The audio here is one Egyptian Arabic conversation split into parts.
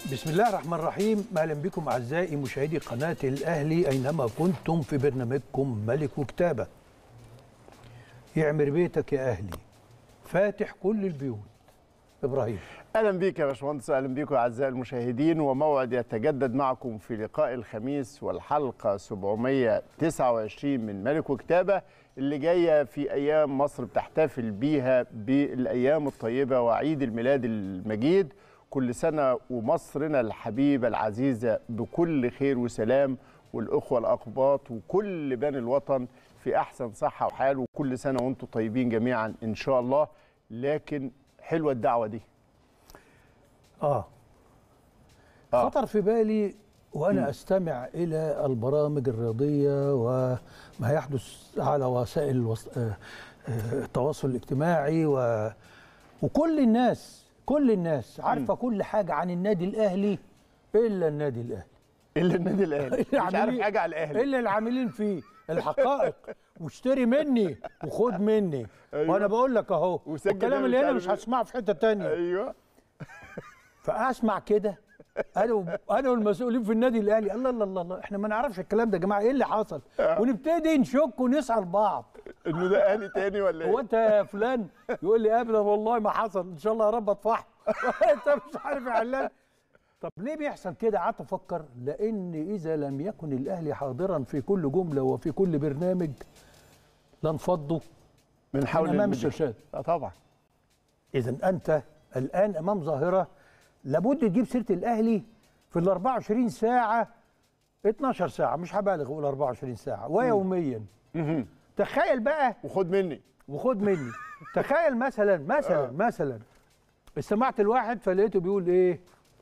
بسم الله الرحمن الرحيم اهلا بكم اعزائي مشاهدي قناه الاهلي اينما كنتم في برنامجكم ملك وكتابه يعمر بيتك يا اهلي فاتح كل البيوت ابراهيم اهلا بيك يا باشمهندس اهلا بيكم اعزائي المشاهدين وموعد يتجدد معكم في لقاء الخميس والحلقه 729 من ملك وكتابه اللي جايه في ايام مصر بتحتفل بيها بالايام الطيبه وعيد الميلاد المجيد كل سنه ومصرنا الحبيبه العزيزه بكل خير وسلام والاخوه الاقباط وكل بني الوطن في احسن صحه وحال وكل سنه وانتم طيبين جميعا ان شاء الله لكن حلوه الدعوه دي اه آه. خطر في بالي وانا استمع الى البرامج الرياضيه وما يحدث على وسائل الوص... آه، آه، التواصل الاجتماعي و... وكل الناس كل الناس عارفه كل حاجه عن النادي الاهلي الا النادي الاهلي الا النادي الاهلي مش عارف العاملين- حاجه على الاهلي الا العاملين فيه الحقائق واشتري مني وخد مني أيوة. وانا بقول لك اهو وسجل والكلام ده اللي مش هنا عارف مش إيه. هسمعه في حته تانية ايوه فاسمع كده انا و- انا والمسؤولين في النادي الاهلي الله الله الله الله احنا ما نعرفش الكلام ده يا جماعه ايه اللي حصل ونبتدي نشك ونسال بعض انه ده اهلي تاني ولا هو ايه؟ انت يا فلان يقول لي ابدا والله ما حصل ان شاء الله يا رب اطفحه انت مش عارف يا علان طب ليه بيحصل كده قعدت افكر لان اذا لم يكن الاهلي حاضرا في كل جمله وفي كل برنامج لانفضوا من حول من امام المدير. الشاشات اه طبعا اذا انت الان امام ظاهره لابد تجيب سيره الاهلي في ال 24 ساعه 12 ساعه مش هبالغ اقول 24 ساعه ويوميا مهم. تخيل بقى وخد مني وخد مني تخيل مثلا مثلا مثلا استمعت الواحد فلقيته بيقول ايه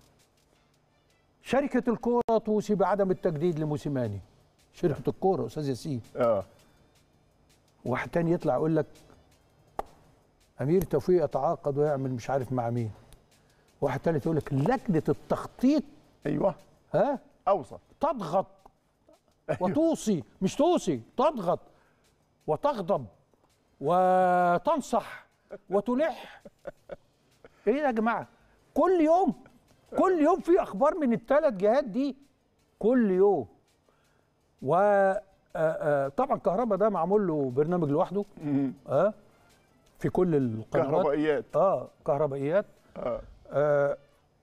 شركة الكورة توصي بعدم التجديد لموسيماني شركة الكورة أستاذ ياسين اه واحد تاني يطلع يقول لك أمير توفيق يتعاقد ويعمل مش عارف مع مين واحد تالت يقول لك لجنة التخطيط ايوه ها اوسط تضغط وتوصي مش توصي تضغط وتغضب وتنصح وتلح ايه ده يا جماعه كل يوم كل يوم في اخبار من الثلاث جهات دي كل يوم و آه، آه، طبعا كهربا ده معمول له برنامج لوحده مهم. اه في كل القنوات كهربائيات اه كهربائيات اه آه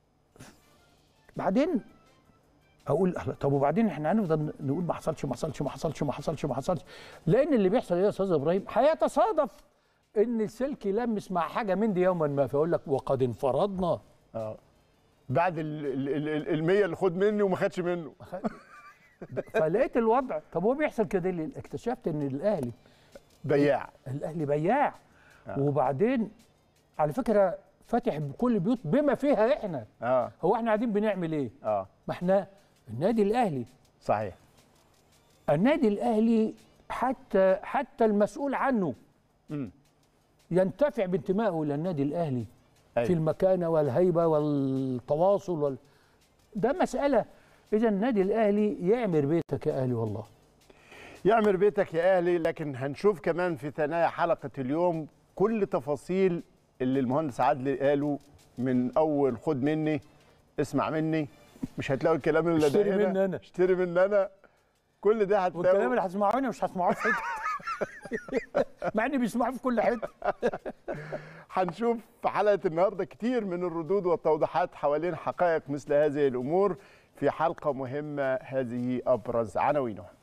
بعدين اقول أهلا، طب وبعدين احنا هنفضل نقول ما حصلش ما حصلش ما حصلش ما حصلش ما حصلش لان اللي بيحصل ايه يا استاذ ابراهيم هيتصادف ان السلك يلمس مع حاجه من دي يوما ما فيقول لك وقد انفرضنا اه بعد ال ال ال ال- المية اللي خد مني وما خدش منه فلقيت الوضع طب هو بيحصل كده ليه؟ اكتشفت ان الاهلي بياع الاهلي بياع وبعدين على فكره فاتح بكل البيوت بما فيها احنا اه هو احنا قاعدين بنعمل ايه؟ اه ما احنا النادي الاهلي صحيح النادي الاهلي حتى حتى المسؤول عنه مم. ينتفع بانتمائه الى النادي الاهلي أيوة. في المكانه والهيبه والتواصل وال... ده مساله اذا النادي الاهلي يعمر بيتك يا اهلي والله يعمر بيتك يا اهلي لكن هنشوف كمان في ثنايا حلقه اليوم كل تفاصيل اللي المهندس عادل قاله من اول خد مني اسمع مني مش هتلاقوا الكلام اللي اشتري ده هنا. مني أنا. اشتري مني انا كل ده والكلام هتلاقوا اللي هتسمعوه هنا مش هتسمعوه في حته مع ان بيسمعوه في كل حته هنشوف في حلقه النهارده كتير من الردود والتوضيحات حوالين حقائق مثل هذه الامور في حلقه مهمه هذه ابرز عناوينها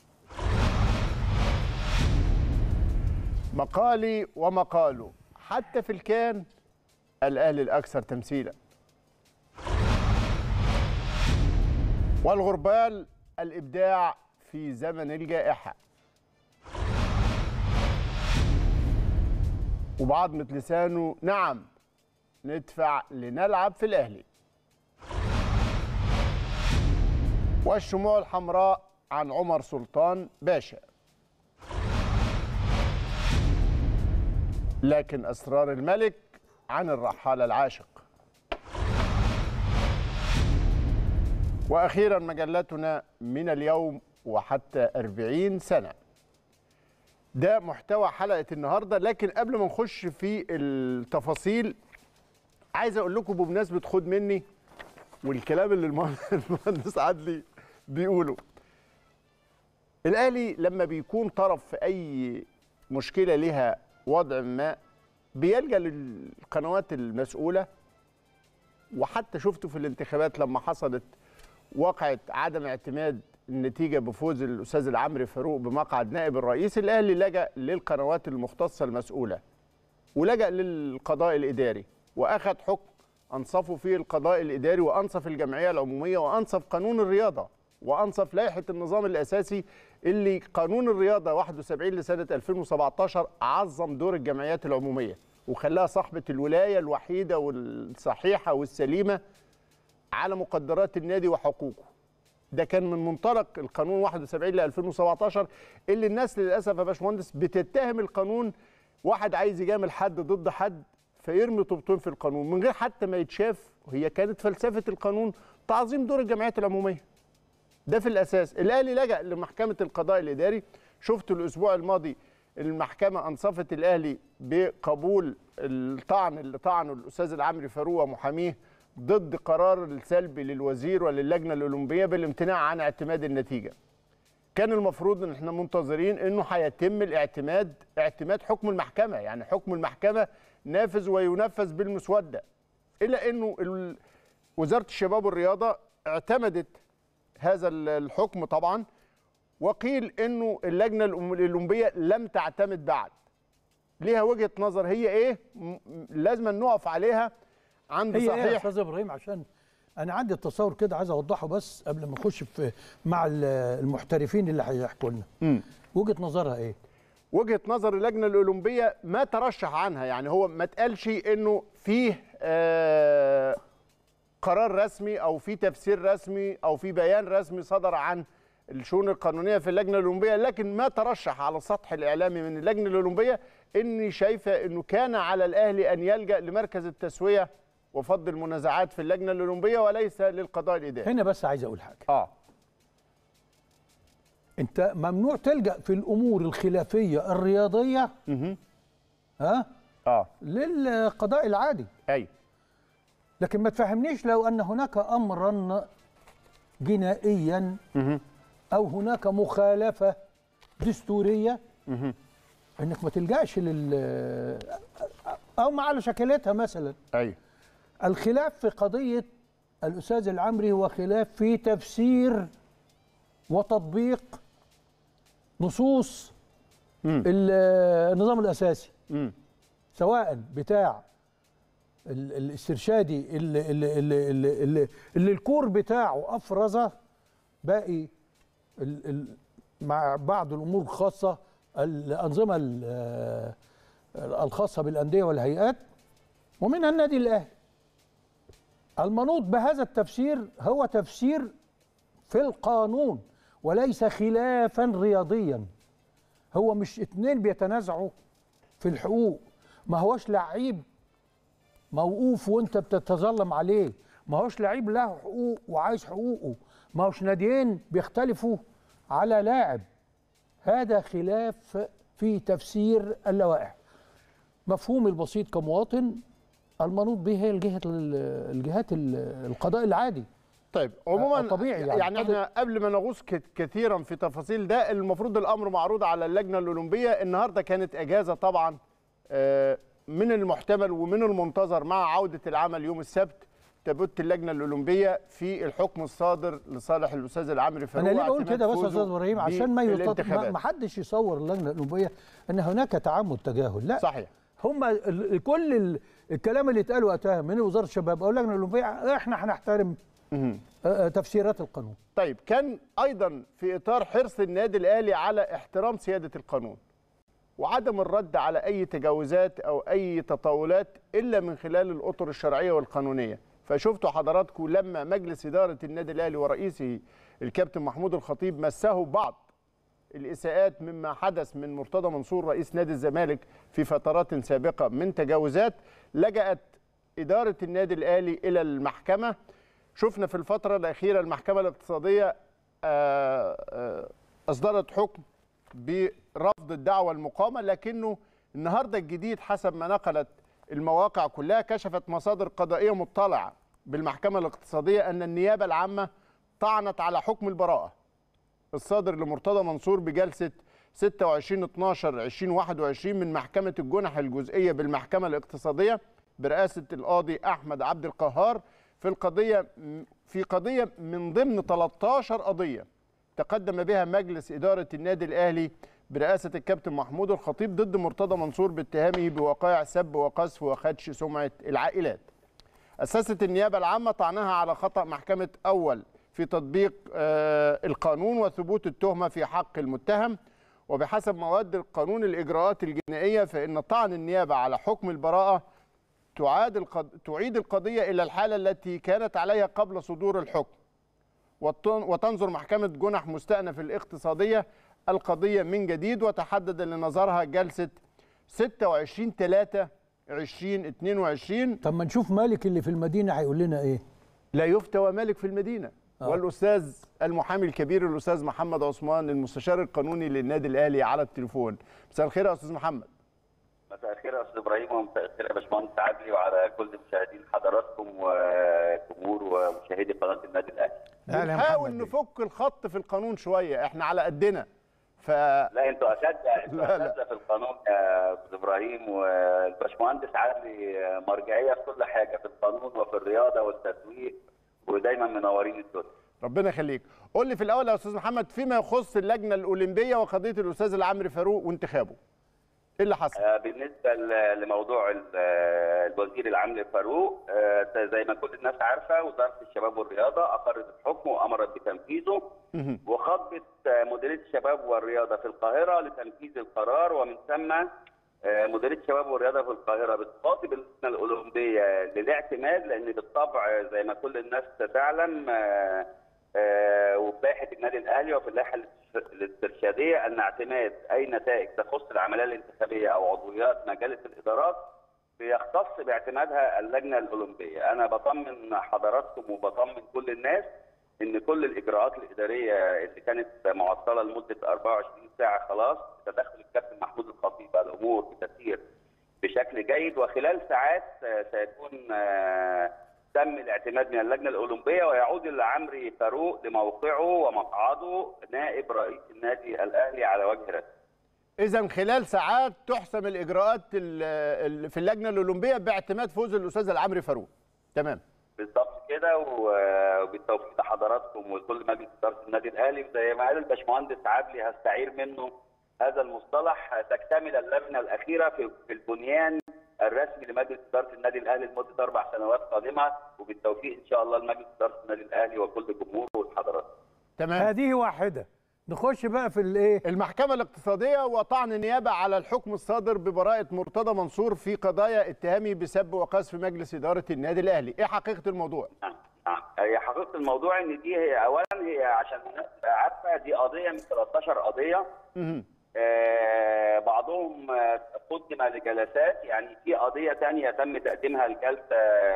مقالي ومقاله حتى في الكان الاهلي الاكثر تمثيلا والغربال الابداع في زمن الجائحه وبعضمة لسانه نعم ندفع لنلعب في الأهلي والشموع الحمراء عن عمر سلطان باشا لكن أسرار الملك عن الرحالة العاشق وأخيرا مجلتنا من اليوم وحتى أربعين سنة ده محتوى حلقة النهاردة لكن قبل ما نخش في التفاصيل عايز أقول لكم بمناسبة خد مني والكلام اللي المهندس عدلي بيقوله الاهلي لما بيكون طرف في اي مشكله لها وضع ما بيلجا للقنوات المسؤوله وحتى شفته في الانتخابات لما حصلت وقعت عدم اعتماد النتيجه بفوز الاستاذ العمري فاروق بمقعد نائب الرئيس الاهلي لجا للقنوات المختصه المسؤوله ولجا للقضاء الاداري واخذ حكم انصفه فيه القضاء الاداري وانصف الجمعيه العموميه وانصف قانون الرياضه وانصف لائحه النظام الاساسي اللي قانون الرياضه 71 لسنه 2017 عظم دور الجمعيات العموميه وخلاها صاحبه الولايه الوحيده والصحيحه والسليمه على مقدرات النادي وحقوقه ده كان من منطلق القانون 71 ل 2017 اللي الناس للاسف يا باشمهندس بتتهم القانون واحد عايز يجامل حد ضد حد فيرمي طوبتين في القانون من غير حتى ما يتشاف هي كانت فلسفه القانون تعظيم دور الجمعيات العموميه ده في الاساس الاهلي لجا لمحكمه القضاء الاداري شفت الاسبوع الماضي المحكمه انصفت الاهلي بقبول الطعن اللي طعنه الاستاذ العمري فاروق ومحاميه ضد قرار السلبي للوزير وللجنه الاولمبيه بالامتناع عن اعتماد النتيجه كان المفروض ان احنا منتظرين انه هيتم الاعتماد اعتماد حكم المحكمه يعني حكم المحكمه نافذ وينفذ بالمسوده الا انه ال- وزاره الشباب والرياضه اعتمدت هذا ال- الحكم طبعا وقيل انه اللجنه الأم- الاولمبيه لم تعتمد بعد ليها وجهه نظر هي ايه م- م- لازم نقف عليها عند هي ايه يا صحيح استاذ ابراهيم عشان انا عندي التصور كده عايز اوضحه بس قبل ما نخش في مع ال- المحترفين اللي هيحكوا لنا مم. وجهه نظرها ايه وجهه نظر اللجنه الاولمبيه ما ترشح عنها يعني هو ما اتقالش انه فيه آه قرار رسمي او في تفسير رسمي او في بيان رسمي صدر عن الشؤون القانونيه في اللجنه الاولمبيه لكن ما ترشح على السطح الاعلامي من اللجنه الاولمبيه اني شايفه انه كان على الاهلي ان يلجا لمركز التسويه وفض المنازعات في اللجنه الاولمبيه وليس للقضاء الاداري هنا بس عايز اقول حاجه اه انت ممنوع تلجا في الامور الخلافيه الرياضيه اها ها اه للقضاء العادي ايوه لكن ما تفهمنيش لو ان هناك امرا جنائيا اها او هناك مخالفه دستوريه اها انك ما تلجاش لل او ما على شكلتها مثلا ايوه الخلاف في قضيه الاستاذ العمري هو خلاف في تفسير وتطبيق نصوص مم. ال- النظام الاساسي امم سواء بتاع ال- الاسترشادي اللي, اللي, اللي, اللي, اللي, اللي الكور بتاعه افرز باقي ال ال مع بعض الامور الخاصه الانظمه ال- آه، الخاصه بالانديه والهيئات ومنها النادي الاهلي المنوط بهذا التفسير هو تفسير في القانون وليس خلافا رياضيا هو مش اتنين بيتنازعوا في الحقوق ما هوش لعيب موقوف وانت بتتظلم عليه ما هوش لعيب له حقوق وعايز حقوقه ما هوش ناديين بيختلفوا على لاعب هذا خلاف في تفسير اللوائح مفهومي البسيط كمواطن المنوط به هي الجهة الجهات ال- القضاء العادي طيب عموما طبيعي يعني. يعني احنا قبل ما نغوص ك- كثيرا في تفاصيل ده المفروض الامر معروض على اللجنه الاولمبيه النهارده كانت اجازه طبعا آه، من المحتمل ومن المنتظر مع عوده العمل يوم السبت تبت اللجنه الاولمبيه في الحكم الصادر لصالح الاستاذ العمري فاروق انا ليه بقول اعتماد كده بس يا فوزه استاذ ابراهيم عشان ما يطلق بالانتخابات. ما حدش يصور اللجنه الاولمبيه ان هناك تعمد تجاهل لا صحيح هم ال- كل ال- الكلام اللي اتقال وقتها من وزاره الشباب او اللجنه الاولمبيه احنا هنحترم مهم. آه، آه، تفسيرات القانون طيب كان ايضا في اطار حرص النادي الاهلي على احترام سياده القانون وعدم الرد على اي تجاوزات او اي تطاولات الا من خلال الاطر الشرعيه والقانونيه فشفتوا حضراتكم لما مجلس اداره النادي الاهلي ورئيسه الكابتن محمود الخطيب مسه بعض الاساءات مما حدث من مرتضى منصور رئيس نادي الزمالك في فترات سابقه من تجاوزات لجأت اداره النادي الاهلي الى المحكمه شفنا في الفتره الاخيره المحكمه الاقتصاديه آه، آه، اصدرت حكم برفض الدعوه المقامه لكنه النهارده الجديد حسب ما نقلت المواقع كلها كشفت مصادر قضائيه مطلعه بالمحكمة الاقتصادية أن النيابة العامة طعنت على حكم البراءة الصادر لمرتضى منصور بجلسة 26 12 2021 من محكمة الجنح الجزئية بالمحكمة الاقتصادية برئاسة القاضي أحمد عبد القهار في القضية في قضية من ضمن 13 قضية تقدم بها مجلس إدارة النادي الأهلي برئاسة الكابتن محمود الخطيب ضد مرتضى منصور باتهامه بوقائع سب وقذف وخدش سمعة العائلات أسست النيابة العامة طعنها على خطأ محكمة أول في تطبيق آه، القانون وثبوت التهمة في حق المتهم وبحسب مواد القانون الإجراءات الجنائية فإن طعن النيابة على حكم البراءة تعاد القض... تعيد القضية إلى الحالة التي كانت عليها قبل صدور الحكم وتن- وتنظر محكمة جنح مستأنف الاقتصادية القضية من جديد وتحدد لنظرها جلسة 26 3 2022 طب ما نشوف مالك اللي في المدينه هيقول لنا ايه لا يفتوى مالك في المدينة آه. والأستاذ المحامي الكبير الأستاذ محمد عثمان المستشار القانوني للنادي الأهلي على التليفون مساء الخير يا أستاذ محمد مساء الخير يا استاذ ابراهيم ومساء الخير يا باشمهندس عدلي وعلى كل مشاهدين حضراتكم وجمهور ومشاهدي قناه النادي الاهلي. أهلا يا بنحاول محمد بيه. نفك الخط في القانون شوية احنا على قدنا ف لا انتوا اساتذه انتوا لا، لا. اساتذه في القانون يا استاذ ابراهيم والباشمهندس عدلي مرجعيه في كل حاجه في القانون وفي الرياضه والتسويق ودايما منورين الدنيا. ربنا يخليك قول لي في الأول يا أستاذ محمد فيما يخص اللجنة الأولمبية وقضية الأستاذ العمري فاروق وانتخابه ايه اللي حصل؟ آه، بالنسبه ل- لموضوع ال- آه، الوزير العام فاروق آه، زي ما كل الناس عارفه وزاره الشباب والرياضه اقرت الحكم وامرت بتنفيذه مهم. وخاطبت آه، مديريه الشباب والرياضه في القاهره لتنفيذ القرار ومن ثم آه، مديريه الشباب والرياضه في القاهره بتخاطب اللجنه الاولمبيه للاعتماد لان بالطبع آه، زي ما كل الناس تعلم آه، آه، وفي لائحه النادي الاهلي وفي اللائحه الاستر- الاسترشاديه ان اعتماد اي نتائج تخص العمليه الانتخابيه او عضويات مجالس الادارات بيختص باعتمادها اللجنه الاولمبيه، انا بطمن حضراتكم وبطمن كل الناس ان كل الاجراءات الاداريه اللي كانت معطله لمده 24 ساعه خلاص بتدخل الكابتن محمود الخطيب الامور بتسير بشكل جيد وخلال ساعات آه، سيكون آه، تم الاعتماد من اللجنه الاولمبيه ويعود العمري فاروق لموقعه ومقعده نائب رئيس النادي الاهلي على وجه رسمي. اذا خلال ساعات تحسم الاجراءات ال- ال- في اللجنه الاولمبيه باعتماد فوز الاستاذ العمري فاروق تمام بالظبط كده و- وبالتوفيق لحضراتكم ولكل مجلس اداره النادي الاهلي وزي ما قال الباشمهندس عدلي هستعير منه هذا المصطلح تكتمل اللجنه الاخيره في في البنيان الرسمي لمجلس اداره النادي الاهلي لمده اربع سنوات قادمه وبالتوفيق ان شاء الله لمجلس اداره النادي الاهلي وكل جمهوره والحضرات. تمام هذه واحده نخش بقى في الايه المحكمه الاقتصاديه وطعن النيابه على الحكم الصادر ببراءه مرتضى منصور في قضايا اتهامه بسب وقذف مجلس اداره النادي الاهلي ايه حقيقه الموضوع نعم نعم هي حقيقه الموضوع ان دي هي اولا هي عشان الناس تبقى عارفه دي قضيه من 13 قضيه مهم. آه، بعضهم آه، قدم لجلسات يعني في قضية تانية تم تقديمها لجلسة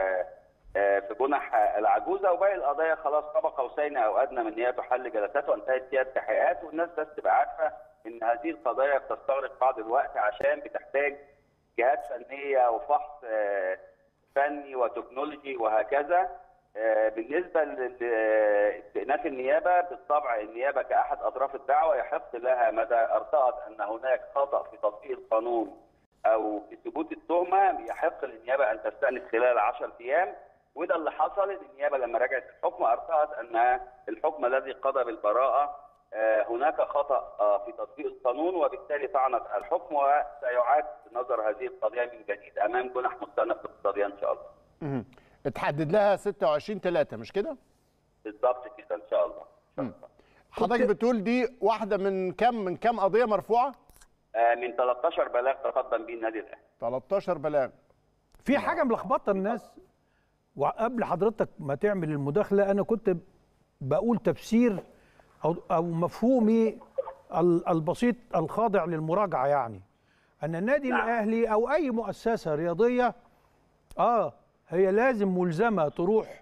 آه، في جنح العجوزة وباقي القضايا خلاص قاب قوسين أو أدنى من إن هي تحل جلسات وانتهت فيها التحقيقات والناس بس تبقى عارفة إن هذه القضايا بتستغرق بعض الوقت عشان بتحتاج جهات فنية وفحص آه، فني وتكنولوجي وهكذا آه، بالنسبه لاستئناف النيابه بالطبع النيابه كاحد اطراف الدعوه يحق لها مدى ارتأت ان هناك خطا في تطبيق القانون او في ثبوت التهمه يحق للنيابه ان تستأنف خلال 10 ايام وده اللي حصل إن النيابه لما رجعت الحكم ارتأت ان الحكم الذي قضى بالبراءه آه، هناك خطا آه، في تطبيق القانون وبالتالي طعنت الحكم وسيعاد نظر هذه القضيه من جديد امام جنح مستأنف اقتصاديا ان شاء الله. مهم. اتحدد لها 26 3 مش كده بالضبط كده ان شاء الله. إن شاء الله. حضرتك بتقول دي واحده من كم من كم قضيه مرفوعه آه، من 13 بلاغ تقدم به النادي الاهلي 13 بلاغ في حاجه ملخبطه الناس وقبل حضرتك ما تعمل المداخله انا كنت بقول تفسير او او مفهومي ال- البسيط الخاضع للمراجعه يعني ان النادي نعم. الاهلي او اي مؤسسه رياضيه اه هي لازم ملزمه تروح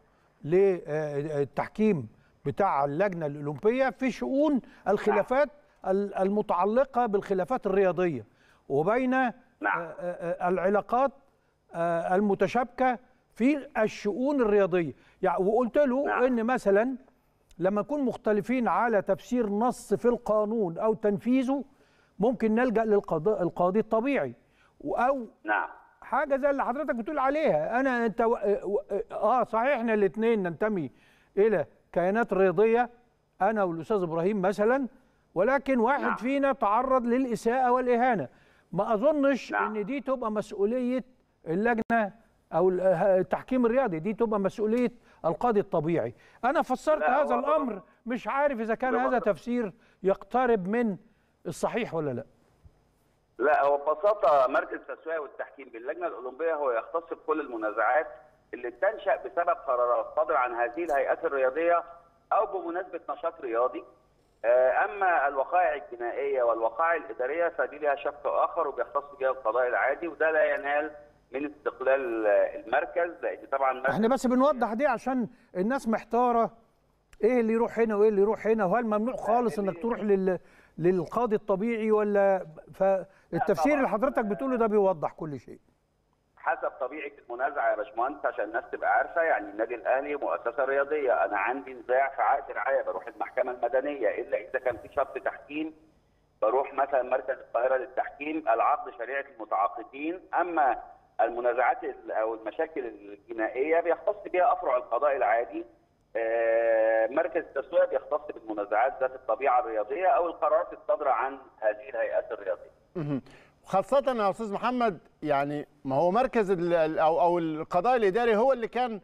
للتحكيم بتاع اللجنه الاولمبيه في شؤون الخلافات ال- المتعلقه بالخلافات الرياضيه وبين نعم. آه، آه، العلاقات آه، المتشابكه في الشؤون الرياضيه يعني وقلت له نعم. ان مثلا لما نكون مختلفين على تفسير نص في القانون او تنفيذه ممكن نلجا للقضاء القاضي الطبيعي او نعم حاجه زي اللي حضرتك بتقول عليها انا انت و... اه صحيح احنا الاثنين ننتمي الى كيانات رياضيه انا والاستاذ ابراهيم مثلا ولكن واحد نعم. فينا تعرض للاساءه والاهانه ما اظنش نعم. ان دي تبقى مسؤوليه اللجنه او ال- التحكيم الرياضي دي تبقى مسؤوليه القاضي الطبيعي انا فسرت لا، هذا هو- الامر مش عارف اذا كان هذا ببساطة- تفسير يقترب من الصحيح ولا لا لا هو ببساطه مركز التسويه والتحكيم باللجنه الاولمبيه هو يختص بكل المنازعات اللي تنشا بسبب قرارات صادره عن هذه الهيئات الرياضيه او بمناسبه نشاط رياضي آه، اما الوقائع الجنائيه والوقائع الاداريه فدي لها شق اخر وبيختص بها القضاء العادي وده لا ينال من استقلال آه، المركز لان طبعا مركز احنا بس بنوضح دي عشان الناس محتاره ايه اللي يروح هنا وايه اللي يروح هنا وهل ممنوع خالص انك تروح لل للقاضي الطبيعي ولا فالتفسير طبعاً. اللي حضرتك بتقوله ده بيوضح كل شيء حسب طبيعه المنازعه يا باشمهندس عشان الناس تبقى عارفه يعني النادي الاهلي مؤسسه رياضيه انا عندي نزاع في عقد رعايه بروح المحكمه المدنيه الا اذا كان في شرط تحكيم بروح مثلا مركز القاهره للتحكيم العقد شريعه المتعاقدين اما المنازعات ال- او المشاكل الجنائيه بيختص بها افرع القضاء العادي آه، مركز التسويه بيختص بالمنازعات ذات الطبيعه الرياضيه او القرارات الصادره عن هذه الهيئات الرياضيه مهم. خاصة يا أستاذ محمد يعني ما هو مركز ال- ال- أو أو القضاء الإداري هو اللي كان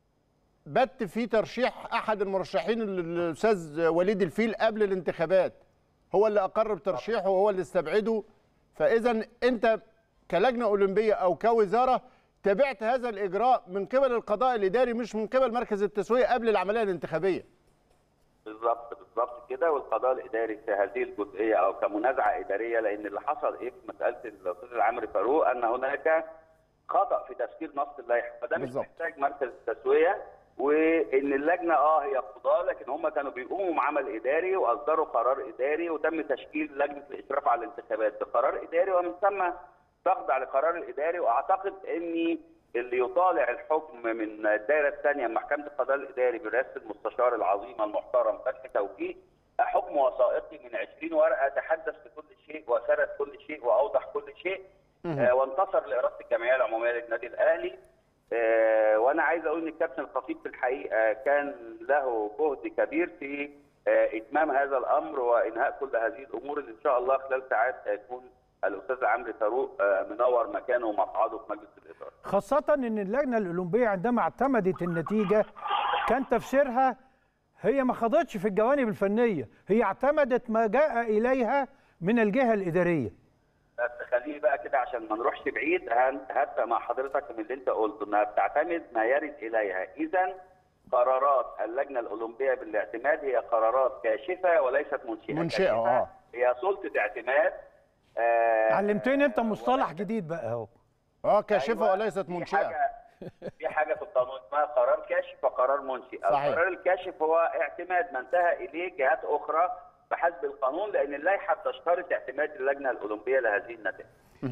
بت في ترشيح أحد المرشحين ال- الأستاذ وليد الفيل قبل الانتخابات هو اللي أقر بترشيحه وهو اللي استبعده فإذا أنت كلجنة أولمبية أو كوزارة تابعت هذا الإجراء من قبل القضاء الإداري مش من قبل مركز التسوية قبل العملية الانتخابية بالظبط بالظبط كده والقضاء الاداري في هذه الجزئيه او كمنازعه اداريه لان اللي حصل ايه في مساله الاستاذ العمري فاروق ان هناك خطا في تفسير نص اللائحه فده مش بالظبط. محتاج مركز التسويه وان اللجنه اه هي قضاه لكن هم كانوا بيقوموا بعمل اداري واصدروا قرار اداري وتم تشكيل لجنه الاشراف على الانتخابات بقرار اداري ومن ثم تخضع لقرار الاداري واعتقد ان اللي يطالع الحكم من الدائره الثانيه من محكمه القضاء الاداري برئاسه المستشار العظيم المحترم فتحي توفيق حكم وثائقي من 20 ورقه تحدث بكل شيء وسرد كل شيء واوضح كل شيء آه وانتصر لاراده الجمعيه العموميه للنادي الاهلي آه وانا عايز اقول ان الكابتن الخطيب في الحقيقه كان له جهد كبير في آه اتمام هذا الامر وانهاء كل هذه الامور اللي ان شاء الله خلال ساعات هيكون الاستاذ عمرو فاروق آه منور مكانه ومقعده في مجلس الاداره. خاصة ان اللجنة الاولمبية عندما اعتمدت النتيجة كان تفسيرها هي ما خاضتش في الجوانب الفنية هي اعتمدت ما جاء اليها من الجهة الادارية بس خليني بقى كده عشان ما نروحش بعيد هن- هبدا مع حضرتك من اللي انت قلته انها بتعتمد ما يرد اليها اذا قرارات اللجنه الاولمبيه بالاعتماد هي قرارات كاشفه وليست منشئه منشئة، كاشفة آه. هي سلطه اعتماد آه علمتني انت مصطلح جديد بقى اهو اه كاشفة أيوة، وليست في منشئة حاجة- في حاجه في القانون اسمها قرار كاشف وقرار منشئ صحيح. القرار الكاشف هو اعتماد ما انتهى اليه جهات اخرى بحسب القانون لان اللائحه بتشترط اعتماد اللجنه الاولمبيه لهذه النتائج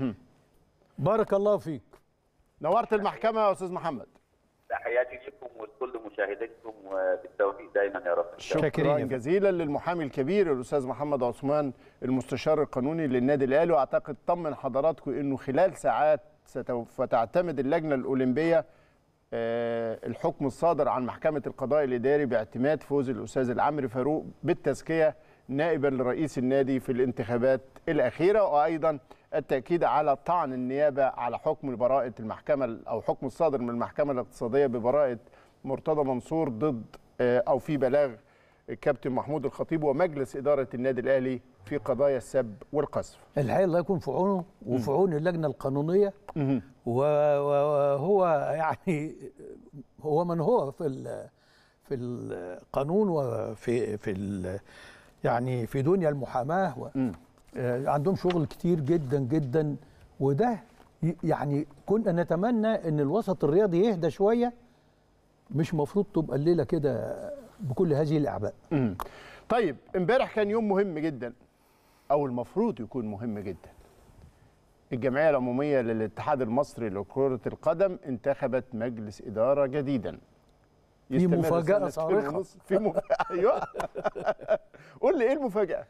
بارك الله فيك نورت المحكمة يا أستاذ محمد تحياتي لكم ولكل مشاهديكم وبالتوفيق دايما يا رب إن شاء الله. شاكرين يا شكرا فندم. جزيلا للمحامي الكبير الاستاذ محمد عثمان المستشار القانوني للنادي الاهلي واعتقد طمن حضراتكم انه خلال ساعات سوف تعتمد اللجنه الاولمبيه آه، الحكم الصادر عن محكمه القضاء الاداري باعتماد فوز الاستاذ العمري فاروق بالتزكيه نائبا لرئيس النادي في الانتخابات الاخيره وايضا التاكيد على طعن النيابه على حكم براءه المحكمه او حكم الصادر من المحكمه الاقتصاديه ببراءه مرتضى منصور ضد آه، او في بلاغ الكابتن محمود الخطيب ومجلس اداره النادي الاهلي في قضايا السب والقذف. الحقيقة الله يكون في عونه وفي عون اللجنة القانونية و- و- وهو يعني هو من هو في ال- في القانون وفي في ال- يعني في دنيا المحاماه و- آه، عندهم شغل كتير جدا جدا وده ي- يعني كنا نتمنى ان الوسط الرياضي يهدى شويه مش مفروض تبقى الليله كده بكل هذه الاعباء مم. طيب امبارح كان يوم مهم جدا او المفروض يكون مهم جدا الجمعيه العموميه للاتحاد المصري لكره القدم انتخبت مجلس اداره جديدا يستمر مفاجأة سنتين صارخة. ونص. في مف... ايوه قول لي ايه المفاجاه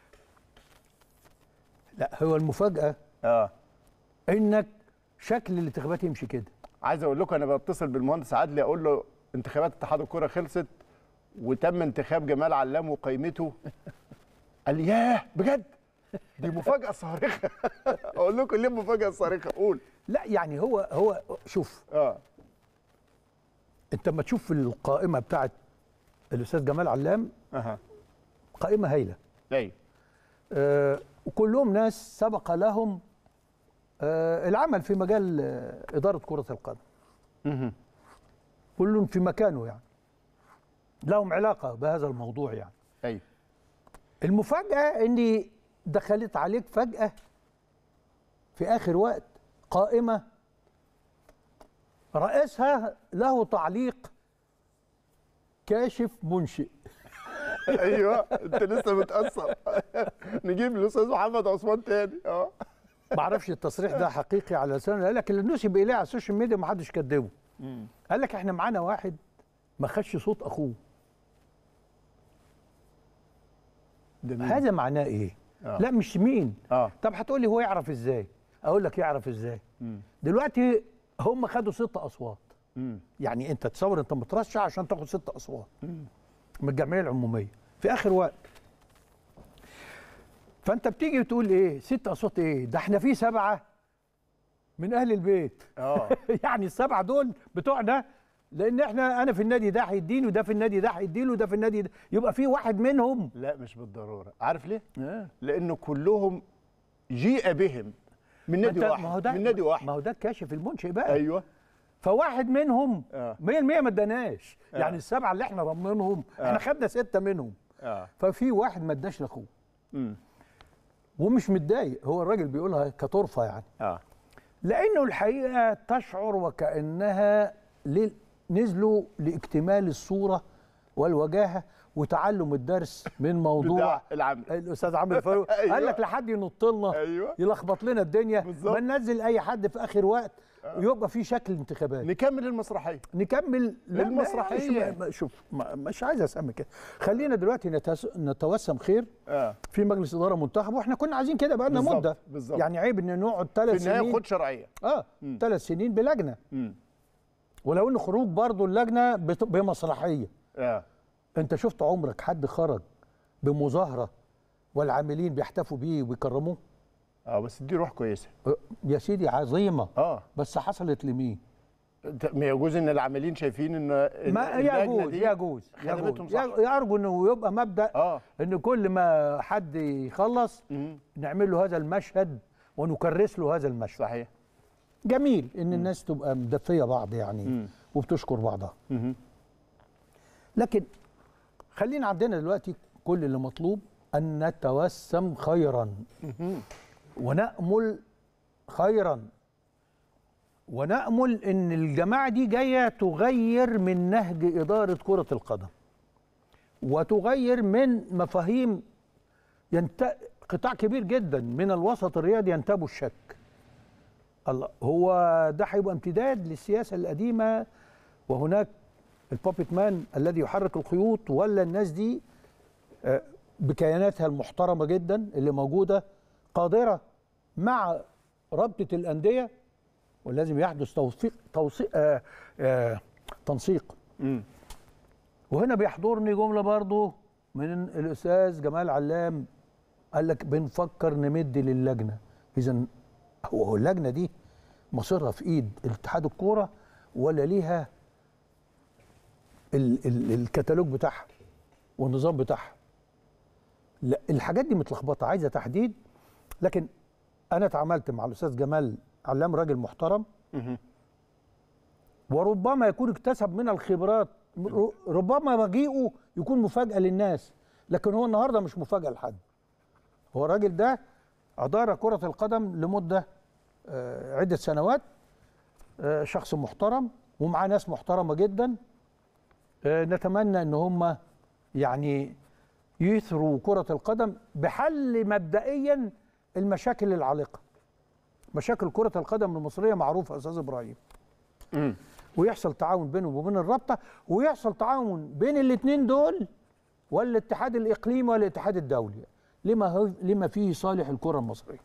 لا هو المفاجاه اه انك شكل الانتخابات يمشي كده عايز اقول لكم انا بتصل بالمهندس عادلي اقول له انتخابات اتحاد الكره خلصت وتم انتخاب جمال علام وقيمته قال لي ياه بجد دي مفاجاه صارخه اقول لكم ليه مفاجاه صارخه قول لا يعني هو هو شوف اه انت لما تشوف القائمه بتاعت الاستاذ جمال علام اها قائمه هايله ايوه آه وكلهم ناس سبق لهم آه العمل في مجال آه اداره كره القدم مهم. كل في مكانه يعني لهم علاقه بهذا الموضوع يعني ايوه المفاجاه اني دخلت عليك فجاه في اخر وقت قائمه رئيسها له تعليق كاشف منشئ ايوه انت لسه متاثر نجيب الاستاذ محمد عثمان تاني اه ما اعرفش التصريح ده حقيقي على لسانه قال لك اللي نسب اليه على السوشيال ميديا ما حدش كدبه قال لك احنا معانا واحد ما خدش صوت اخوه ده مين؟ هذا معناه ايه آه. لا مش مين اه طب هتقول لي هو يعرف ازاي اقول لك يعرف ازاي مم. دلوقتي هم خدوا ست اصوات مم. يعني انت تصور انت مترشح عشان تاخد ست اصوات من الجمعيه العموميه في اخر وقت فانت بتيجي وتقول ايه ست اصوات ايه ده احنا في سبعه من اهل البيت اه يعني السبعه دول بتوعنا لان احنا انا في النادي ده هيديني وده في النادي ده هيديله وده في النادي ده يبقى في واحد منهم لا مش بالضروره عارف ليه آه. لانه كلهم جيء بهم من نادي ما أنت- واحد ما هو ده من نادي ما واحد هو ده الكاشف المنشئ بقى ايوه فواحد منهم 100% آه. ما اداناش آه. يعني السبعه اللي احنا ضمنهم احنا آه. خدنا سته منهم اه ففي واحد ما اداش لاخوه امم ومش متضايق هو الراجل بيقولها كطرفه يعني اه لانه الحقيقه تشعر وكانها لل- نزلوا لاكتمال الصوره والوجاهه وتعلم الدرس من موضوع بتاع العمل الاستاذ عمرو فاروق أيوة. قال لك لحد ينط لنا ايوه يلخبط لنا الدنيا بالظبط. ما ننزل اي حد في اخر وقت يبقى في شكل انتخابات نكمل المسرحيه نكمل لا، ما- المسرحية. ما- شوف ما- مش عايز اسمي كده خلينا دلوقتي نتس- نتوسم خير اه في مجلس اداره منتخب واحنا كنا عايزين كده بقى لنا بالظبط، مده بالظبط. يعني عيب ان نقعد في ثلاث النهايه سنين خد شرعيه اه مم. ثلاث سنين بلجنه امم ولو ان خروج برضو اللجنه بت- بمسرحيه اه انت شفت عمرك حد خرج بمظاهره والعاملين بيحتفوا بيه وبيكرموه اه بس دي روح كويسه أه، يا سيدي عظيمه اه بس حصلت لمين ت- ما يجوز ان العاملين شايفين ان ما اللجنة يجوز دي يجوز خدمتهم يجوز صح. يرجو انه يبقى مبدا اه ان كل ما حد يخلص مم. نعمل له هذا المشهد ونكرس له هذا المشهد صحيح جميل ان الناس تبقى مدفيه بعض يعني مم. وبتشكر بعضها مهم. لكن خلينا عندنا دلوقتي كل اللي مطلوب ان نتوسم خيرا مهم. ونامل خيرا ونامل ان الجماعه دي جايه تغير من نهج اداره كره القدم وتغير من مفاهيم ينت... قطاع كبير جدا من الوسط الرياضي ينتابه الشك الله هو ده هيبقى امتداد للسياسه القديمه وهناك البوبيت مان الذي يحرك الخيوط ولا الناس دي آه، بكياناتها المحترمه جدا اللي موجوده قادره مع رابطه الانديه ولازم يحدث توثيق توثيق آه آه تنسيق مم. وهنا بيحضرني جمله برضو من الاستاذ جمال علام قال لك بنفكر نمد للجنه اذا هو هو اللجنه دي مصيرها في ايد اتحاد الكوره ولا ليها ال ال الكتالوج بتاعها والنظام بتاعها لا الحاجات دي متلخبطه عايزه تحديد لكن انا اتعاملت مع الاستاذ جمال علام راجل محترم مهم. وربما يكون اكتسب من الخبرات ر- ربما مجيئه يكون مفاجأة للناس لكن هو النهارده مش مفاجأة لحد هو الراجل ده أدار كرة القدم لمدة آه، عدة سنوات آه، شخص محترم ومعاه ناس محترمة جدا آه، نتمنى ان هم يعني يثروا كرة القدم بحل مبدئيا المشاكل العالقة مشاكل كره القدم المصريه معروفه يا استاذ ابراهيم ويحصل تعاون بينهم وبين الرابطه ويحصل تعاون بين الاثنين دول والاتحاد الاقليمي والاتحاد الدولي لما هو لما فيه صالح الكره المصريه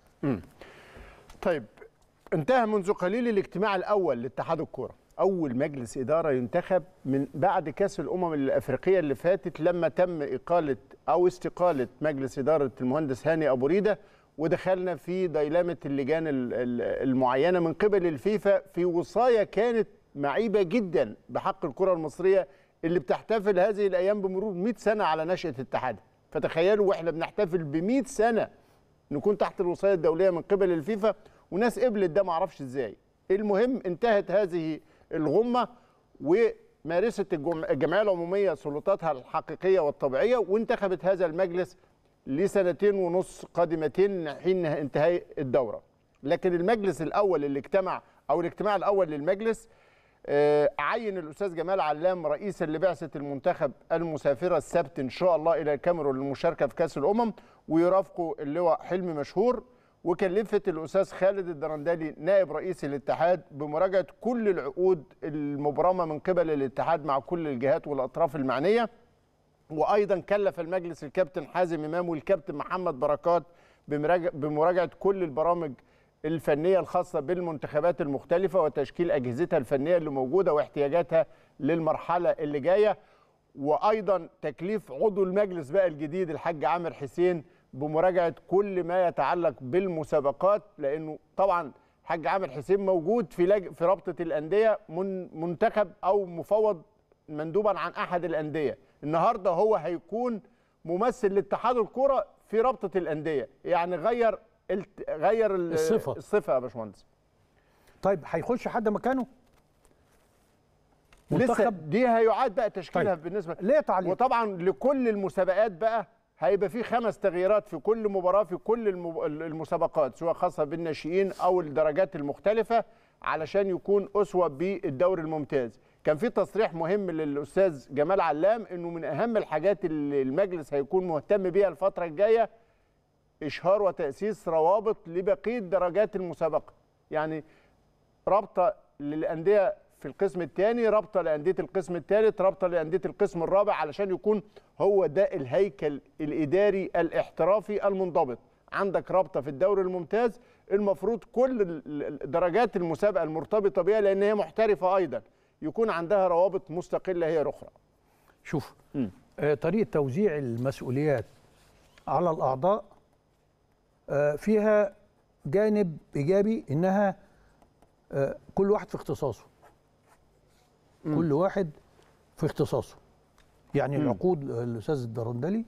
طيب انتهى منذ قليل الاجتماع الاول لاتحاد الكوره اول مجلس اداره ينتخب من بعد كاس الامم الافريقيه اللي فاتت لما تم اقاله او استقاله مجلس اداره المهندس هاني ابو ريده ودخلنا في ديلمه اللجان ال- ال- المعينه من قبل الفيفا في وصايه كانت معيبه جدا بحق الكره المصريه اللي بتحتفل هذه الايام بمرور 100 سنه على نشاه اتحادها فتخيلوا واحنا بنحتفل ب 100 سنه نكون تحت الوصايه الدوليه من قبل الفيفا وناس قبلت ده معرفش ازاي المهم انتهت هذه الغمه ومارست الجم- الجمعيه العموميه سلطاتها الحقيقيه والطبيعيه وانتخبت هذا المجلس لسنتين ونص قادمتين حين انتهاء الدوره لكن المجلس الاول اللي اجتمع او الاجتماع الاول للمجلس آه، عين الاستاذ جمال علام رئيسا لبعثه المنتخب المسافره السبت ان شاء الله الى الكاميرون للمشاركه في كاس الامم ويرافقه اللواء حلمي مشهور وكلفت الاستاذ خالد الدرندلي نائب رئيس الاتحاد بمراجعه كل العقود المبرمه من قبل الاتحاد مع كل الجهات والاطراف المعنيه وايضا كلف المجلس الكابتن حازم امام والكابتن محمد بركات بمراجع- بمراجعه كل البرامج الفنيه الخاصه بالمنتخبات المختلفه وتشكيل اجهزتها الفنيه اللي موجوده واحتياجاتها للمرحله اللي جايه وايضا تكليف عضو المجلس بقى الجديد الحاج عامر حسين بمراجعه كل ما يتعلق بالمسابقات لانه طبعا الحاج عامر حسين موجود في لج... في رابطه الانديه من منتخب او مفوض مندوبا عن احد الانديه النهارده هو هيكون ممثل لاتحاد الكره في رابطه الانديه يعني غير الت... غير ال- الصفة. الصفه يا باشمهندس طيب هيخش حد مكانه لسه منتخب دي هيعاد بقى تشكيلها طيب. بالنسبه ليه تعليق وطبعا لكل المسابقات بقى هيبقى في خمس تغييرات في كل مباراه في كل المب- المسابقات سواء خاصه بالناشئين او الدرجات المختلفه علشان يكون اسوه بالدوري الممتاز كان في تصريح مهم للاستاذ جمال علام انه من اهم الحاجات اللي المجلس هيكون مهتم بيها الفتره الجايه اشهار وتاسيس روابط لبقيه درجات المسابقه يعني رابطه للانديه في القسم الثاني رابطه لانديه القسم الثالث رابطه لانديه القسم الرابع علشان يكون هو ده الهيكل الاداري الاحترافي المنضبط عندك رابطه في الدوري الممتاز المفروض كل ال- ال- درجات المسابقه المرتبطه بها لان هي محترفه ايضا يكون عندها روابط مستقله هي الاخرى شوف مم. آه، طريقه توزيع المسؤوليات على الاعضاء آه، فيها جانب ايجابي انها آه، كل واحد في اختصاصه كل واحد في اختصاصه يعني مم. العقود آه، الاستاذ الدرندلي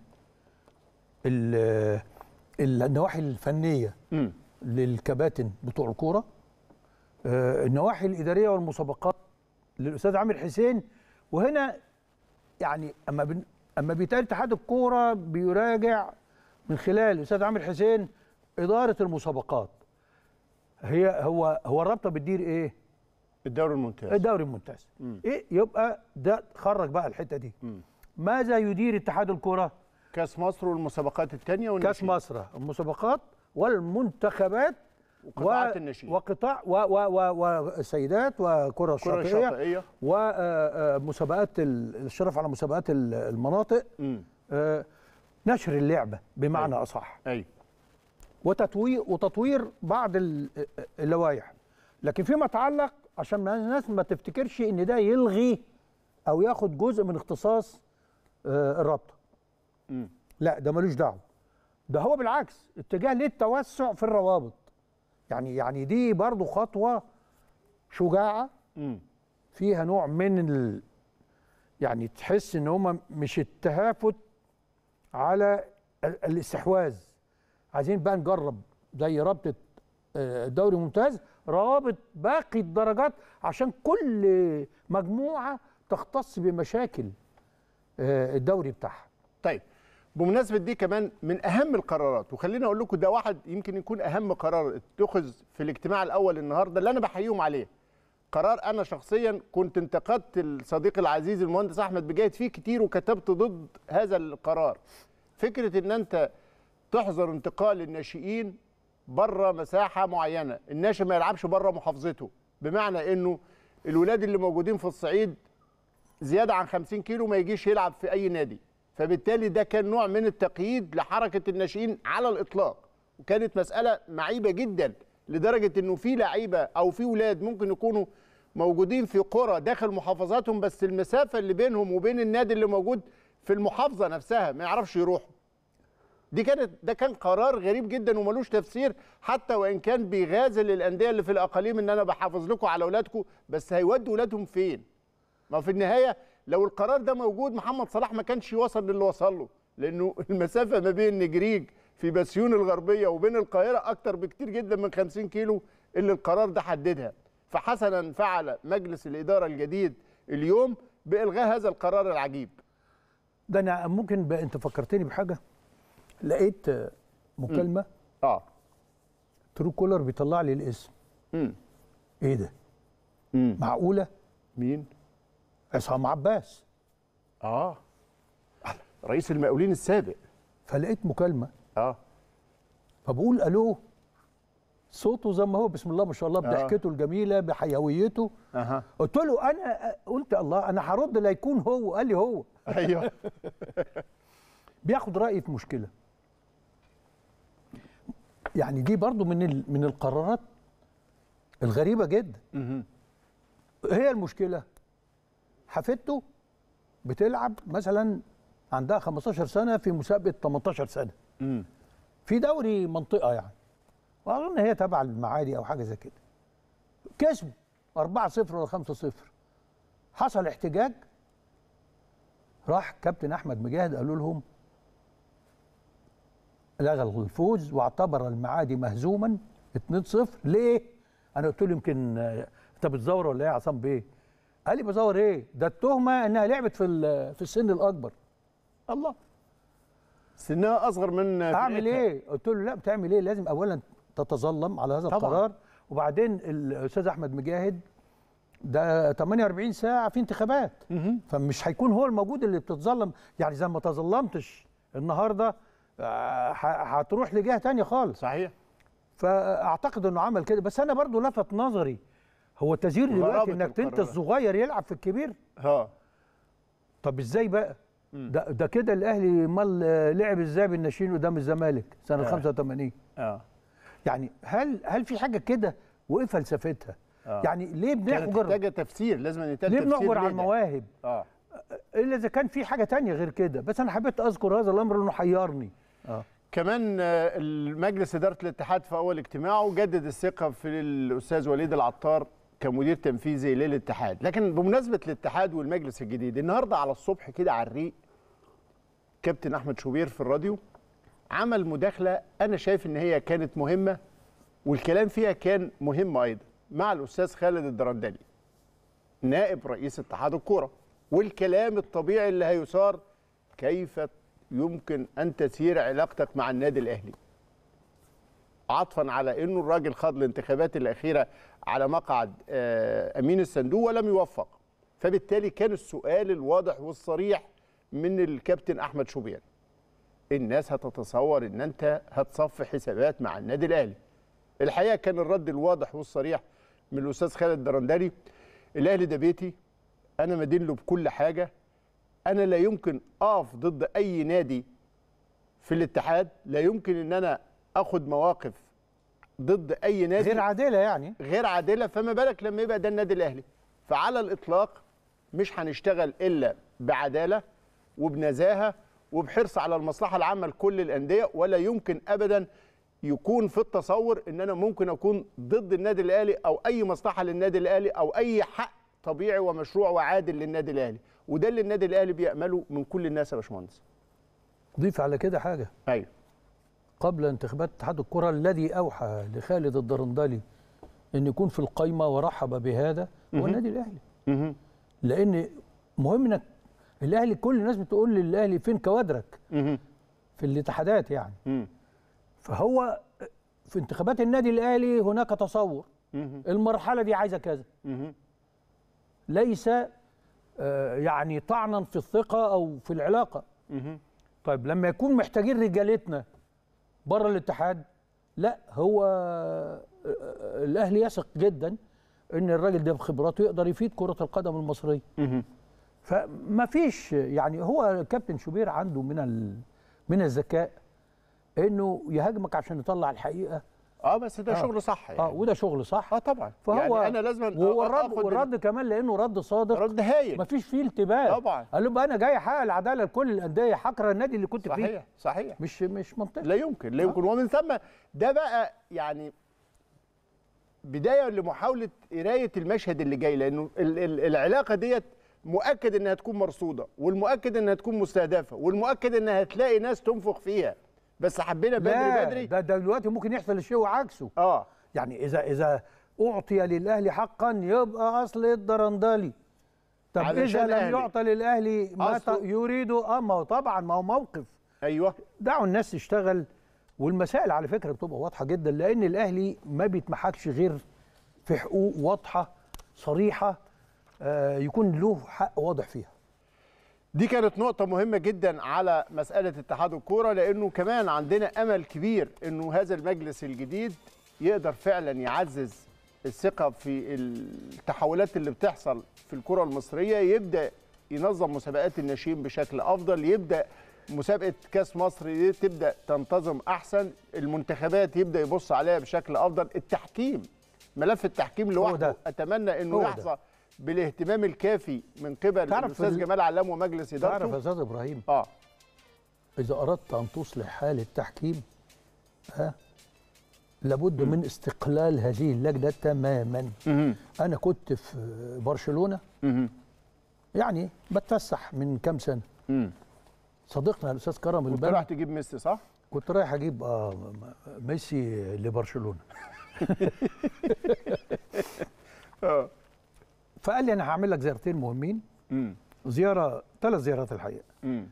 ال- النواحي الفنيه امم للكباتن بتوع الكوره آه، النواحي الاداريه والمسابقات للاستاذ عامر حسين وهنا يعني اما بن اما بيتقال اتحاد الكوره بيراجع من خلال الاستاذ عامر حسين اداره المسابقات هي هو هو الرابطه بتدير ايه؟ الدوري الممتاز الدوري الممتاز مم. ايه يبقى ده خرج بقى الحته دي مم. ماذا يدير اتحاد الكوره؟ كاس مصر والمسابقات الثانيه كاس مصر المسابقات والمنتخبات وقطاعات الناشئين. وقطاع و و و والسيدات وكره كره الشاطئيه شاطئيه ومسابقات الاشراف على مسابقات ال- المناطق امم آه، نشر اللعبه بمعنى أيوة. اصح ايوه وتطوير وتطوير بعض ال- اللوائح لكن فيما يتعلق عشان ما الناس ما تفتكرش ان ده يلغي او ياخد جزء من اختصاص آه، الرابطه امم لا ده ملوش دعوه ده هو بالعكس اتجاه للتوسع في الروابط يعني يعني دي برضو خطوه شجاعه امم فيها نوع من ال... يعني تحس ان هم مش التهافت على ال- الاستحواذ عايزين بقى نجرب زي رابطه آه، الدوري الممتاز روابط باقي الدرجات عشان كل مجموعه تختص بمشاكل آه، الدوري بتاعها طيب بمناسبه دي كمان من اهم القرارات وخليني اقول لكم ده واحد يمكن يكون اهم قرار اتخذ في الاجتماع الاول النهارده اللي انا بحييهم عليه قرار انا شخصيا كنت انتقدت الصديق العزيز المهندس احمد بجايد فيه كتير وكتبت ضد هذا القرار فكره ان انت تحظر انتقال الناشئين بره مساحه معينه الناشئ ما يلعبش بره محافظته بمعنى انه الولاد اللي موجودين في الصعيد زياده عن 50 كيلو ما يجيش يلعب في اي نادي فبالتالي ده كان نوع من التقييد لحركه الناشئين على الاطلاق وكانت مساله معيبه جدا لدرجه انه في لعيبه او في ولاد ممكن يكونوا موجودين في قرى داخل محافظاتهم بس المسافه اللي بينهم وبين النادي اللي موجود في المحافظه نفسها ما يعرفش يروحوا دي كانت ده كان قرار غريب جدا وملوش تفسير حتى وان كان بيغازل الانديه اللي في الاقاليم ان انا بحافظ لكم على اولادكم بس هيودوا اولادهم فين؟ ما في النهايه لو القرار ده موجود محمد صلاح ما كانش يوصل للي وصل له لانه المسافه ما بين نجريج في بسيون الغربيه وبين القاهره اكتر بكتير جدا من 50 كيلو اللي القرار ده حددها فحسنا فعل مجلس الاداره الجديد اليوم بالغاء هذا القرار العجيب ده انا ممكن بقى انت فكرتني بحاجه لقيت آه، مكالمه اه ترو كولر بيطلع لي الاسم امم ايه ده امم معقوله مين عصام عباس اه رئيس المقاولين السابق فلقيت مكالمه اه فبقول الو صوته زي ما هو بسم الله ما شاء الله آه. بضحكته الجميله بحيويته اها قلت له انا قلت الله انا هرد لا يكون هو قال لي هو ايوه بياخد رايي في مشكله يعني دي برضو من ال- من القرارات الغريبه جدا مهم. هي المشكله حفيدته بتلعب مثلا عندها 15 سنه في مسابقه 18 سنه مم. في دوري منطقه يعني واظن هي تبع المعادي او حاجه زي كده كسبوا 4-0 ولا 5-0 حصل احتجاج راح كابتن احمد مجاهد قالوا لهم لغى الفوز واعتبر المعادي مهزوما 2-0 ليه؟ انا قلت له يمكن آه، انت بتزور ولا ايه يا عصام بيه؟ قال لي بزور ايه؟ ده التهمه انها لعبت في ال- في السن الاكبر الله سنها اصغر من اعمل فرقتها. ايه؟ قلت له لا بتعمل ايه؟ لازم اولا تتظلم على هذا طبعاً. القرار وبعدين الاستاذ احمد مجاهد ده 48 ساعه في انتخابات مهم. فمش هيكون هو الموجود اللي بتتظلم يعني زي ما تظلمتش النهارده آه، ه- هتروح لجهه تانية خالص صحيح فاعتقد انه عمل كده بس انا برضو لفت نظري هو التزوير دلوقتي غرابة انك انت القرارات. الصغير يلعب في الكبير ها طب ازاي بقى مم. ده ده كده الاهلي مال آه، لعب ازاي بالناشئين قدام الزمالك سنه آه. 85 اه يعني هل هل في حاجه كده وايه فلسفتها آه. يعني ليه كانت بنحجر محتاجه تفسير لازم يتقال ليه تفسير بنحجر على ليه ده. المواهب اه الا اذا كان في حاجه تانية غير كده بس انا حبيت اذكر هذا الامر لانه حيرني اه كمان آه، المجلس اداره الاتحاد في اول اجتماعه جدد الثقه في الاستاذ وليد العطار كمدير تنفيذي للاتحاد لكن بمناسبه الاتحاد والمجلس الجديد النهارده على الصبح كده على الريق كابتن احمد شوبير في الراديو عمل مداخله انا شايف ان هي كانت مهمه والكلام فيها كان مهم ايضا مع الاستاذ خالد الدرندلي نائب رئيس اتحاد الكوره والكلام الطبيعي اللي هيثار كيف يمكن ان تسير علاقتك مع النادي الاهلي عطفا على انه الراجل خاض الانتخابات الاخيره على مقعد آه، امين الصندوق ولم يوفق فبالتالي كان السؤال الواضح والصريح من الكابتن احمد شوبير الناس هتتصور ان انت هتصفي حسابات مع النادي الاهلي الحقيقه كان الرد الواضح والصريح من الاستاذ خالد درندلي الاهلي ده بيتي انا مدين له بكل حاجه انا لا يمكن اقف ضد اي نادي في الاتحاد لا يمكن ان انا اخد مواقف ضد اي نادي غير عادله يعني غير عادله فما بالك لما يبقى ده النادي الاهلي فعلى الاطلاق مش هنشتغل الا بعداله وبنزاهه وبحرص على المصلحه العامه لكل الانديه ولا يمكن ابدا يكون في التصور ان انا ممكن اكون ضد النادي الاهلي او اي مصلحه للنادي الاهلي او اي حق طبيعي ومشروع وعادل للنادي الاهلي وده اللي النادي الاهلي بيامله من كل الناس يا باشمهندس ضيف على كده حاجه ايوه قبل انتخابات اتحاد الكره الذي اوحى لخالد الدرندلي ان يكون في القايمه ورحب بهذا هو النادي الاهلي مهم. لان مهم انك الاهلي كل الناس بتقول للاهلي فين كوادرك مهم. في الاتحادات يعني مهم. فهو في انتخابات النادي الاهلي هناك تصور مهم. المرحله دي عايزه كذا مهم. ليس آه، يعني طعنا في الثقه او في العلاقه مهم. طيب لما يكون محتاجين رجالتنا بره الاتحاد لا هو الاهلي يثق جدا ان الراجل ده بخبراته يقدر يفيد كره القدم المصريه فما فيش يعني هو كابتن شوبير عنده من ال من الذكاء انه يهاجمك عشان يطلع الحقيقه اه بس ده آه. شغل صح يعني اه وده شغل صح اه طبعا فهو يعني انا لازم والرد آخد والرد كمان لانه رد صادق رد هايل ما فيش فيه التباس طبعا. قال له بقى انا جاي احقق العداله لكل الانديه حقر النادي اللي كنت فيه صحيح صحيح مش مش منطقي لا يمكن لا يمكن ومن ثم ده بقى يعني بدايه لمحاوله قرايه المشهد اللي جاي لانه ال- ال- العلاقه ديت مؤكد انها تكون مرصوده والمؤكد انها تكون مستهدفه والمؤكد انها هتلاقي ناس تنفخ فيها بس حبينا بدري لا بدري ده, ده دلوقتي ممكن يحصل الشيء وعكسه اه يعني اذا اذا اعطي للاهلي حقا يبقى اصل الدرندلي طب علشان اذا لم الأهلي. يعطى للاهلي ما ت- أصله- يريد اه ما هو طبعا ما هو موقف ايوه دعوا الناس تشتغل والمسائل على فكره بتبقى واضحه جدا لان الاهلي ما بيتمحكش غير في حقوق واضحه صريحه آه يكون له حق واضح فيها دي كانت نقطة مهمة جدا على مسألة اتحاد الكورة لأنه كمان عندنا أمل كبير أنه هذا المجلس الجديد يقدر فعلا يعزز الثقة في التحولات اللي بتحصل في الكرة المصرية يبدأ ينظم مسابقات الناشئين بشكل أفضل يبدأ مسابقة كاس مصر دي تبدأ تنتظم أحسن المنتخبات يبدأ يبص عليها بشكل أفضل التحكيم ملف التحكيم لوحده ده. أتمنى أنه هو ده. يحظى بالاهتمام الكافي من قبل تعرف الأستاذ ال- جمال علام ومجلس تعرف يا إدارته استاذ ابراهيم اه إذا أردت أن تصلح حال التحكيم ها لابد من استقلال هذه اللجنة تماما أنا كنت في برشلونة يعني بتفسح من كام سنة صديقنا الأستاذ كرم كنت البنا رايح تجيب ميسي صح؟ كنت رايح أجيب آه م- ميسي لبرشلونة اه فقال لي أنا هعمل لك زيارتين مهمين زيارة ثلاث زيارات الحقيقة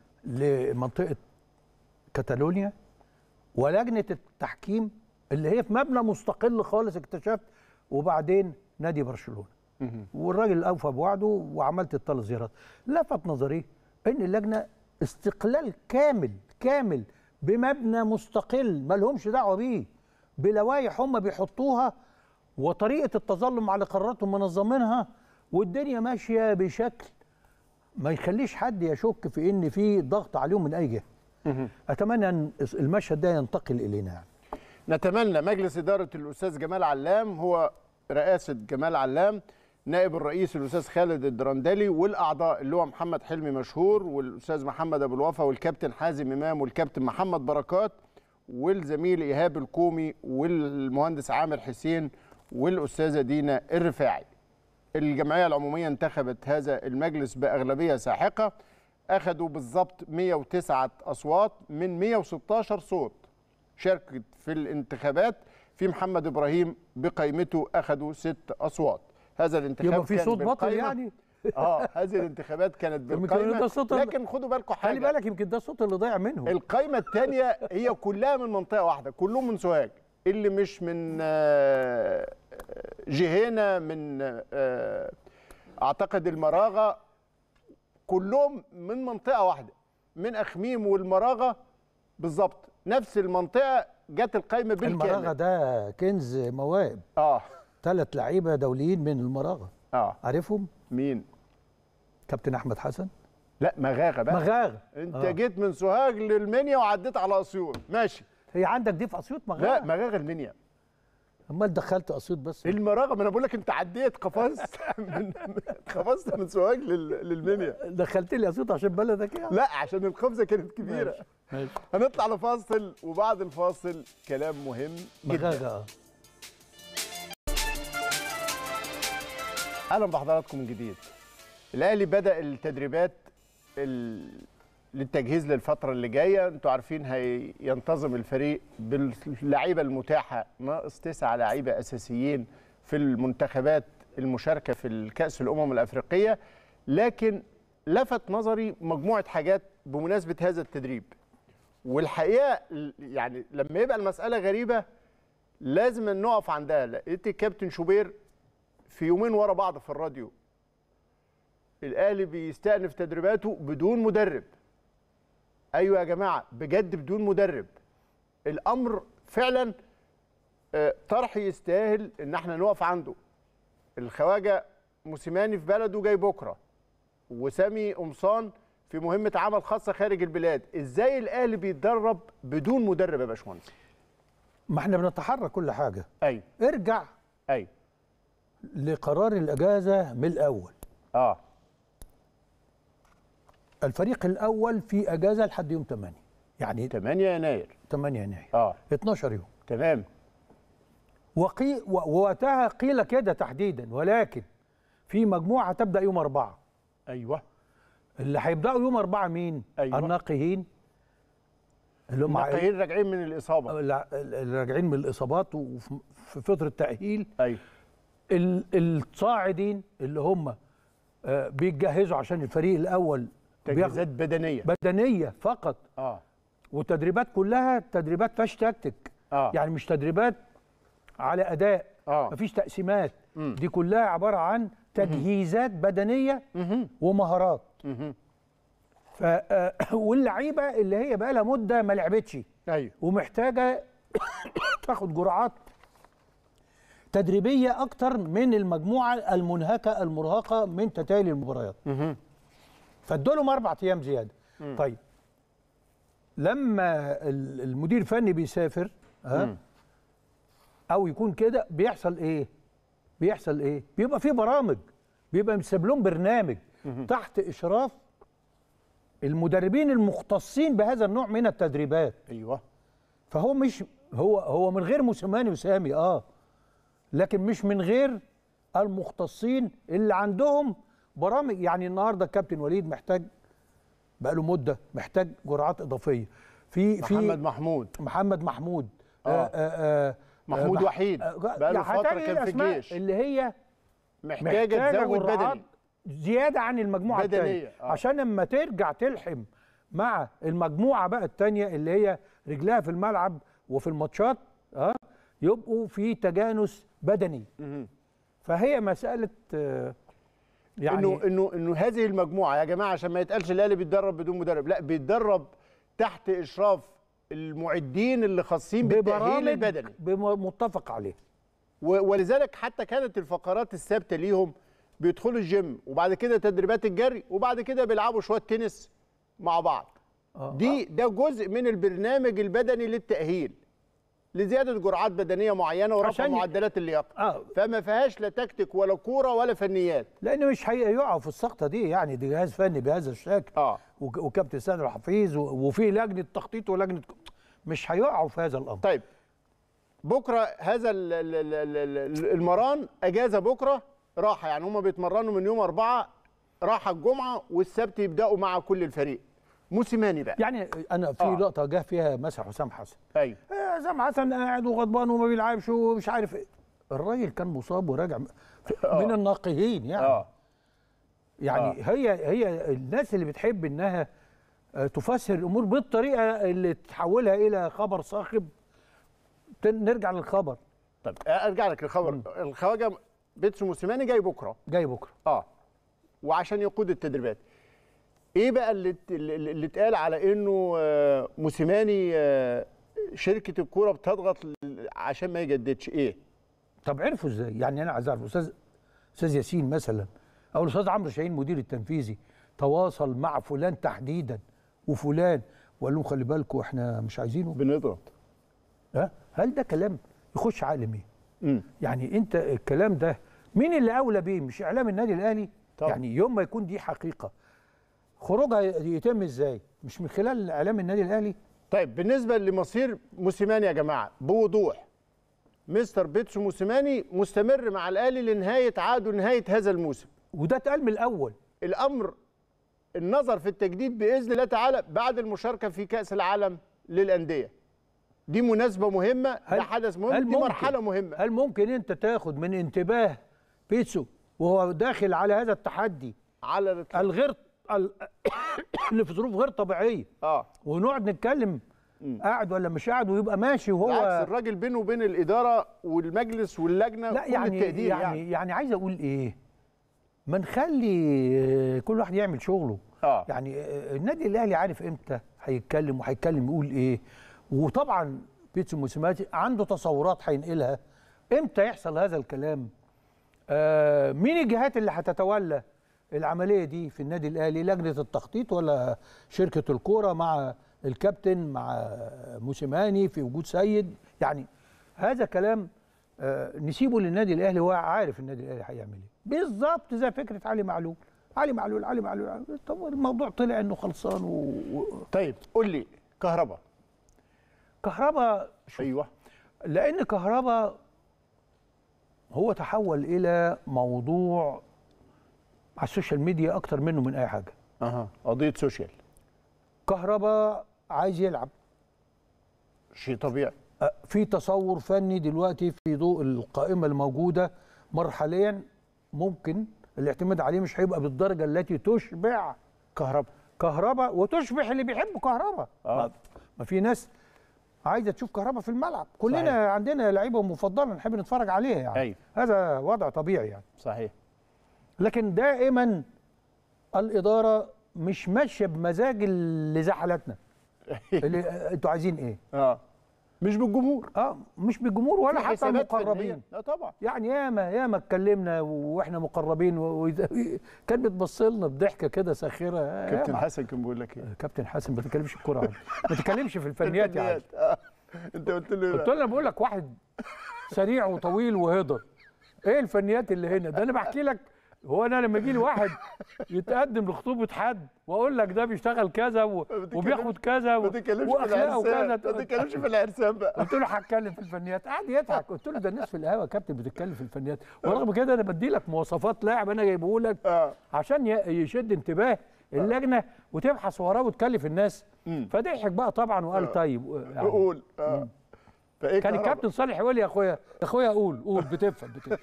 لمنطقة كاتالونيا ولجنة التحكيم اللي هي في مبنى مستقل خالص اكتشفت وبعدين نادي برشلونة والراجل أوفى بوعده وعملت الثلاث زيارات لفت نظري ان اللجنة استقلال كامل كامل بمبنى مستقل ما لهمش دعوة بيه بلوائح هم بيحطوها وطريقة التظلم على قراراتهم منظمينها والدنيا ماشية بشكل ما يخليش حد يشك في ان في ضغط عليهم من اي جهه اتمنى ان المشهد ده ينتقل الينا يعني. نتمنى مجلس إدارة الأستاذ جمال علام هو رئاسة جمال علام نائب الرئيس الأستاذ خالد الدرندلي والأعضاء اللي هو محمد حلمي مشهور والأستاذ محمد أبو الوفا والكابتن حازم إمام والكابتن محمد بركات والزميل إيهاب الكومي والمهندس عامر حسين والأستاذة دينا الرفاعي الجمعية العمومية انتخبت هذا المجلس بأغلبية ساحقة أخذوا بالضبط 109 أصوات من 116 صوت شاركت في الانتخابات في محمد إبراهيم بقيمته أخذوا ست أصوات هذا الانتخاب يبقى في كان صوت بطل بالقايمة- يعني اه هذه الانتخابات كانت يمكن بالقايمة ده صوت ال- لكن خدوا بالكم حاجة خلي بالك يمكن ده الصوت اللي ضايع منهم القايمة الثانية هي كلها من منطقة واحدة كلهم من سوهاج اللي مش من آه، جهينة من آه، أعتقد المراغة كلهم من منطقة واحدة من أخميم والمراغة بالظبط نفس المنطقة جت القايمة المراغه بالكامل ده كنز مواهب اه ثلاث لعيبه دوليين من المراغه اه عارفهم مين؟ كابتن احمد حسن لا مغاغة بقى مغاغه انت آه. جيت من سوهاج للمنيا وعديت على اسيوط ماشي هي عندك دي في اسيوط لا مغاغه مغاغة المنيا امال دخلت اسيوط بس المراغه ما انا بقول لك انت عديت قفزت من قفزت من سوهاج لل- للمنيا دخلت لي اسيوط عشان بلدك يعني لا عشان القفزه كانت كبيره ماشي، ماشي هنطلع لفاصل وبعد الفاصل كلام مهم جدا مغاغه آه. اهلا بحضراتكم من جديد الاهلي بدا التدريبات ال- للتجهيز للفتره اللي جايه انتوا عارفين هينتظم الفريق باللعيبه المتاحه ناقص تسعة لعيبه اساسيين في المنتخبات المشاركه في الكاس الامم الافريقيه لكن لفت نظري مجموعه حاجات بمناسبه هذا التدريب والحقيقه ال- يعني لما يبقى المساله غريبه لازم نقف عندها لقيت الكابتن شوبير في يومين ورا بعض في الراديو الاهلي بيستأنف تدريباته بدون مدرب ايوه يا جماعه بجد بدون مدرب الامر فعلا آه، طرح يستاهل ان احنا نقف عنده الخواجه موسيماني في بلده جاي بكره وسامي قمصان في مهمه عمل خاصه خارج البلاد ازاي الاهلي بيتدرب بدون مدرب يا باشمهندس ما احنا بنتحرك كل حاجه ايوه ارجع ايوه لقرار الاجازه من الاول اه الفريق الاول في اجازه لحد يوم 8 يعني 8 يناير 8 يناير اه 12 يوم تمام وقي و- ووقتها قيل كده تحديدا ولكن في مجموعه تبدا يوم أربعة ايوه اللي هيبداوا يوم أربعة مين؟ أيوة. الناقهين اللي هم الناقيين راجعين من الاصابه اللي اللي راجعين من الاصابات وفي في فتره تاهيل ايوه ال- الصاعدين اللي هم آه، بيتجهزوا عشان الفريق الاول بياخد تجهيزات بدنيه بدنيه فقط اه والتدريبات كلها تدريبات فاش تكتيك اه يعني مش تدريبات على اداء اه مفيش تقسيمات مم. دي كلها عباره عن تجهيزات بدنيه مهم. ومهارات مهم. ف آه، واللعيبه اللي هي بقى لها مده ما لعبتش ايوه ومحتاجه تاخد جرعات تدريبيه اكتر من المجموعه المنهكه المرهقه من تتالي المباريات مهم. فادولهم اربع ايام زياده طيب لما ال- المدير الفني بيسافر ها مم. او يكون كده بيحصل ايه بيحصل ايه بيبقى في برامج بيبقى مساب لهم برنامج تحت اشراف المدربين المختصين بهذا النوع من التدريبات ايوه فهو مش هو هو من غير موسيماني وسامي اه لكن مش من غير المختصين اللي عندهم برامج يعني النهارده الكابتن وليد محتاج بقى له مده محتاج جرعات اضافيه في في محمد محمود محمد محمود آه. آه آه آه محمود بح- وحيد آه، بقى له يعني فتره هتلاقي كان في الأسماء الجيش اللي هي محتاجه محتاجه تزود جرعات بدني زياده عن المجموعه بدنية، الثانيه آه. عشان لما ترجع تلحم مع المجموعه بقى الثانيه اللي هي رجلها في الملعب وفي الماتشات اه يبقوا في تجانس بدني مهم. فهي مساله آه، يعني انه انه انه هذه المجموعه يا جماعه عشان ما يتقالش الاهلي بيتدرب بدون مدرب لا بيتدرب تحت اشراف المعدين اللي خاصين بالتاهيل ببرامج البدني بم- متفق عليه و- ولذلك حتى كانت الفقرات الثابته ليهم بيدخلوا الجيم وبعد كده تدريبات الجري وبعد كده بيلعبوا شويه تنس مع بعض آه. دي ده جزء من البرنامج البدني للتاهيل لزياده جرعات بدنيه معينه ورفع عشان ي- معدلات اللياقه اه فما فيهاش لا تكتيك ولا كوره ولا فنيات لان مش هيقعوا في السقطه دي يعني دي جهاز فني بهذا الشكل اه وك- وكابتن سيد الحفيظ و- وفي لجنه تخطيط ولجنه مش هيقعوا في هذا الامر طيب بكره هذا ال- ال- ال- ال- ال- المران اجازه بكره راحه يعني هم بيتمرنوا من يوم أربعة راحه الجمعه والسبت يبداوا مع كل الفريق موسيماني بقى يعني انا في آه. لقطه جه فيها مسح حسام حسن ايوه إيه حسام حسن قاعد وغضبان وما بيلعبش ومش عارف ايه الراجل كان مصاب وراجع م- من الناقهين يعني اه يعني هي هي الناس اللي بتحب انها آه، تفسر الامور بالطريقه اللي تحولها الى خبر صاخب تن- نرجع للخبر طب ارجع لك للخبر الخواجه بيتسو موسيماني جاي بكره جاي بكره اه وعشان يقود التدريبات ايه بقى اللي اللي اللي اتقال على انه آه، موسيماني آه، شركه الكوره بتضغط عشان ما يجددش ايه طب عرفوا ازاي؟ يعني انا عايز اعرف استاذ استاذ ياسين مثلا او الاستاذ عمرو شاهين مدير التنفيذي تواصل مع فلان تحديدا وفلان وقال لهم خلي بالكم احنا مش عايزينه بنضغط ها هل ده كلام يخش عالم ايه؟ امم يعني انت الكلام ده مين اللي اولى بيه؟ مش اعلام النادي الاهلي؟ طبعا. يعني يوم ما يكون دي حقيقه خروجها يتم ازاي؟ مش من خلال اعلام النادي الاهلي؟ طيب بالنسبه لمصير موسيماني يا جماعه بوضوح مستر بيتسو موسيماني مستمر مع الاهلي لنهايه عقده نهايه هذا الموسم وده اتقال من الاول الامر النظر في التجديد باذن الله تعالى بعد المشاركه في كاس العالم للانديه دي مناسبه مهمه ده هل- حدث مهم هل دي ممكن- مرحله مهمه هل ممكن انت تاخد من انتباه بيتسو وهو داخل على هذا التحدي على الإطلاق. الغير ال- اللي في ظروف غير طبيعيه اه ونقعد نتكلم قاعد ولا مش قاعد ويبقى ماشي بالعكس وهو الراجل بينه وبين الاداره والمجلس واللجنه لا كل يعني التقدير يعني يعني, يعني عايز اقول ايه ما نخلي كل واحد يعمل شغله اه يعني النادي الاهلي عارف امتى هيتكلم وهيتكلم يقول ايه وطبعا بيتسو موسيماتي عنده تصورات هينقلها امتى يحصل هذا الكلام آه مين الجهات اللي هتتولى العمليه دي في النادي الاهلي لجنه التخطيط ولا شركه الكوره مع الكابتن مع موسيماني في وجود سيد يعني هذا كلام آه نسيبه للنادي الاهلي هو عارف النادي الاهلي هيعمل ايه بالظبط زي فكره علي معلول علي معلول علي معلول علي- طب الموضوع طلع انه خلصان و... و... طيب قول لي كهرباء كهربا ايوه لان كهربا هو تحول الى موضوع على السوشيال ميديا اكتر منه من اي حاجه اها قضيه سوشيال كهربا عايز يلعب شيء طبيعي أه، في تصور فني دلوقتي في ضوء القائمه الموجوده مرحليا ممكن الاعتماد عليه مش هيبقى بالدرجه التي تشبع كهرباء كهربا وتشبع اللي بيحبوا كهربا آه. ما- ما في ناس عايزه تشوف كهربا في الملعب كلنا صحيح. عندنا لعيبه مفضله نحب نتفرج عليها يعني أيوة. هذا وضع طبيعي يعني صحيح لكن دائما الاداره مش ماشيه بمزاج اللي زعلتنا اللي آه، انتوا عايزين ايه اه مش بالجمهور اه مش بالجمهور ولا في حتى حسابات فنية. المقربين لا طبعا يعني ياما ياما اتكلمنا واحنا مقربين و... و... كان بتبص لنا بضحكه كده ساخره كابتن ياما. حسن كان بيقول لك ايه كابتن حسن ما تتكلمش الكوره عنه. ما تتكلمش في الفنيات يا عم آه. انت قلت له قلت له انا بقول لك واحد سريع وطويل وهضر ايه الفنيات اللي هنا ده انا بحكي لك هو انا لما يجي لي واحد يتقدم لخطوبه حد واقول لك ده بيشتغل كذا و... بتتكلمش- وبياخد كذا ما و... تتكلمش في واخلاقه العرسان كذا ما تتكلمش في العرسان بقى قلت له هتكلم في الفنيات قعد يضحك قلت له ده الناس في القهوه يا كابتن بتتكلم في الفنيات ورغم كده انا بدي لك مواصفات لاعب انا جايبه لك اه عشان ي- يشد انتباه اللجنه وتبحث وراه وتكلف الناس مم. فضحك بقى طبعا وقال طيب يعني قول اه فايه كان كهرباء؟ الكابتن صالح يقول لي يا اخويا يا اخويا قول قول بتفهم بتفهم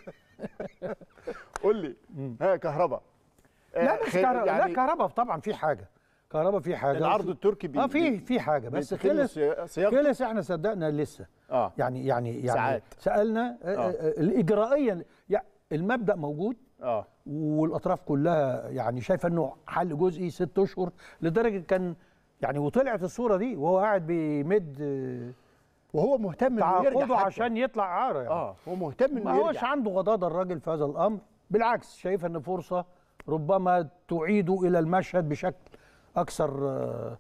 قول لي ها كهرباء لا مش خير- كهرباء يعني لا كهرباء طبعا في حاجه كهرباء في حاجه العرض التركي بي اه في بي- في حاجه بس بيتم خلص صيا- صياغته. خلص احنا صدقنا لسه اه يعني يعني يعني ساعات. سالنا آه. آه. آه الاجرائيا يعني المبدا موجود اه والاطراف كلها يعني شايفه انه حل جزئي ست اشهر لدرجه كان يعني وطلعت الصوره دي وهو قاعد بيمد آه، وهو مهتم انه يرجع تعاقده حتى. عشان يطلع عاره يعني اه هو مهتم ما انه هوش يرجع عنده غضاضه الراجل في هذا الامر بالعكس شايف ان فرصه ربما تعيده الى المشهد بشكل اكثر آه،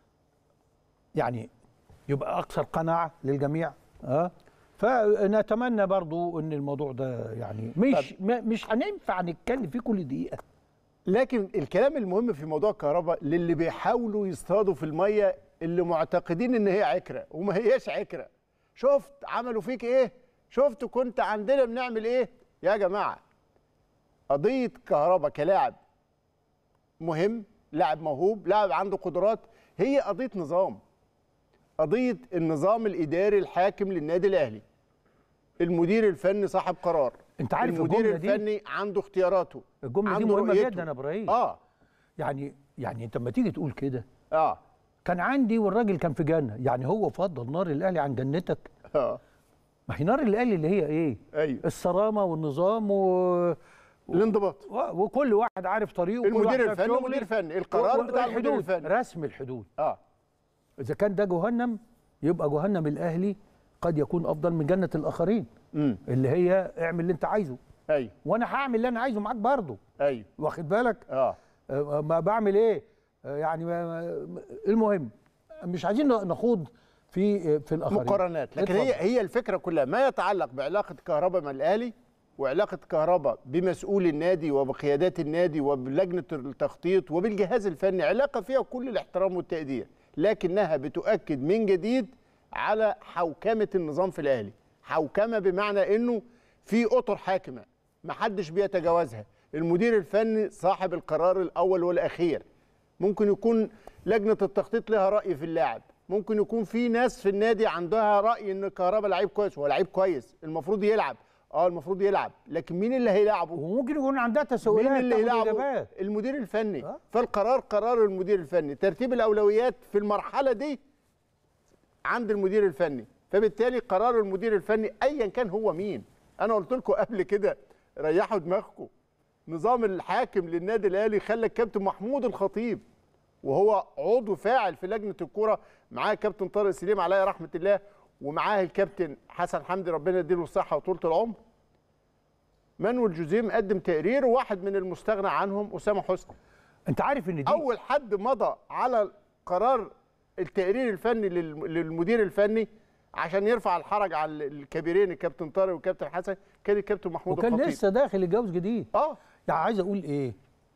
يعني يبقى اكثر قناعه للجميع اه فنتمنى برضو ان الموضوع ده يعني مش ما- مش هننفع نتكلم فيه كل دقيقه لكن الكلام المهم في موضوع الكهرباء للي بيحاولوا يصطادوا في الميه اللي معتقدين ان هي عكره وما هياش عكره شفت عملوا فيك ايه شفت كنت عندنا بنعمل ايه يا جماعه قضيه كهرباء كلاعب مهم لاعب موهوب لاعب عنده قدرات هي قضيه نظام قضيه النظام الاداري الحاكم للنادي الاهلي المدير الفني صاحب قرار انت عارف المدير الجملة دي- الفني عنده اختياراته الجمله دي عنده مهمه رؤيته. جدا يا ابراهيم اه يعني يعني انت لما تيجي تقول كده اه كان عندي والراجل كان في جنه يعني هو فضل نار الاهلي عن جنتك اه ما هي نار الاهلي اللي هي ايه ايوه الصرامه والنظام و... الانضباط و... وكل واحد عارف طريقه وكل واحد المدير شاف الفني شغله. ومدير فني القرار و- بتاع المدير والحدود، الفني رسم الحدود اه اذا كان ده جهنم يبقى جهنم الاهلي قد يكون افضل من جنه الاخرين امم اللي هي اعمل اللي انت عايزه ايوه وانا هعمل اللي انا عايزه معاك برضه ايوه واخد بالك اه آه، ما بعمل ايه آه، يعني ما ما- المهم مش عايزين نخوض في في الاخرين مقارنات لكن اتفضل. هي هي الفكره كلها ما يتعلق بعلاقه كهرباء مع الاهلي وعلاقه كهرباء بمسؤول النادي وبقيادات النادي وبلجنه التخطيط وبالجهاز الفني علاقه فيها كل الاحترام والتقدير لكنها بتؤكد من جديد على حوكمه النظام في الاهلي حوكمه بمعنى انه في اطر حاكمه محدش بيتجاوزها المدير الفني صاحب القرار الاول والاخير ممكن يكون لجنه التخطيط لها راي في اللاعب ممكن يكون في ناس في النادي عندها راي ان كهربا لعيب كويس هو لعيب كويس المفروض يلعب اه المفروض يلعب لكن مين اللي هيلعبه وممكن يكون عندها تساؤلات مين اللي تاخد يلعبه إجابات. المدير الفني آه. فالقرار قرار المدير الفني ترتيب الاولويات في المرحله دي عند المدير الفني فبالتالي قرار المدير الفني ايا كان هو مين انا قلت لكم قبل كده ريحوا دماغكم نظام الحاكم للنادي الاهلي خلى الكابتن محمود الخطيب وهو عضو فاعل في لجنه الكوره معاه كابتن طارق سليم عليه رحمه الله ومعاه الكابتن حسن حمدي ربنا يديله الصحه وطولة العمر مانويل جوزيه مقدم تقرير وواحد من المستغنى عنهم اسامه حسني انت عارف ان دي اول حد مضى على قرار التقرير الفني للم- للمدير الفني عشان يرفع الحرج على الكبيرين الكابتن طارق والكابتن حسن كان الكابتن محمود وكان الخطيب لسه داخل الجواز جديد اه يعني عايز اقول ايه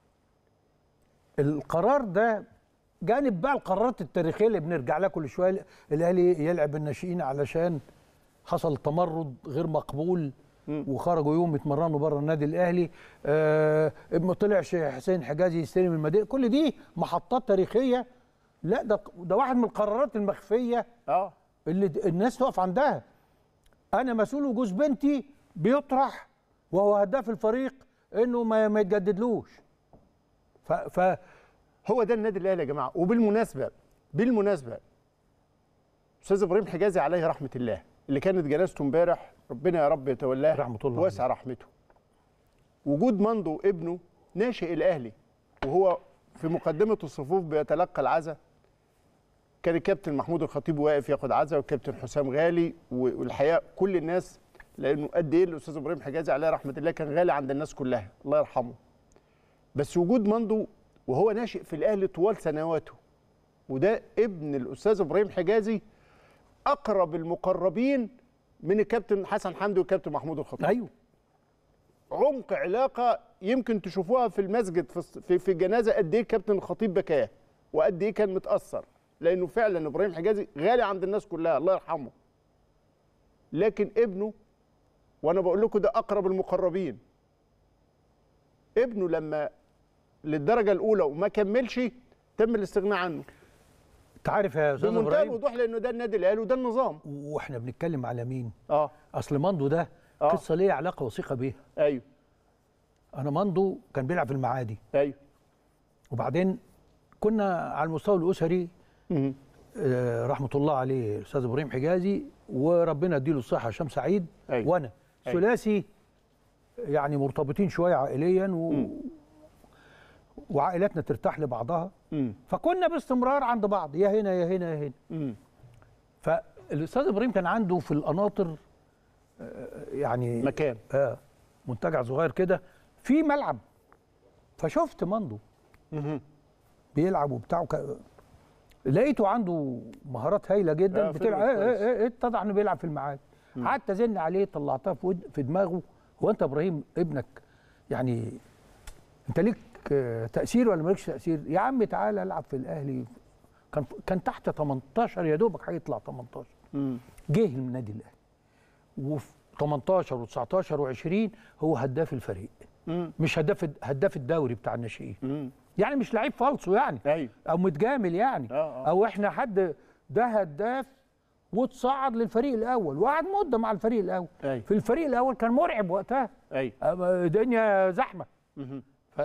القرار ده جانب بقى القرارات التاريخيه اللي بنرجع لها كل شويه الاهلي يلعب الناشئين علشان حصل تمرد غير مقبول وخرجوا يوم يتمرنوا بره النادي الاهلي آه ما طلعش حسين حجازي يستلم المدينه كل دي محطات تاريخيه لا ده ده واحد من القرارات المخفيه اه اللي د- الناس تقف عندها انا مسؤول وجوز بنتي بيطرح وهو هداف الفريق انه ما, ما يتجددلوش ف, ف هو ده النادي الاهلي يا جماعه وبالمناسبه بالمناسبه استاذ ابراهيم حجازي عليه رحمه الله اللي كانت جنازته امبارح ربنا يا رب يتولاه رحمة الله واسع رحمته وجود مندو ابنه ناشئ الاهلي وهو في مقدمه الصفوف بيتلقى العزاء كان الكابتن محمود الخطيب واقف ياخد عزاء والكابتن حسام غالي والحقيقه كل الناس لانه قد ايه الاستاذ ابراهيم حجازي عليه رحمه الله كان غالي عند الناس كلها الله يرحمه بس وجود مندو وهو ناشئ في الاهلي طوال سنواته وده ابن الاستاذ ابراهيم حجازي اقرب المقربين من الكابتن حسن حمدي والكابتن محمود الخطيب ايوه عمق علاقه يمكن تشوفوها في المسجد في الص- في, في الجنازه قد ايه كابتن الخطيب بكاه وقد ايه كان متاثر لانه فعلا ابراهيم حجازي غالي عند الناس كلها الله يرحمه لكن ابنه وانا بقول لكم ده اقرب المقربين ابنه لما للدرجه الاولى وما كملش تم الاستغناء عنه انت عارف يا استاذ بمنتهى ابراهيم الوضوح لانه ده النادي الاهلي وده النظام واحنا بنتكلم على مين اه اصل ماندو ده آه. قصه ليها علاقه وثيقه بيها ايوه انا ماندو كان بيلعب في المعادي ايوه وبعدين كنا على المستوى الاسري مهم. آه، رحمه الله عليه الاستاذ ابراهيم حجازي وربنا يديله الصحه هشام سعيد أيوة. وانا أيوة. ثلاثي يعني مرتبطين شويه عائليا و... وعائلاتنا ترتاح لبعضها مم. فكنا باستمرار عند بعض يا هنا يا هنا يا هنا مم. فالاستاذ ابراهيم كان عنده في القناطر آه، يعني مكان آه منتجع صغير كده في ملعب فشفت ماندو مهم. بيلعب وبتاع وك... لقيته عنده مهارات هايله جدا آه، بتلعب فيرود ايه كويس. ايه ايه اتضح انه بيلعب في المعاد قعدت ازن عليه طلعتها في ود... في دماغه هو انت ابراهيم ابنك يعني انت ليك آه، تاثير ولا مالكش تاثير يا عم تعالى العب في الاهلي كان كان تحت 18 يا دوبك هيطلع 18 مم. جه النادي الاهلي وفي 18 و19 و20 هو هداف الفريق مم. مش هداف هداف الدوري بتاع الناشئين مم. يعني مش لعيب فالصو يعني ايوه او متجامل يعني آه، آه. او احنا حد ده هداف وتصعد للفريق الاول وقعد مده مع الفريق الاول أيوة. في الفريق الاول كان مرعب وقتها ايوه أما الدنيا زحمه مهم.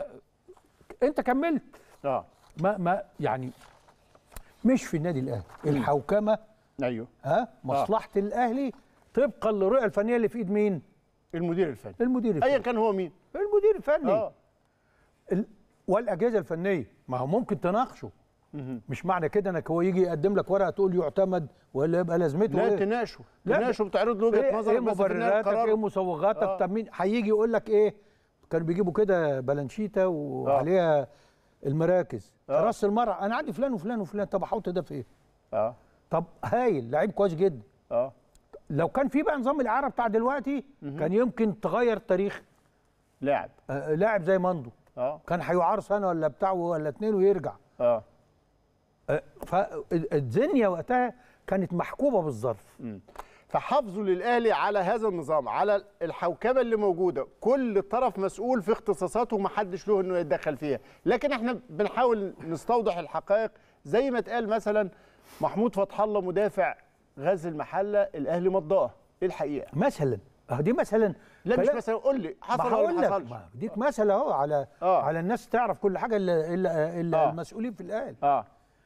انت كملت اه ما ما يعني مش في النادي الاهلي الحوكمه ايوه ها مصلحه الاهلي طبقا للرؤيه الفنيه اللي في ايد مين المدير الفني المدير ايا الفني كان هو مين المدير الفني اه ال- والاجهزه الفنيه ما هو ممكن تناقشه مهم. مش معنى كده انك هو يجي يقدم لك ورقه تقول يعتمد ولا يبقى لازمته لا ايه تناقشه لا، تناقشه بتعرض له وجهه ايه, نظرك إيه بس في النهايه مبرراتك ايه القرار مسوغاتك آه. طب مين هيجي يقول لك ايه كانوا بيجيبوا كده بلانشيتا وعليها المراكز آه. راس المرأة انا عندي فلان وفلان وفلان طب احط ده في ايه اه طب هايل لعيب كويس جدا اه لو كان في بقى نظام الاعاره بتاع دلوقتي كان يمكن تغير تاريخ لاعب آه، لاعب زي ماندو اه كان هيعار سنه ولا بتاع ولا اتنين ويرجع اه آه، فالدنيا وقتها كانت محكومه بالظرف فحافظوا للاهلي على هذا النظام على الحوكمه اللي موجوده كل طرف مسؤول في اختصاصاته ومحدش له انه يتدخل فيها لكن احنا بنحاول نستوضح الحقائق زي ما اتقال مثلا محمود فتح الله مدافع غزل المحله الاهلي مضاه ايه الحقيقه مثلا اه دي مثلا لا مش كلام- مثلا قول لي ما حصل هقول ولا لك ما حصلش ما ديك مثل اهو على آه. على الناس تعرف كل حاجه الا الا الا آه. المسؤولين في الاهلي اه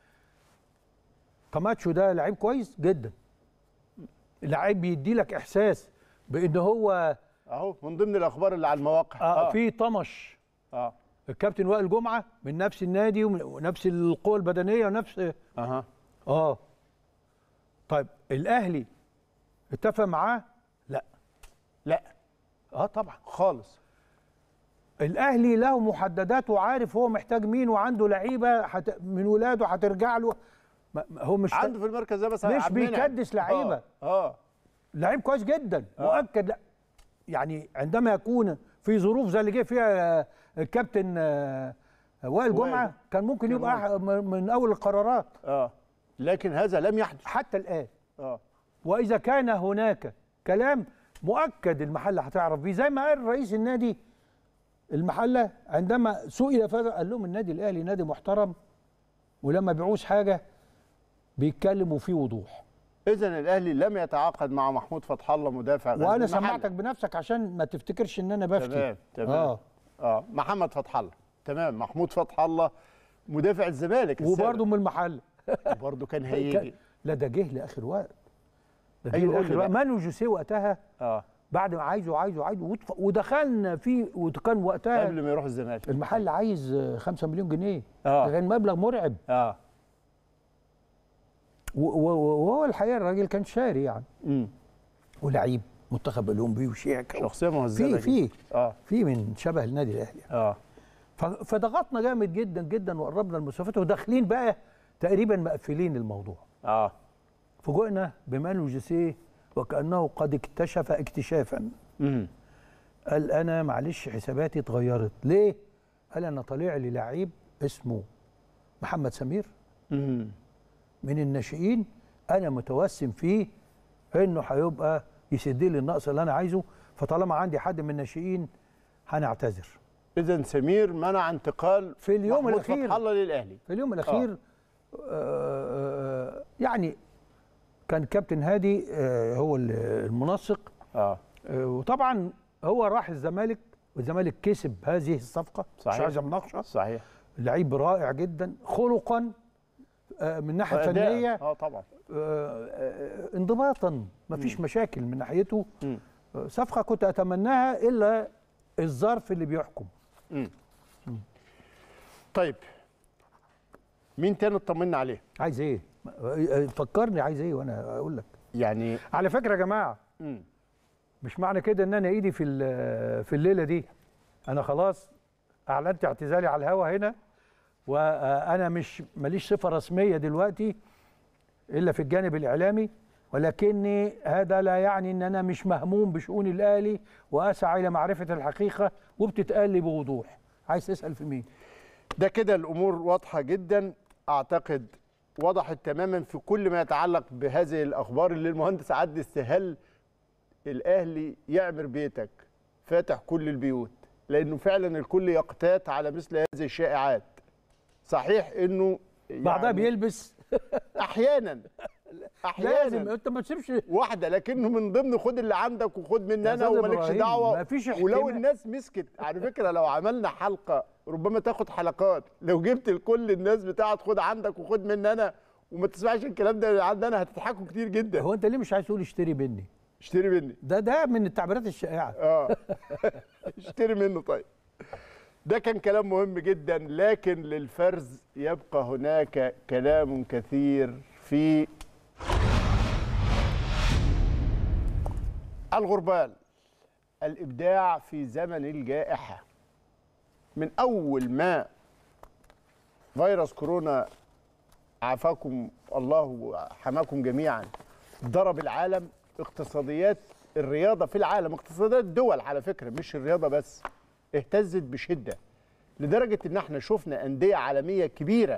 كاماتشو ده لعيب كويس جدا لعيب بيدي لك احساس بان هو اهو من ضمن الاخبار اللي على المواقع آه في طمش اه الكابتن وائل جمعه من نفس النادي ومن- ونفس القوه البدنيه ونفس اها اه طيب الاهلي اتفق معاه لا لا اه طبعا خالص الاهلي له محددات وعارف هو محتاج مين وعنده لعيبه حت... من ولاده هترجع له ما- ما- هو مش عنده في المركز ده بس مش عبد المنعم. بيكدس لعيبة. اه, آه. لعيب كويس جدا آه. مؤكد لا يعني عندما يكون في ظروف زي اللي جه فيها آه، الكابتن آه، وائل وائل. جمعه كان ممكن كان يبقى أح- من من اول القرارات اه لكن هذا لم يحدث حتى الان اه واذا كان هناك كلام مؤكد المحله هتعرف بيه زي ما قال رئيس النادي المحله عندما سئل فاز قال لهم النادي الاهلي نادي محترم ولما بيعوز حاجه بيتكلموا فيه وضوح اذا الاهلي لم يتعاقد مع محمود فتح الله مدافع غزل وانا المحلة. سمعتك بنفسك عشان ما تفتكرش ان انا بفتي تمام تمام اه اه محمد فتح الله تمام محمود فتح الله مدافع الزمالك وبرضه من المحل برضه كان هيجي لا ده جه لاخر وقت ده جه أيوة، قول لي لاخر وقت بقى. مانو جوسيه وقتها اه بعد ما عايزه عايزه عايزه وتف- ودخلنا فيه وكان وقتها قبل ما يروح الزمالك المحل عايز 5 مليون جنيه آه. ده كان مبلغ مرعب اه و- و- وهو الحقيقه الراجل كان شاري يعني امم ولعيب منتخب اولمبي وشيك شخصيه مهذبه في جدا. في اه في من شبه النادي الاهلي اه ف- فضغطنا جامد جدا جدا وقربنا المسافات وداخلين بقى تقريبا مقفلين الموضوع اه فوجئنا بمانو جوسيه وكانه قد اكتشف اكتشافا امم قال انا معلش حساباتي اتغيرت ليه قال انا طالع لي لعيب اسمه محمد سمير امم من الناشئين انا متوسم فيه انه هيبقى يسد لي النقص اللي انا عايزه فطالما عندي حد من الناشئين هنعتذر اذا سمير منع انتقال في اليوم محمود الأخير. فتح الله للاهلي في اليوم الاخير آه. آه يعني كان كابتن هادي آه هو ال- المنسق اه آه وطبعا هو راح الزمالك والزمالك كسب هذه الصفقه صحيح. مش عايز مناقشه صحيح لعيب رائع جدا خلقا آه من ناحيه وأداء. فنيه اه طبعا آه، آه، انضباطا ما فيش مشاكل من ناحيته مم. آه، صفقه كنت اتمناها الا الظرف اللي بيحكم طيب مين تاني اطمنا عليه عايز ايه آه، فكرني عايز ايه وانا اقول لك يعني على فكره يا جماعه مم. مش معنى كده ان انا ايدي في ال- في الليله دي انا خلاص اعلنت اعتزالي على الهوا هنا وانا مش ماليش صفه رسميه دلوقتي الا في الجانب الاعلامي ولكني هذا لا يعني ان انا مش مهموم بشؤون الاهلي واسعى الى معرفه الحقيقه وبتتقال لي بوضوح عايز تسال في مين ده كده الامور واضحه جدا اعتقد وضحت تماما في كل ما يتعلق بهذه الاخبار اللي المهندس عدلي استهل الاهلي يعمر بيتك فاتح كل البيوت لانه فعلا الكل يقتات على مثل هذه الشائعات صحيح انه بعضها بيلبس احيانا احيانا لازم انت ما تسيبش واحده لكنه من ضمن خد اللي عندك وخد مني يا انا أستاذ ومالكش إبراهيم، دعوه مفيش ولو احتمال. الناس مسكت على فكره لو عملنا حلقه ربما تاخد حلقات لو جبت لكل الناس بتاعت خد عندك وخد مني انا وما تسمعش الكلام ده عندنا هتضحكوا كتير جدا هو انت ليه مش عايز تقول اشتري مني اشتري مني ده ده من التعبيرات الشائعه اه اشتري منه طيب ده كان كلام مهم جدا لكن للفرز يبقى هناك كلام كثير في الغربال الابداع في زمن الجائحه من اول ما فيروس كورونا عافاكم الله وحماكم جميعا ضرب العالم اقتصاديات الرياضه في العالم اقتصاديات الدول على فكره مش الرياضه بس اهتزت بشده لدرجه ان احنا شفنا انديه عالميه كبيره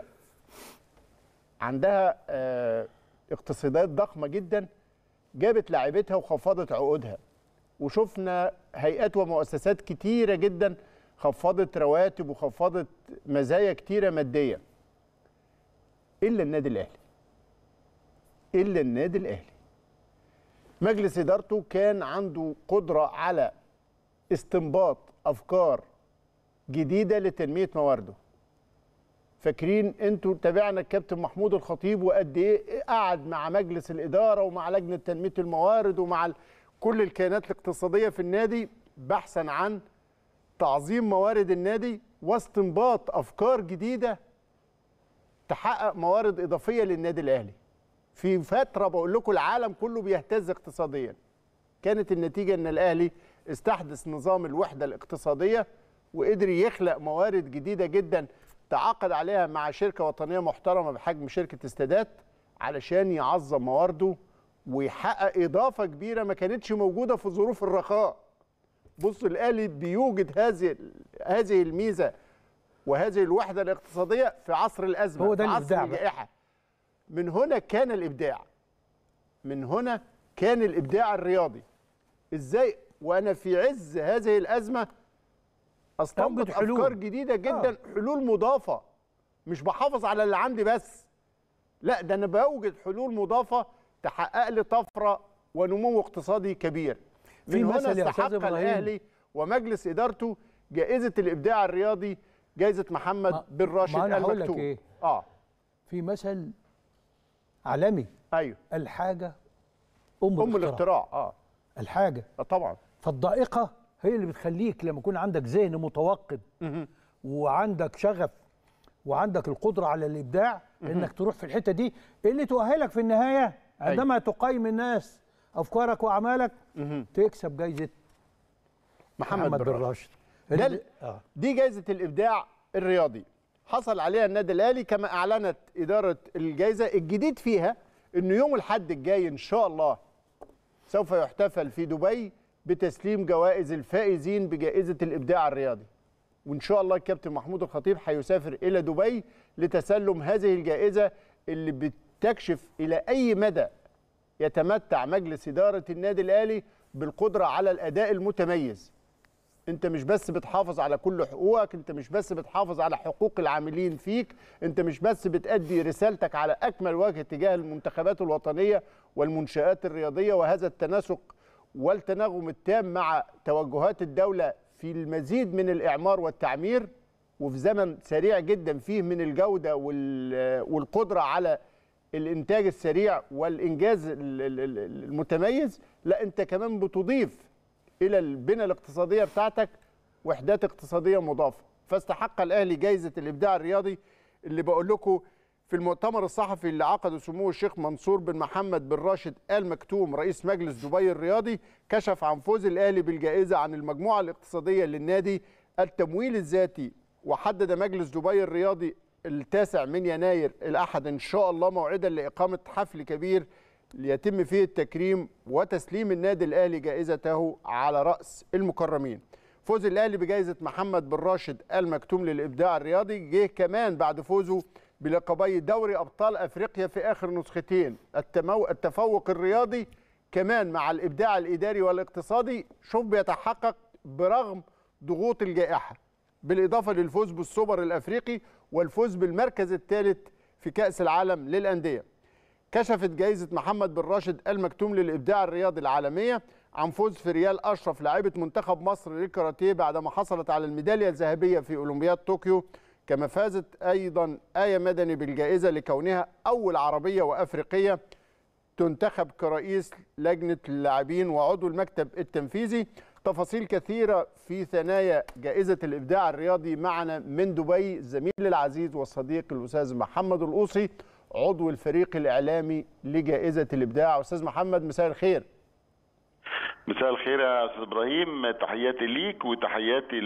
عندها آه، اقتصاديات ضخمه جدا جابت لاعبتها وخفضت عقودها وشفنا هيئات ومؤسسات كتيره جدا خفضت رواتب وخفضت مزايا كتيره ماديه الا النادي الاهلي الا النادي الاهلي مجلس ادارته كان عنده قدره على استنباط افكار جديده لتنميه موارده فاكرين انتوا تابعنا الكابتن محمود الخطيب وقد ايه قعد مع مجلس الاداره ومع لجنه تنميه الموارد ومع ال- كل الكيانات الاقتصاديه في النادي بحثا عن تعظيم موارد النادي واستنباط افكار جديده تحقق موارد اضافيه للنادي الاهلي في فتره بقول لكم العالم كله بيهتز اقتصاديا كانت النتيجه ان الاهلي استحدث نظام الوحده الاقتصاديه وقدر يخلق موارد جديده جدا تعاقد عليها مع شركه وطنيه محترمه بحجم شركه استادات علشان يعظم موارده ويحقق اضافه كبيره ما كانتش موجوده في ظروف الرخاء بص الاهلي بيوجد هذه هذه الميزه وهذه الوحده الاقتصاديه في عصر الازمه هو ده في عصر الإبداع بقى. الجائحه من هنا كان الابداع من هنا كان الابداع الرياضي ازاي وانا في عز هذه الازمه استنبط أوجد حلول. افكار جديده جدا آه. حلول مضافه مش بحافظ على اللي عندي بس لا ده انا بوجد حلول مضافه تحقق لي طفره ونمو اقتصادي كبير في من هنا مثل يا أستاذ استحق إبراهيم. الاهلي ومجلس ادارته جائزه الابداع الرياضي جائزه محمد ما- بن راشد ما أنا هقول لك المكتوم إيه. اه في مثل عالمي ايوه الحاجه ام, ام الاختراع اه الحاجه آه، طبعا فالضائقه هي اللي بتخليك لما يكون عندك ذهن متوقد وعندك شغف وعندك القدره على الابداع انك تروح في الحته دي اللي تؤهلك في النهايه عندما تقيم الناس افكارك واعمالك تكسب جايزه محمد, محمد بن بن راشد راشد ده اللي- ال- آه. دي جائزة الإبداع الرياضي حصل عليها النادي الأهلي كما أعلنت إدارة الجائزة الجديد فيها إنه يوم الحد الجاي إن شاء الله سوف يحتفل في دبي بتسليم جوائز الفائزين بجائزة الإبداع الرياضي وإن شاء الله الكابتن محمود الخطيب هيسافر إلى دبي لتسلم هذه الجائزة اللي بتكشف إلى أي مدى يتمتع مجلس إدارة النادي الأهلي بالقدرة على الأداء المتميز انت مش بس بتحافظ على كل حقوقك انت مش بس بتحافظ على حقوق العاملين فيك انت مش بس بتأدي رسالتك على اكمل وجه تجاه المنتخبات الوطنية والمنشآت الرياضية وهذا التناسق والتناغم التام مع توجهات الدولة في المزيد من الإعمار والتعمير وفي زمن سريع جدا فيه من الجودة وال- والقدرة على الإنتاج السريع والإنجاز ال- ال- ال- المتميز لا أنت كمان بتضيف الى البنى الاقتصاديه بتاعتك وحدات اقتصاديه مضافه فاستحق الاهلي جائزه الابداع الرياضي اللي بقول لكم في المؤتمر الصحفي اللي عقده سمو الشيخ منصور بن محمد بن راشد ال مكتوم رئيس مجلس دبي الرياضي كشف عن فوز الاهلي بالجائزه عن المجموعه الاقتصاديه للنادي التمويل الذاتي وحدد مجلس دبي الرياضي التاسع من يناير الاحد ان شاء الله موعدا لاقامه حفل كبير ليتم فيه التكريم وتسليم النادي الاهلي جائزته على راس المكرمين. فوز الاهلي بجائزه محمد بن راشد المكتوم للابداع الرياضي جه كمان بعد فوزه بلقبي دوري ابطال افريقيا في اخر نسختين، التمو... التفوق الرياضي كمان مع الابداع الاداري والاقتصادي شوف بيتحقق برغم ضغوط الجائحه. بالاضافه للفوز بالسوبر الافريقي والفوز بالمركز الثالث في كاس العالم للانديه. كشفت جائزة محمد بن راشد المكتوم للإبداع الرياضي العالمية عن فوز في ريال أشرف لاعبة منتخب مصر للكاراتيه بعدما حصلت على الميدالية الذهبية في أولمبياد طوكيو كما فازت أيضا آية مدني بالجائزة لكونها أول عربية وأفريقية تنتخب كرئيس لجنة اللاعبين وعضو المكتب التنفيذي تفاصيل كثيرة في ثنايا جائزة الإبداع الرياضي معنا من دبي زميل العزيز والصديق الأستاذ محمد القوصي عضو الفريق الإعلامي لجائزة الإبداع أستاذ محمد مساء الخير مساء الخير يا استاذ ابراهيم تحياتي ليك وتحياتي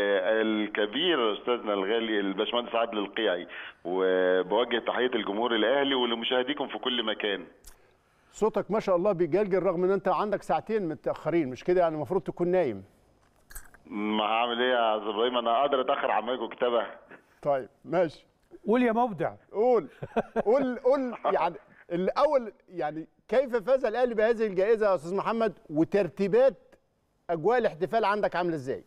للكبير استاذنا الغالي الباشمهندس عادل القيعي وبوجه تحيه الجمهور الاهلي ولمشاهديكم في كل مكان صوتك ما شاء الله بيجلجل رغم ان انت عندك ساعتين متاخرين مش كده يعني المفروض تكون نايم ما هعمل ايه يا استاذ ابراهيم انا اقدر اتاخر عماكم كتابه طيب ماشي قول يا مبدع قول قول قول يعني الاول يعني كيف فاز الاهلي بهذه الجائزه يا استاذ محمد وترتيبات اجواء الاحتفال عندك عامله ازاي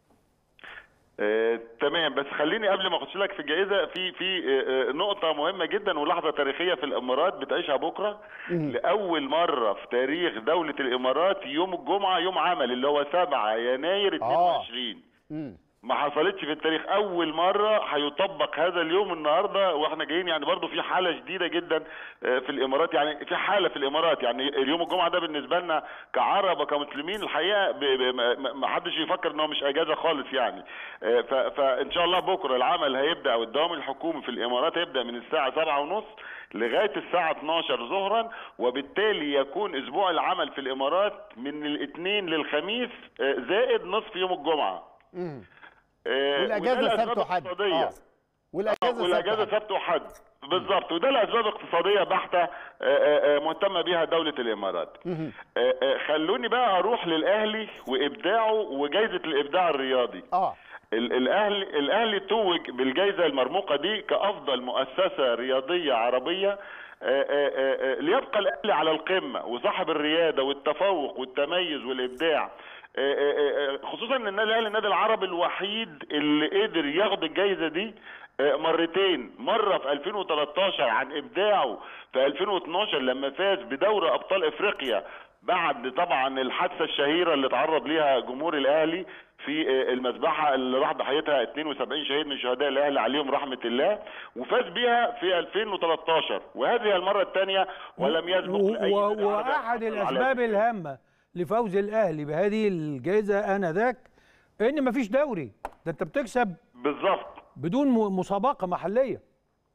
آه، تمام بس خليني قبل ما اخش لك في الجائزه في في آه، آه، نقطه مهمه جدا ولحظه تاريخيه في الامارات بتعيشها بكره لاول مره في تاريخ دوله الامارات يوم الجمعه يوم عمل اللي هو 7 يناير 22 امم ما حصلتش في التاريخ اول مره هيطبق هذا اليوم النهارده واحنا جايين يعني برضو في حاله شديده جدا آه، في الامارات يعني في حاله في الامارات يعني اليوم الجمعه ده بالنسبه لنا كعرب وكمسلمين الحقيقه ب- ب- ما- ما حدش يفكر ان هو مش اجازه خالص يعني آه، ف- فان شاء الله بكره العمل هيبدا او الدوام الحكومي في الامارات هيبدا من الساعه 7:30 لغايه الساعه 12 ظهرا وبالتالي يكون اسبوع العمل في الامارات من الاثنين للخميس آه، زائد نصف يوم الجمعه مم. آه، والاجازه وده سبت لأسباب وحد اقتصادية. آه. والاجازه والاجازه سبت وحد. سبت وحد بالظبط وده لاسباب اقتصاديه بحته آه، آه، آه، مهتمه بيها دوله الامارات مهم. آه، آه، خلوني بقى اروح للاهلي وابداعه وجائزه الابداع الرياضي اه ال- الاهلي الاهلي توج بالجائزه المرموقه دي كافضل مؤسسه رياضيه عربيه آه، آه، آه، آه، ليبقى الاهلي على القمه وصاحب الرياده والتفوق والتميز والابداع آه، آه، آه، خصوصا ان النادي الاهلي النادي العربي الوحيد اللي قدر ياخد الجائزه دي آه، مرتين مره في 2013 عن ابداعه في 2012 لما فاز بدوري ابطال افريقيا بعد طبعا الحادثه الشهيره اللي تعرض ليها جمهور الاهلي في آه، المذبحه اللي راح ضحيتها 72 شهيد من شهداء الاهلي عليهم رحمه الله وفاز بيها في 2013 وهذه المره الثانيه ولم يسبق و- لاي و- نادي عربي واحد حصل على الاسباب ذلك. الهامه لفوز الاهلي بهذه الجائزه انذاك ان مفيش دوري ده انت بتكسب بالظبط بدون م- مسابقه محليه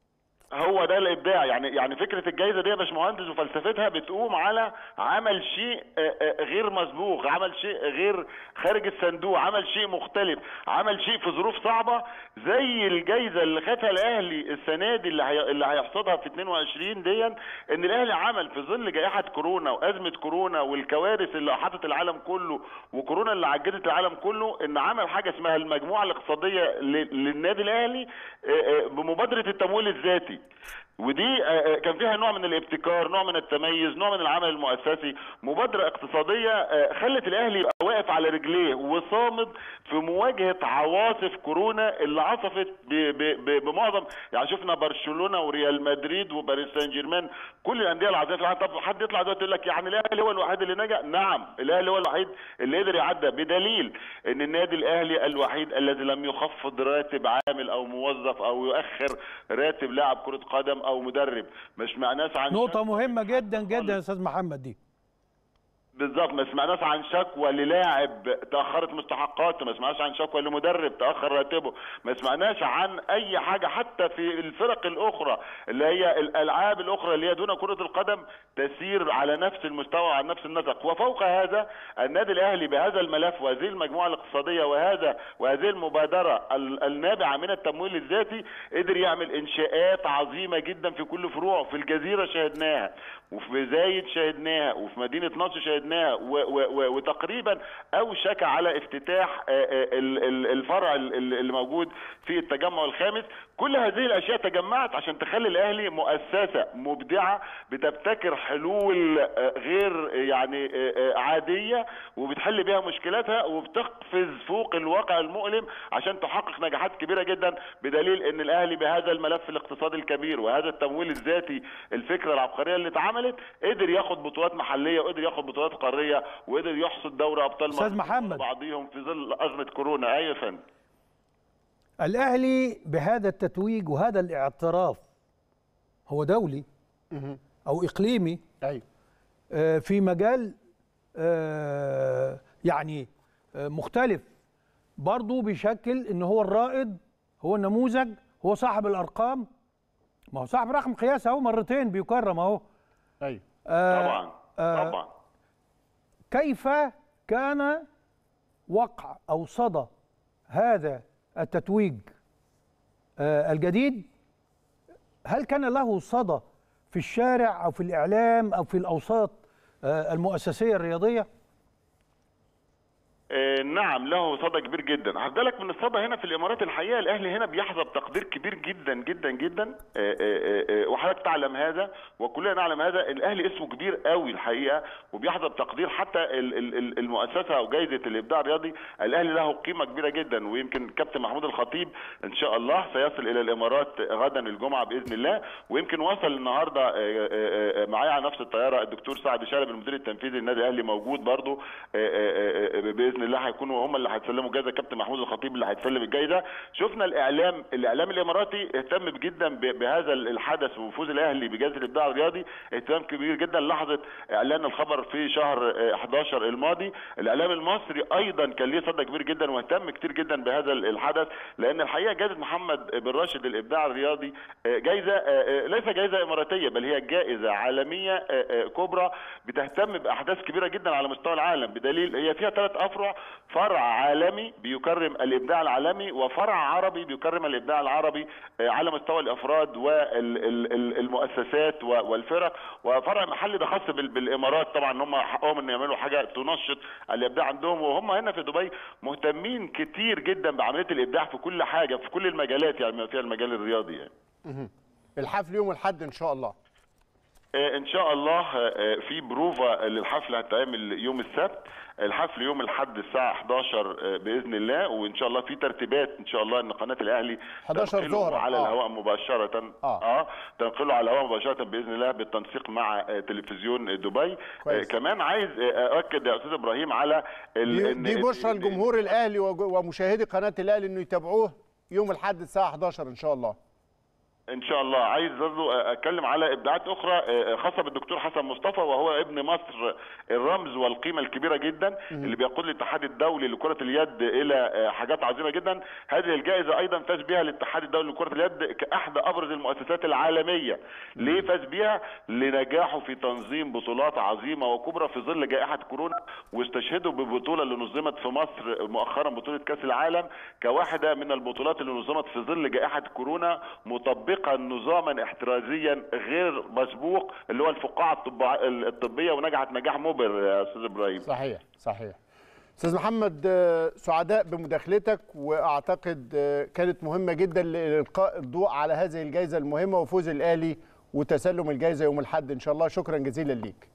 هو ده الابداع يعني يعني فكره الجائزه دي يا باشمهندس وفلسفتها بتقوم على عمل شيء آه، آه، غير مسبوق عمل شيء غير خارج الصندوق عمل شيء مختلف عمل شيء في ظروف صعبه زي الجائزه اللي خدها الاهلي السنه دي اللي هي اللي هيحصدها في 22 دي ان الاهلي عمل في ظل جائحه كورونا وازمه كورونا والكوارث اللي احاطت العالم كله وكورونا اللي عجزت العالم كله ان عمل حاجه اسمها المجموعه الاقتصاديه ل- للنادي الاهلي آه، آه، بمبادره التمويل الذاتي ودي آه، آه، كان فيها نوع من الابتكار نوع من التميز نوع من العمل المؤسسي مبادرة اقتصادية آه، خلت الاهلي يبقى واقف على رجليه وصامد في مواجهة عواصف كورونا اللي عصفت ب- ب- ب- بمعظم يعني شفنا برشلونة وريال مدريد وباريس سان جيرمان كل الانديه العظيمه في العالم طب حد يطلع دلوقتي يقول لك يعني الاهلي هو الوحيد اللي نجا نعم الاهلي هو الوحيد اللي قدر يعدى بدليل ان النادي الاهلي الوحيد الذي لم يخفض راتب عامل او موظف او يؤخر راتب لاعب كره قدم او مدرب مش معناه عن نقطه شكوى مهمه جدا خالص. جدا يا استاذ محمد دي بالظبط ما سمعناش عن شكوى للاعب تاخرت مستحقاته ما سمعناش عن شكوى لمدرب تاخر راتبه ما سمعناش عن اي حاجه حتى في الفرق الاخرى اللي هي الالعاب الاخرى اللي هي دون كره القدم تسير على نفس المستوى وعلى نفس النسق وفوق هذا النادي الاهلي بهذا الملف وهذه المجموعه الاقتصاديه وهذا وهذه المبادره ال- النابعه من التمويل الذاتي قدر يعمل انشاءات عظيمه جدا في كل فروعه في الجزيره شاهدناها وفي زايد شاهدناها وفي مدينه نصر شاهدناها و و و وتقريبا اوشك على افتتاح آه، آه، ال- ال- الفرع ال- ال- اللي موجود في التجمع الخامس كل هذه الاشياء تجمعت عشان تخلي الاهلي مؤسسه مبدعه بتبتكر حلول آه، غير يعني آه، آه، عاديه وبتحل بيها مشكلاتها وبتقفز فوق الواقع المؤلم عشان تحقق نجاحات كبيره جدا بدليل ان الاهلي بهذا الملف الاقتصادي الكبير وهذا التمويل الذاتي الفكره العبقريه اللي اتعملت قدر ياخد بطولات محليه وقدر ياخد بطولات قاريه وقدر يحصد دوري ابطال أستاذ مصر محمد. بعضهم في ظل ازمه كورونا ايوه يا فندم الاهلي بهذا التتويج وهذا الاعتراف هو دولي مهم. او اقليمي ايوه آه، في مجال آه، يعني آه، مختلف برضه بيشكل ان هو الرائد هو النموذج هو صاحب الارقام ما هو صاحب رقم قياسي اهو مرتين بيكرم اهو ايوه آه، طبعا آه، طبعا كيف كان وقع او صدى هذا التتويج آه، الجديد هل كان له صدى في الشارع او في الاعلام او في الاوساط آه، المؤسسيه الرياضيه آه، نعم له صدى كبير جدا هاخد بالك من الصدى هنا في الامارات الحقيقه الاهلي هنا بيحظى بتقدير كبير جدا جدا جدا آه، آه، آه، وحضرتك تعلم هذا وكلنا نعلم هذا الاهلي اسمه كبير قوي الحقيقه وبيحظى بتقدير حتى ال- ال- ال- المؤسسه او جائزه الابداع الرياضي الاهلي له قيمه كبيره جدا ويمكن كابتن محمود الخطيب ان شاء الله سيصل الى الامارات غدا الجمعه باذن الله ويمكن وصل النهارده آه، آه، آه، معايا على نفس الطياره الدكتور سعد شلبي المدير التنفيذي للنادي الاهلي موجود برضه آه، آه، آه، باذن باذن الله هيكونوا هم اللي هيتسلموا الجائزه كابتن محمود الخطيب اللي هيتسلم الجائزه شفنا الاعلام الاعلام الاماراتي اهتم جدا ب- بهذا الحدث وفوز الاهلي بجائزه الابداع الرياضي اهتمام كبير جدا لحظه اعلان الخبر في شهر آه، 11 الماضي الاعلام المصري ايضا كان ليه صدى كبير جدا واهتم كتير جدا بهذا الحدث لان الحقيقه جائزه محمد بن راشد للابداع الرياضي آه، جائزه آه، آه، ليس جائزه اماراتيه بل هي جائزه عالميه آه، آه، كبرى بتهتم باحداث كبيره جدا على مستوى العالم بدليل هي فيها ثلاث افرع فرع عالمي بيكرم الابداع العالمي وفرع عربي بيكرم الابداع العربي آه، على مستوى الافراد والمؤسسات والفرق وفرع محلي ده خاص بال- بالامارات طبعا ان هم حقهم ان يعملوا حاجه تنشط الابداع عندهم وهم هنا في دبي مهتمين كتير جدا بعمليه الابداع في كل حاجه في كل المجالات يعني ما فيها المجال الرياضي يعني الحفل يوم الاحد ان شاء الله آه، ان شاء الله آه، في بروفا للحفل هتعمل يوم السبت الحفل يوم الاحد الساعه 11 آه، باذن الله وان شاء الله في ترتيبات ان شاء الله ان قناه الاهلي 11 تنقله ظهرا. على آه. الهواء مباشره آه. اه تنقله على الهواء مباشره باذن الله بالتنسيق مع آه، تلفزيون دبي آه، كويس. كمان عايز آه، اؤكد يا استاذ ابراهيم على ال- دي, إن- دي بشرى إن- الجمهور الاهلي وج- ومشاهدي قناه الاهلي انه يتابعوه يوم الاحد الساعه 11 ان شاء الله ان شاء الله عايز برضه اتكلم على ابداعات اخرى خاصه بالدكتور حسن مصطفى وهو ابن مصر الرمز والقيمه الكبيره جدا اللي بيقود الاتحاد الدولي لكره اليد الى حاجات عظيمه جدا هذه الجائزه ايضا فاز بها الاتحاد الدولي لكره اليد كاحدى ابرز المؤسسات العالميه ليه فاز بها لنجاحه في تنظيم بطولات عظيمه وكبرى في ظل جائحه كورونا واستشهدوا ببطوله اللي نظمت في مصر مؤخرا بطوله كاس العالم كواحده من البطولات اللي نظمت في ظل جائحه كورونا مطبقه نظاما احترازيا غير مسبوق اللي هو الفقاعه الطبع- الطبيه ونجحت نجاح مبهر يا استاذ ابراهيم صحيح صحيح استاذ محمد آه، سعداء بمداخلتك واعتقد آه، كانت مهمه جدا لالقاء الضوء على هذه الجائزه المهمه وفوز الاهلي وتسلم الجائزه يوم الاحد ان شاء الله شكرا جزيلا ليك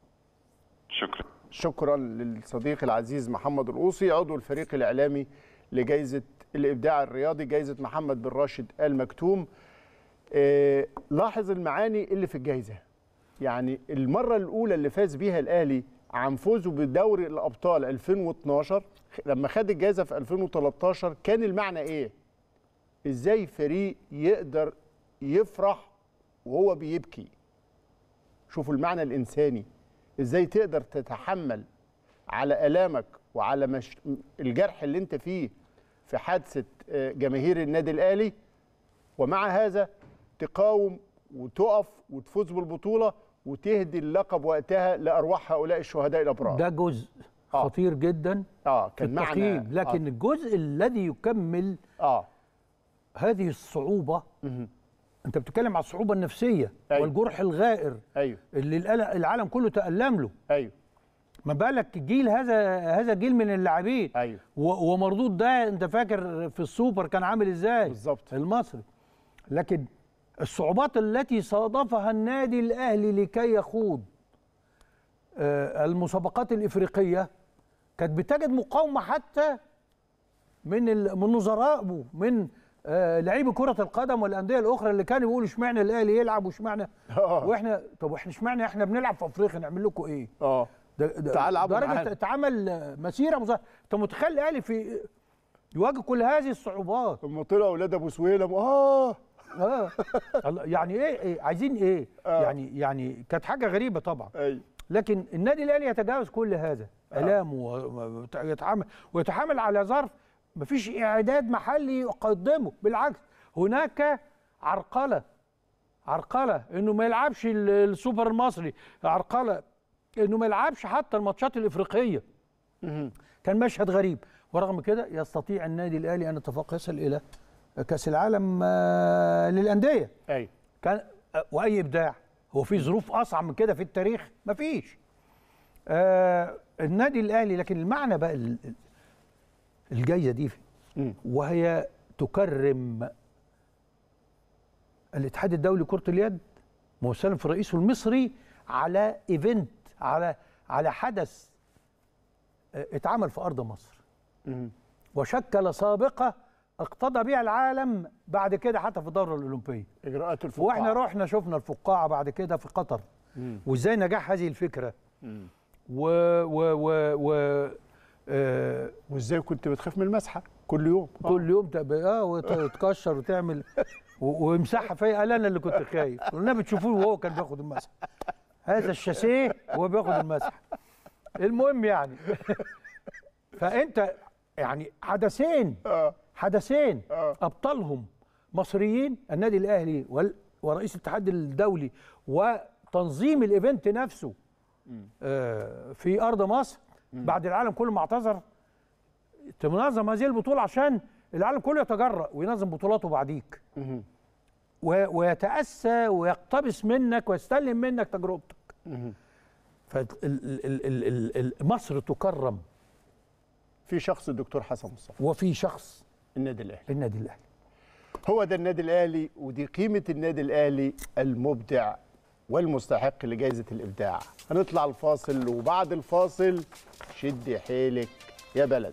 شكرا شكرا للصديق العزيز محمد القوصي عضو الفريق الاعلامي لجائزه الابداع الرياضي جائزه محمد بن راشد ال مكتوم آه، لاحظ المعاني اللي في الجائزه يعني المره الاولى اللي فاز بيها الاهلي عن فوزه بدوري الابطال 2012 لما خد الجائزه في 2013 كان المعنى ايه ازاي فريق يقدر يفرح وهو بيبكي شوفوا المعنى الانساني ازاي تقدر تتحمل على الامك وعلى مش... الجرح اللي انت فيه في حادثه آه، جماهير النادي الاهلي ومع هذا تقاوم وتقف وتفوز بالبطوله وتهدي اللقب وقتها لارواح هؤلاء الشهداء الابرار ده جزء آه. خطير جدا اه في كان معنى التقييم لكن الجزء الذي يكمل اه, هذه الصعوبة أنت بتتكلم على الصعوبة النفسية أيوة. والجرح الغائر ايوه اللي الأل- العالم كله تألم له ايوه ما بالك جيل هذا هذا جيل من اللاعبين ايوه و- ومردود ده انت فاكر في السوبر كان عامل ازاي بالظبط. المصري لكن الصعوبات التي صادفها النادي الاهلي لكي يخوض آه، المسابقات الافريقيه كانت بتجد مقاومه حتى من ال- من نظرائه من آه، لعيبه كره القدم والانديه الاخرى اللي كانوا يقولوا اشمعنى الاهلي يلعب واشمعنى آه. واحنا طب احنا اشمعنى احنا بنلعب في افريقيا نعمل لكم ايه؟ اه ده ده تعال العبوا درجه معانا. اتعمل مسيره مظاهره انت متخيل الاهلي في يواجه كل هذه الصعوبات لما طلع اولاد ابو سويلم اه اه الله، يعني ايه, إيه عايزين ايه آه. يعني يعني كانت حاجه غريبه طبعا ايوه لكن النادي الاهلي يتجاوز كل هذا الامه ويتحمل ويتحمل على ظرف مفيش اعداد محلي يقدمه بالعكس هناك عرقله عرقله انه ما يلعبش ال- السوبر المصري عرقله انه ما يلعبش حتى الماتشات الافريقيه كان مشهد غريب ورغم كده يستطيع النادي الاهلي ان يتفوق يصل الى كاس العالم آه، للانديه ايوه كان واي ابداع هو في ظروف اصعب من كده في التاريخ مفيش آه النادي الاهلي لكن المعنى بقى ال- الجايزه دي مم. وهي تكرم الاتحاد الدولي لكره اليد موسلا في رئيسه المصري على ايفنت على على حدث آه، اتعمل في ارض مصر مم. وشكل سابقه اقتضى بها العالم بعد كده حتى في الدوره الاولمبيه اجراءات الفقاعه واحنا رحنا شفنا الفقاعه بعد كده في قطر وازاي نجاح هذه الفكره و و و و آه وازاي كنت بتخاف من المسحه كل يوم كل يوم تب- اه وت- وتكشر وتعمل و- ويمسحها فيا قال انا اللي كنت خايف قلنا بتشوفوه وهو كان بياخد المسح هذا الشاسيه وهو بياخد المسح المهم يعني فانت يعني حدثين اه حدثين آه. ابطالهم مصريين النادي الاهلي وال- ورئيس الاتحاد الدولي وتنظيم الايفنت نفسه آه، في ارض مصر بعد العالم كله ما اعتذر تنظم هذه البطوله عشان العالم كله يتجرأ وينظم بطولاته بعديك مهم. و- ويتأسى ويقتبس منك ويستلم منك تجربتك مهم. فمصر تكرم في شخص الدكتور حسن مصطفى وفي شخص النادي الاهلي النادي الاهلي هو ده النادي الاهلي ودي قيمه النادي الاهلي المبدع والمستحق لجائزه الابداع هنطلع الفاصل وبعد الفاصل شدي حيلك يا بلد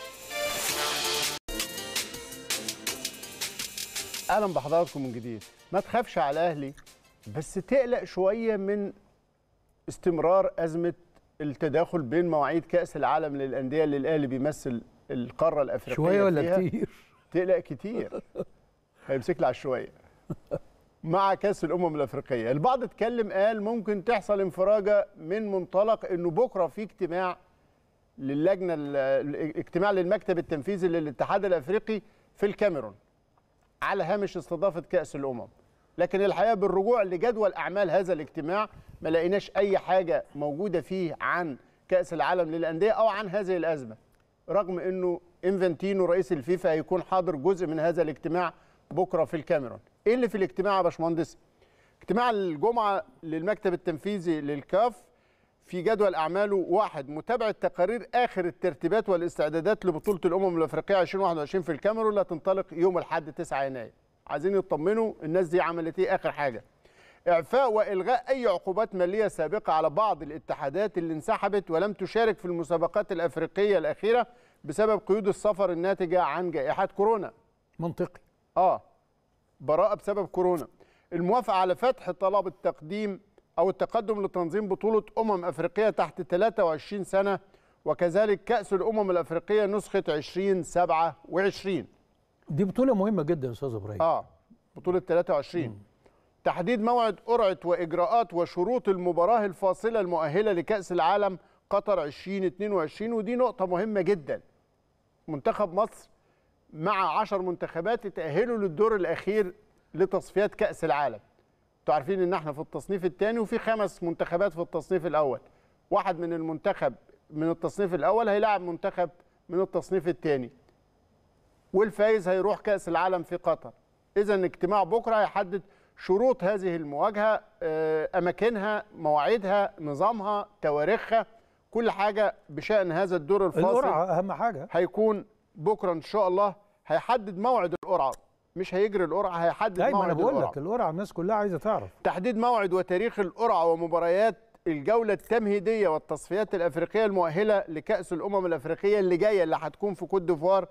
اهلا بحضراتكم من جديد ما تخافش على الاهلي بس تقلق شويه من استمرار ازمه التداخل بين مواعيد كاس العالم للانديه اللي الاهلي بيمثل القاره الافريقيه شويه ولا فيها. كتير تقلق كتير هيمسك لي على الشويه مع كاس الامم الافريقيه البعض اتكلم قال ممكن تحصل انفراجه من منطلق انه بكره في اجتماع للجنه ال- اجتماع للمكتب التنفيذي للاتحاد الافريقي في الكاميرون على هامش استضافه كاس الامم لكن الحقيقه بالرجوع لجدول اعمال هذا الاجتماع ما لقيناش اي حاجه موجوده فيه عن كاس العالم للانديه او عن هذه الازمه رغم انه انفنتينو رئيس الفيفا هيكون حاضر جزء من هذا الاجتماع بكره في الكاميرون ايه اللي في الاجتماع يا باشمهندس اجتماع الجمعه للمكتب التنفيذي للكاف في جدول اعماله واحد متابعه تقارير اخر الترتيبات والاستعدادات لبطوله الامم الافريقيه 2021 في الكاميرون اللي هتنطلق يوم الاحد 9 يناير عايزين يطمنوا الناس دي عملت ايه اخر حاجه اعفاء والغاء اي عقوبات ماليه سابقه على بعض الاتحادات اللي انسحبت ولم تشارك في المسابقات الافريقيه الاخيره بسبب قيود السفر الناتجه عن جائحه كورونا منطقي اه براءة بسبب كورونا الموافقة على فتح طلب التقديم أو التقدم لتنظيم بطولة أمم أفريقية تحت 23 سنة وكذلك كأس الأمم الأفريقية نسخة 2027 دي بطوله مهمه جدا يا استاذ ابراهيم اه بطولة 23 تحديد موعد قرعة وإجراءات وشروط المباراة الفاصلة المؤهلة لكأس العالم قطر 2022 ودي نقطة مهمة جدا منتخب مصر مع 10 منتخبات يتأهلوا للدور الأخير لتصفيات كأس العالم انتوا عارفين ان احنا في التصنيف الثاني وفي خمس منتخبات في التصنيف الأول واحد من المنتخب من التصنيف الأول هيلاعب منتخب من التصنيف الثاني والفايز هيروح كأس العالم في قطر إذا اجتماع بكرة هيحدد شروط هذه المواجهة آه، أماكنها مواعيدها نظامها تواريخها كل حاجة بشأن هذا الدور الفاصل القرعه اهم حاجه هيكون بكرة إن شاء الله هيحدد موعد القرعة مش هيجري القرعة هيحدد دايما انا موعد بقول القرعة لك القرعه الناس كلها عايزه تعرف تحديد موعد وتاريخ القرعة ومباريات الجولة التمهيدية والتصفيات الأفريقية المؤهلة لكأس الأمم الأفريقية اللي جاية اللي هتكون في كوت ديفوار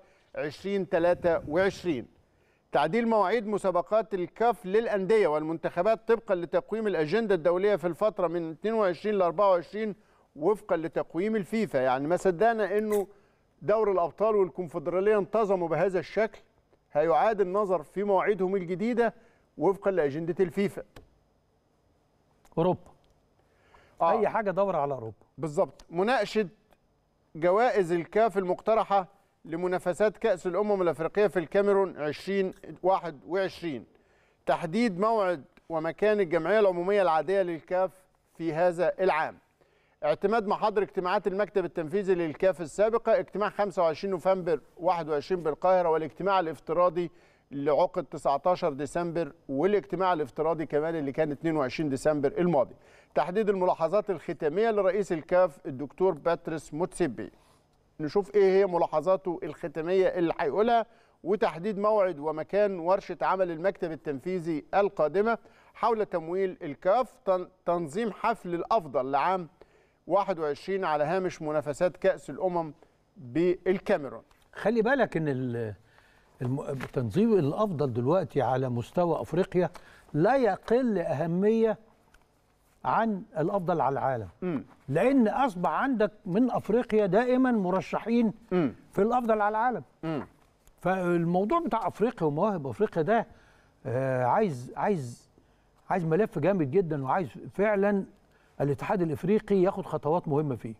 2023 تعديل مواعيد مسابقات الكاف للأندية والمنتخبات طبقا لتقويم الأجندة الدولية في الفترة من 22 ل 24 وفقا لتقويم الفيفا يعني ما صدقنا انه دور الابطال والكونفدراليه انتظموا بهذا الشكل هيعاد النظر في مواعيدهم الجديده وفقا لاجنده الفيفا اوروبا آه. اي حاجه دور على اوروبا بالظبط مناقشه جوائز الكاف المقترحه لمنافسات كاس الامم الافريقيه في الكاميرون 2021 تحديد موعد ومكان الجمعيه العموميه العاديه للكاف في هذا العام اعتماد محاضر اجتماعات المكتب التنفيذي للكاف السابقه اجتماع 25 نوفمبر 21 بالقاهره والاجتماع الافتراضي لعقد 19 ديسمبر والاجتماع الافتراضي كمان اللي كان 22 ديسمبر الماضي تحديد الملاحظات الختاميه لرئيس الكاف الدكتور باتريس موتسيبي نشوف ايه هي ملاحظاته الختاميه اللي هيقولها وتحديد موعد ومكان ورشه عمل المكتب التنفيذي القادمه حول تمويل الكاف تن- تنظيم حفل الافضل لعام 21 على هامش منافسات كاس الامم بالكاميرون خلي بالك ان ال- الم- التنظيم الافضل دلوقتي على مستوى افريقيا لا يقل اهميه عن الافضل على العالم مم. لان اصبح عندك من افريقيا دائما مرشحين مم. في الافضل على العالم مم. فالموضوع بتاع افريقيا ومواهب افريقيا ده آه، عايز عايز عايز ملف جامد جدا وعايز فعلا الاتحاد الافريقي ياخد خطوات مهمه فيه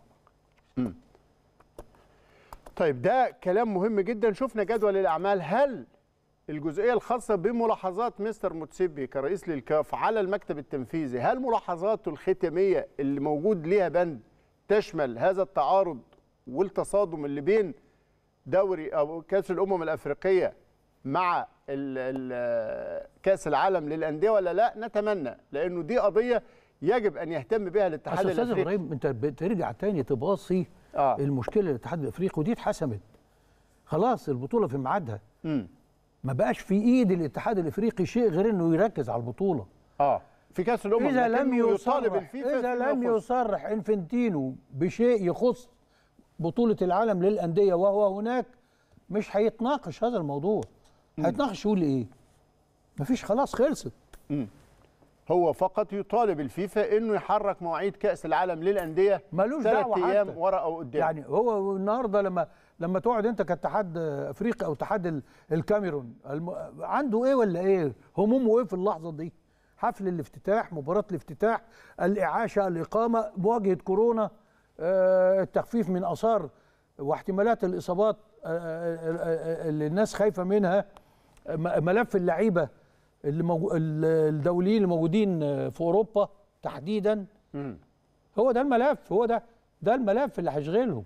طيب ده كلام مهم جدا شفنا جدول الاعمال هل الجزئيه الخاصه بملاحظات مستر موتسيبي كرئيس للكاف على المكتب التنفيذي هل ملاحظاته الختاميه اللي موجود ليها بند تشمل هذا التعارض والتصادم اللي بين دوري او كاس الامم الافريقيه مع ال ال كاس العالم للانديه ولا لا نتمنى لانه دي قضيه يجب ان يهتم بها الاتحاد أصل استاذ الافريقي ابراهيم انت بترجع تاني تباصي آه. المشكله للاتحاد الافريقي ودي اتحسمت خلاص البطوله في ميعادها مم. ما بقاش في ايد الاتحاد الافريقي شيء غير انه يركز على البطوله اه في كاس الامم اذا لم لكنه يطالب يصرح الفيفا اذا فيما لم يخص. يصرح انفنتينو بشيء يخص بطوله العالم للانديه وهو هناك مش هيتناقش هذا الموضوع هيتناقش يقول ايه مفيش خلاص خلصت هو فقط يطالب الفيفا انه يحرك مواعيد كاس العالم للانديه ملوش ثلاث دعوة ايام حتى. ورا او قدام يعني هو النهارده لما لما تقعد انت كاتحاد افريقيا او اتحاد ال- الكاميرون الم... عنده ايه ولا ايه همومه ايه في اللحظه دي حفل الافتتاح مباراه الافتتاح الاعاشه الاقامه مواجهه كورونا آه، التخفيف من اثار واحتمالات الاصابات آه، آه، آه، اللي الناس خايفه منها م- ملف اللعيبه اللي موجو... ال- الدوليين اللي موجودين في اوروبا تحديدا مم. هو ده الملف هو ده ده الملف اللي هيشغلهم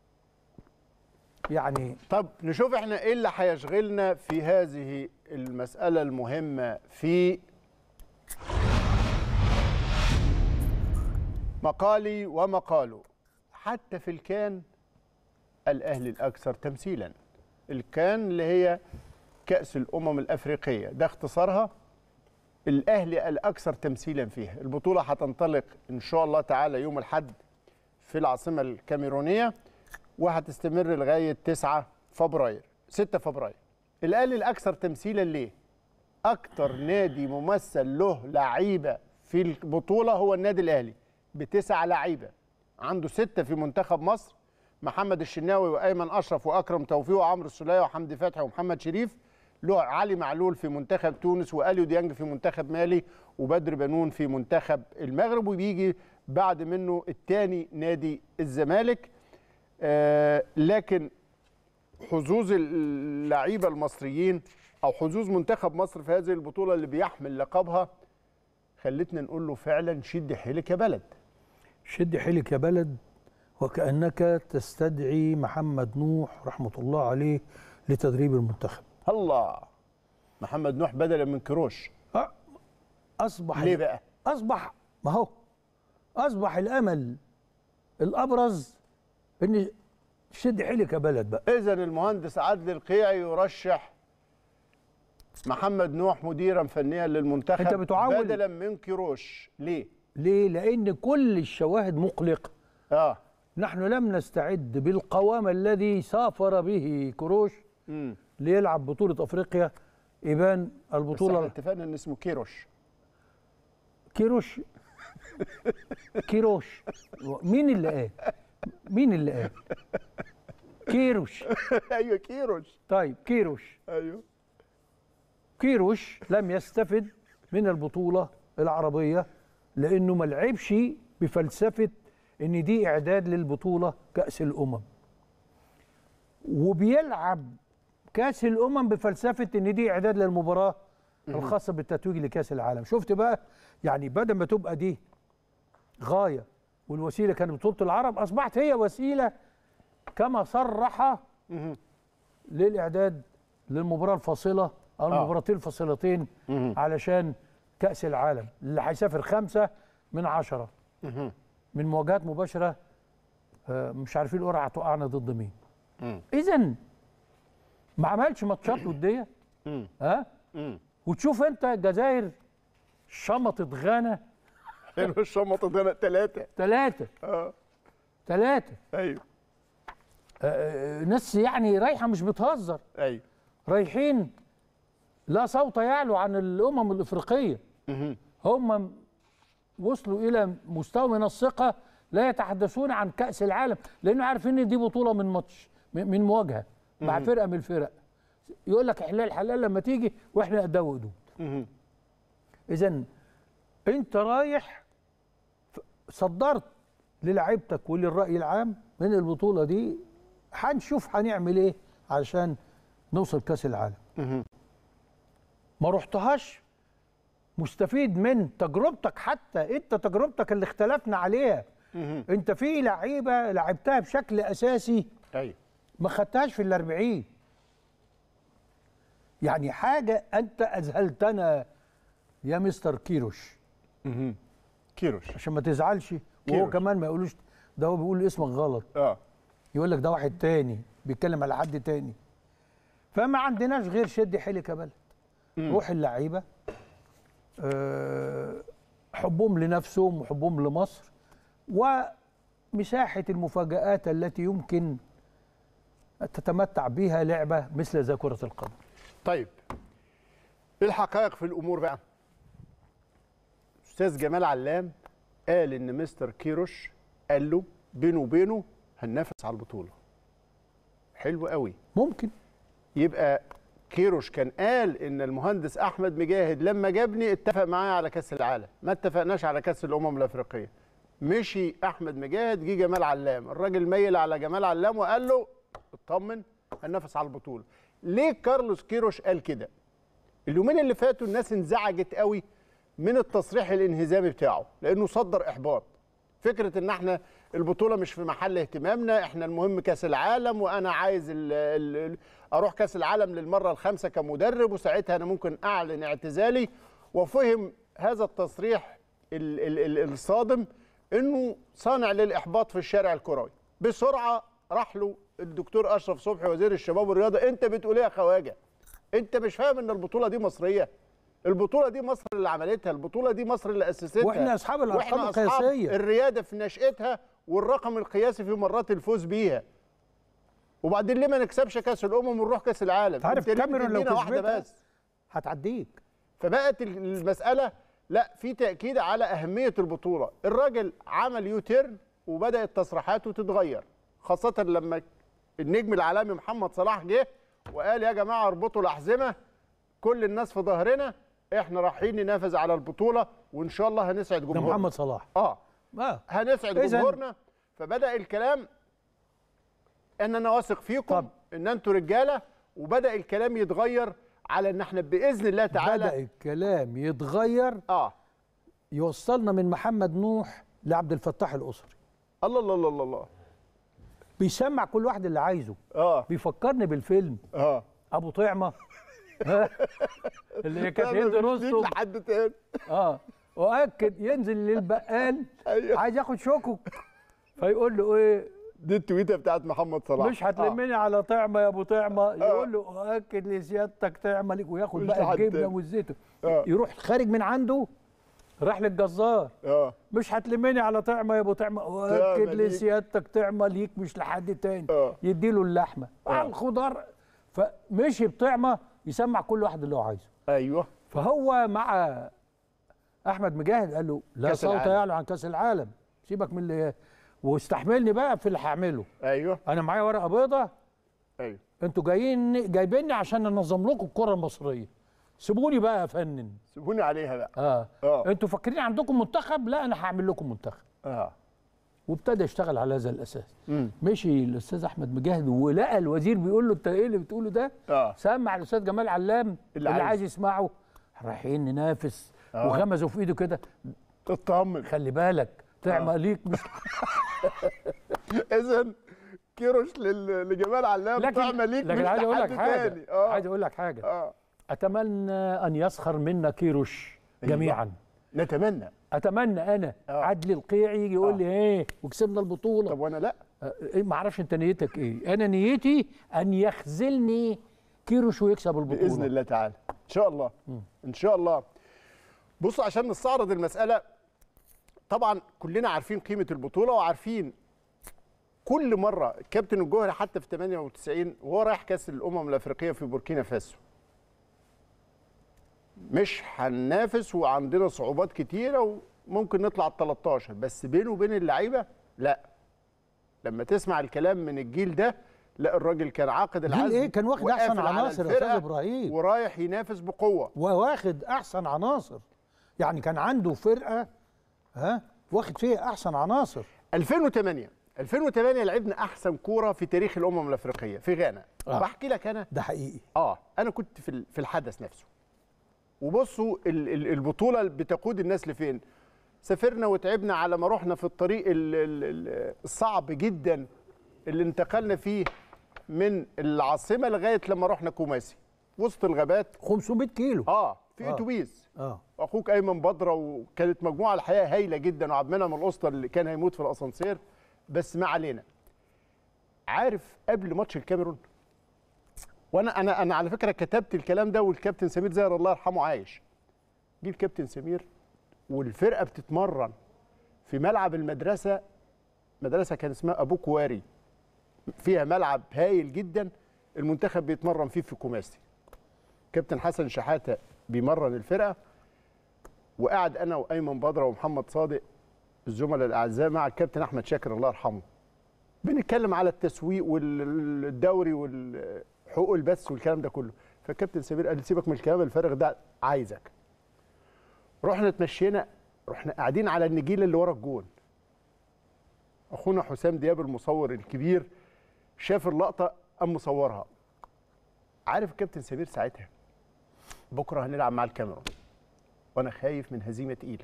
يعني طب نشوف احنا ايه اللي هيشغلنا في هذه المساله المهمه في مقالي ومقاله حتى في الكان الاهلي الاكثر تمثيلا الكان اللي هي كاس الامم الافريقيه ده اختصارها الاهلي الاكثر تمثيلا فيها البطوله هتنطلق ان شاء الله تعالى يوم الاحد في العاصمه الكاميرونيه وهتستمر لغايه 9 فبراير 6 فبراير الاهلي الاكثر تمثيلا ليه اكتر نادي ممثل له لعيبه في البطوله هو النادي الاهلي بتسع لعيبه عنده سته في منتخب مصر محمد الشناوي وايمن اشرف واكرم توفيق وعمرو السوليه وحمدي فتحي ومحمد شريف له علي معلول في منتخب تونس واليو ديانج في منتخب مالي وبدر بنون في منتخب المغرب وبيجي بعد منه الثاني نادي الزمالك آه لكن حظوظ اللعيبه المصريين او حظوظ منتخب مصر في هذه البطوله اللي بيحمل لقبها خلتنا نقول له فعلا شد حيلك يا بلد شد حيلك يا بلد وكأنك تستدعي محمد نوح رحمة الله عليه لتدريب المنتخب الله محمد نوح بدلا من كروش أه، أصبح ليه بقى أصبح ما هو أصبح الأمل الأبرز إن شد حيلك يا بلد بقى اذا المهندس عادل القيعي يرشح محمد نوح مديرا فنيا للمنتخب أنت بتعول- بدلا من كروش ليه ليه؟ لأن كل الشواهد مقلقة اه نحن لم نستعد بالقوام الذي سافر به كروش امم ليلعب بطولة أفريقيا إبان بس احنا البطولة اتفقنا ان اسمه كيروش كيروش كيروش مين اللي قال؟ مين اللي قال؟ كيروش ايوه كيروش طيب كيروش ايوه كيروش لم يستفد من البطولة العربية لأنه ما لعبش بفلسفة إن دي إعداد للبطولة كأس الأمم وبيلعب كأس الأمم بفلسفة إن دي إعداد للمباراة الخاصة بالتتويج لكأس العالم شفت بقى يعني بدل ما تبقى دي غاية والوسيلة كانت بطولة العرب أصبحت هي وسيلة كما صرح للاعداد للمباراه الفاصله او المباراتين الفاصلتين علشان كاس العالم اللي هيسافر خمسه من عشره من مواجهات مباشره آه، مش عارفين القرعه هتوقعنا ضد مين اذا ما عملش ماتشات وديه ها وتشوف انت الجزائر شمطت غانا حلو الشمطه ده ثلاثه ثلاثه اه ثلاثه ايوه ناس يعني رايحه مش بتهزر ايوه رايحين لا صوت يعلو عن الامم الافريقيه هم وصلوا الى مستوى من الثقه لا يتحدثون عن كاس العالم لانه عارفين ان دي بطوله من ماتش من من مواجهه مع فرقه من الفرق يقول لك احلال حلال لما تيجي واحنا قدام وقدود اذا انت رايح ف- صدرت للاعيبتك وللراي العام من البطوله دي هنشوف هنعمل ايه علشان نوصل كاس العالم ما رحتهاش مستفيد من تجربتك حتى انت تجربتك اللي اختلفنا عليها انت في لعيبه لعبتها بشكل اساسي ايوه ما خدتهاش في الأربعين يعني حاجة أنت أذهلتنا يا مستر كيروش كيروش عشان ما تزعلش وهو كيروش. كمان ما يقولوش ده هو بيقول اسمك غلط اه يقول لك ده واحد تاني بيتكلم على حد تاني فما عندناش غير شد حيلك يا بلد روح اللعيبة آه، حبهم لنفسهم وحبهم لمصر ومساحة المفاجآت التي يمكن تتمتع بها لعبة مثل ذا كرة القدم طيب ايه الحقائق في الامور بقى استاذ جمال علام قال ان مستر كيروش قال له بينه وبينه هننافس على البطوله حلو قوي ممكن يبقى كيروش كان قال ان المهندس احمد مجاهد لما جابني اتفق معايا على كاس العالم ما اتفقناش على كاس الامم الافريقيه مشي احمد مجاهد جه جمال علام الراجل ميل على جمال علام وقال له اطمن هننافس على البطوله ليه كارلوس كيروش قال كده اليومين اللي فاتوا الناس انزعجت قوي من التصريح الانهزامي بتاعه لانه صدر احباط فكره ان احنا البطوله مش في محل اهتمامنا احنا المهم كاس العالم وانا عايز ال ال اروح كاس العالم للمره الخامسه كمدرب وساعتها انا ممكن اعلن اعتزالي وفهم هذا التصريح ال ال ال الصادم انه صانع للاحباط في الشارع الكروي بسرعه راح له الدكتور اشرف صبحي وزير الشباب والرياضه انت بتقول ايه يا خواجه انت مش فاهم ان البطوله دي مصريه البطوله دي مصر اللي عملتها البطوله دي مصر اللي اسستها وإحنا أصحاب الأرقام وإحنا أصحاب القياسية. الرياده في نشاتها والرقم القياسي في مرات الفوز بيها وبعدين ليه ما نكسبش كاس الامم ونروح كاس العالم أنت عارف أنت ليه كاميرون لو بتدينا واحده كسبتها بس هتعديك فبقت المساله لا في تاكيد على اهميه البطوله الراجل عمل يو تيرن وبدات تصريحاته تتغير خاصه لما النجم العالمي محمد صلاح جه وقال يا جماعه اربطوا الاحزمه كل الناس في ظهرنا احنا رايحين ننافس على البطوله وان شاء الله هنسعد ده جمهورنا محمد صلاح اه اه هنسعد إذن- جمهورنا فبدا الكلام ان انا واثق فيكم طب. ان انتوا رجاله وبدا الكلام يتغير على ان احنا باذن الله تعالى بدأ الكلام يتغير اه يوصلنا من محمد نوح لعبد الفتاح الأسري الله الله الله الله, الله. بيسمع كل واحد اللي عايزه اه بيفكرني بالفيلم اه ابو طعمه ها؟ اللي هي كانت هند لا، مفيش ليك رستم لحد تاني اه واكد ينزل للبقال أيوه. عايز ياخد شوكك فيقول له ايه دي التويته بتاعت محمد صلاح مش هتلمني على طعمه يا ابو طعمه يقول له اكد لسيادتك طعمه ليك وياخد مش بقى لحد الجبنه تاني. والزيت آه. يروح خارج من عنده راح للجزار اه مش هتلمني على طعمه يا ابو طعمه واكد ليك. لسيادتك طعمه ليك مش لحد تاني آه. يديله اللحمه آه. على الخضار فمشي بطعمه يسمع كل واحد اللي هو عايزه ايوه فهو مع احمد مجاهد قال له لا كأس صوت العالم. يعلو عن كاس العالم سيبك من اللي واستحملني بقى في اللي هعمله ايوه انا معايا ورقه بيضه ايوه انتوا جايين جايبيني عشان انظم لكم الكره المصريه سيبوني بقى افنن سيبوني عليها بقى اه, آه. انتوا فاكرين عندكم منتخب لا انا هعمل لكم منتخب اه وابتدى يشتغل على هذا الاساس مم. مشي الاستاذ احمد مجاهد ولقى الوزير بيقول له انت ايه اللي بتقوله ده اه سمع الاستاذ جمال علام اللي, اللي اللي عايز. عايز يسمعه رايحين ننافس آه. وغمزوا في ايده كده اطمن خلي بالك طعمه ليك مش اذا كيروش لل- لجمال علام لكن طعمه ليك لكن مش عايز اقول لك لحد حاجه تاني. اه عايز اقول لك حاجه اه اتمنى ان يسخر منا كيروش أيوة. جميعا نتمنى اتمنى انا آه. عدلي القيعي يجي يقول لي ايه وكسبنا البطوله طب وانا لا آه، إيه ما اعرفش انت نيتك ايه انا نيتي ان يخذلني كيروش ويكسب البطوله باذن الله تعالى ان شاء الله ان شاء الله بص عشان نستعرض المساله طبعا كلنا عارفين قيمه البطوله وعارفين كل مره كابتن الجوهري حتى في 98 وهو رايح كاس الامم الافريقيه في بوركينا فاسو مش هننافس وعندنا صعوبات كتيره ممكن نطلع ال 13 بس بينه وبين اللعيبه لا لما تسمع الكلام من الجيل ده لا الراجل كان عاقد جيل العزم إيه؟ كان واخد وقافل أحسن على عناصر يا الفرقة أستاذ إبراهيم. ورايح ينافس بقوه وواخد احسن عناصر يعني كان عنده فرقه ها واخد فيها احسن عناصر 2008 2008 لعبنا احسن كوره في تاريخ الامم الافريقيه في غانا آه. بحكي لك انا ده حقيقي اه انا كنت في ال- في الحدث نفسه وبصوا ال- ال- البطوله بتقود الناس لفين سافرنا وتعبنا على ما رحنا في الطريق ال- ال- ال- الصعب جدا اللي انتقلنا فيه من العاصمه لغايه لما رحنا كوماسي وسط الغابات 500 كيلو اه في آه. اتوبيس اه واخوك ايمن بدره وكانت مجموعه الحقيقه هايله جدا وعبد المنعم الاسطى اللي كان هيموت في الاسانسير بس ما علينا عارف قبل ماتش الكاميرون وانا انا انا على فكره كتبت الكلام ده والكابتن سمير زاهر الله يرحمه عايش جه الكابتن سمير والفرقه بتتمرن في ملعب المدرسه مدرسه كان اسمها ابو كواري فيها ملعب هايل جدا المنتخب بيتمرن فيه في كوماسي كابتن حسن شحاته بيمرن الفرقه وقعد انا وايمن بدره ومحمد صادق الزملاء الاعزاء مع الكابتن احمد شاكر الله يرحمه بنتكلم على التسويق والدوري والحقوق البث والكلام ده كله فالكابتن سمير قال لي سيبك من الكلام الفارغ ده عايزك رحنا اتمشينا رحنا قاعدين على النجيله اللي ورا الجون اخونا حسام دياب المصور الكبير شاف اللقطه قام مصورها عارف الكابتن سمير ساعتها بكره هنلعب مع الكاميرون وانا خايف من هزيمه تقيله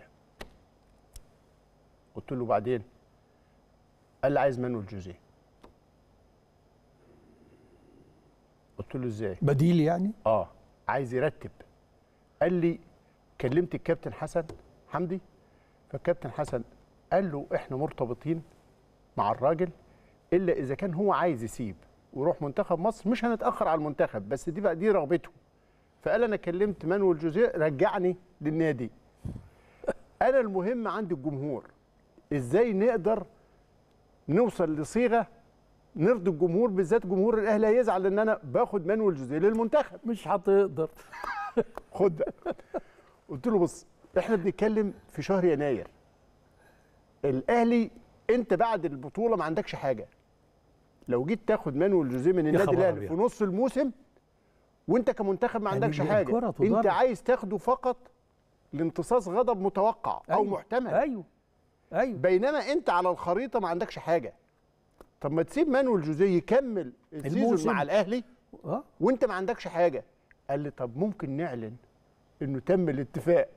قلت له بعدين قال لي عايز مانويل جوزيه قلت له ازاي بديل يعني اه عايز يرتب قال لي كلمت الكابتن حسن حمدي فالكابتن حسن قال له احنا مرتبطين مع الراجل الا اذا كان هو عايز يسيب ويروح منتخب مصر مش هنتاخر على المنتخب بس دي بقى دي رغبته فقال انا كلمت مانويل جوزيه رجعني للنادي انا المهم عند الجمهور ازاي نقدر نوصل لصيغه نرضي الجمهور بالذات جمهور الاهلي هيزعل ان انا باخد مانويل جوزيه للمنتخب مش هتقدر خد ده قلت له بص احنا بنتكلم في شهر يناير الاهلي انت بعد البطوله ما عندكش حاجه لو جيت تاخد مانويل جوزيه من النادي خبر الاهلي أبيض. في نص الموسم وانت كمنتخب ما يعني عندكش الكرة حاجه تضرب. انت عايز تاخده فقط لامتصاص غضب متوقع او أيوة. محتمل ايوه ايوه بينما انت على الخريطه ما عندكش حاجه طب ما تسيب مانويل جوزيه يكمل السيزون الموسم. مع الاهلي اه وانت ما عندكش حاجه قال لي طب ممكن نعلن انه تم الاتفاق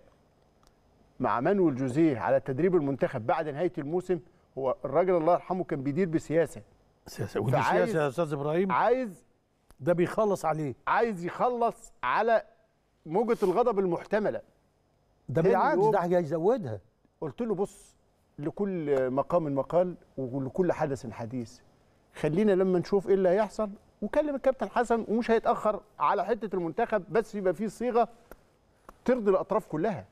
مع مانويل جوزيه على تدريب المنتخب بعد نهايه الموسم هو الراجل الله يرحمه كان بيدير بسياسه سياسه ودي فعايز- سياسه يا استاذ ابراهيم عايز ده بيخلص عليه عايز يخلص على موجه الغضب المحتمله ده تاني بالعكس يوم- ده هيزودها قلت له بص لكل مقام مقال ولكل حدث حديث خلينا لما نشوف ايه اللي هيحصل وكلم الكابتن حسن ومش هيتاخر على حته المنتخب بس يبقى فيه صيغه ترضي الاطراف كلها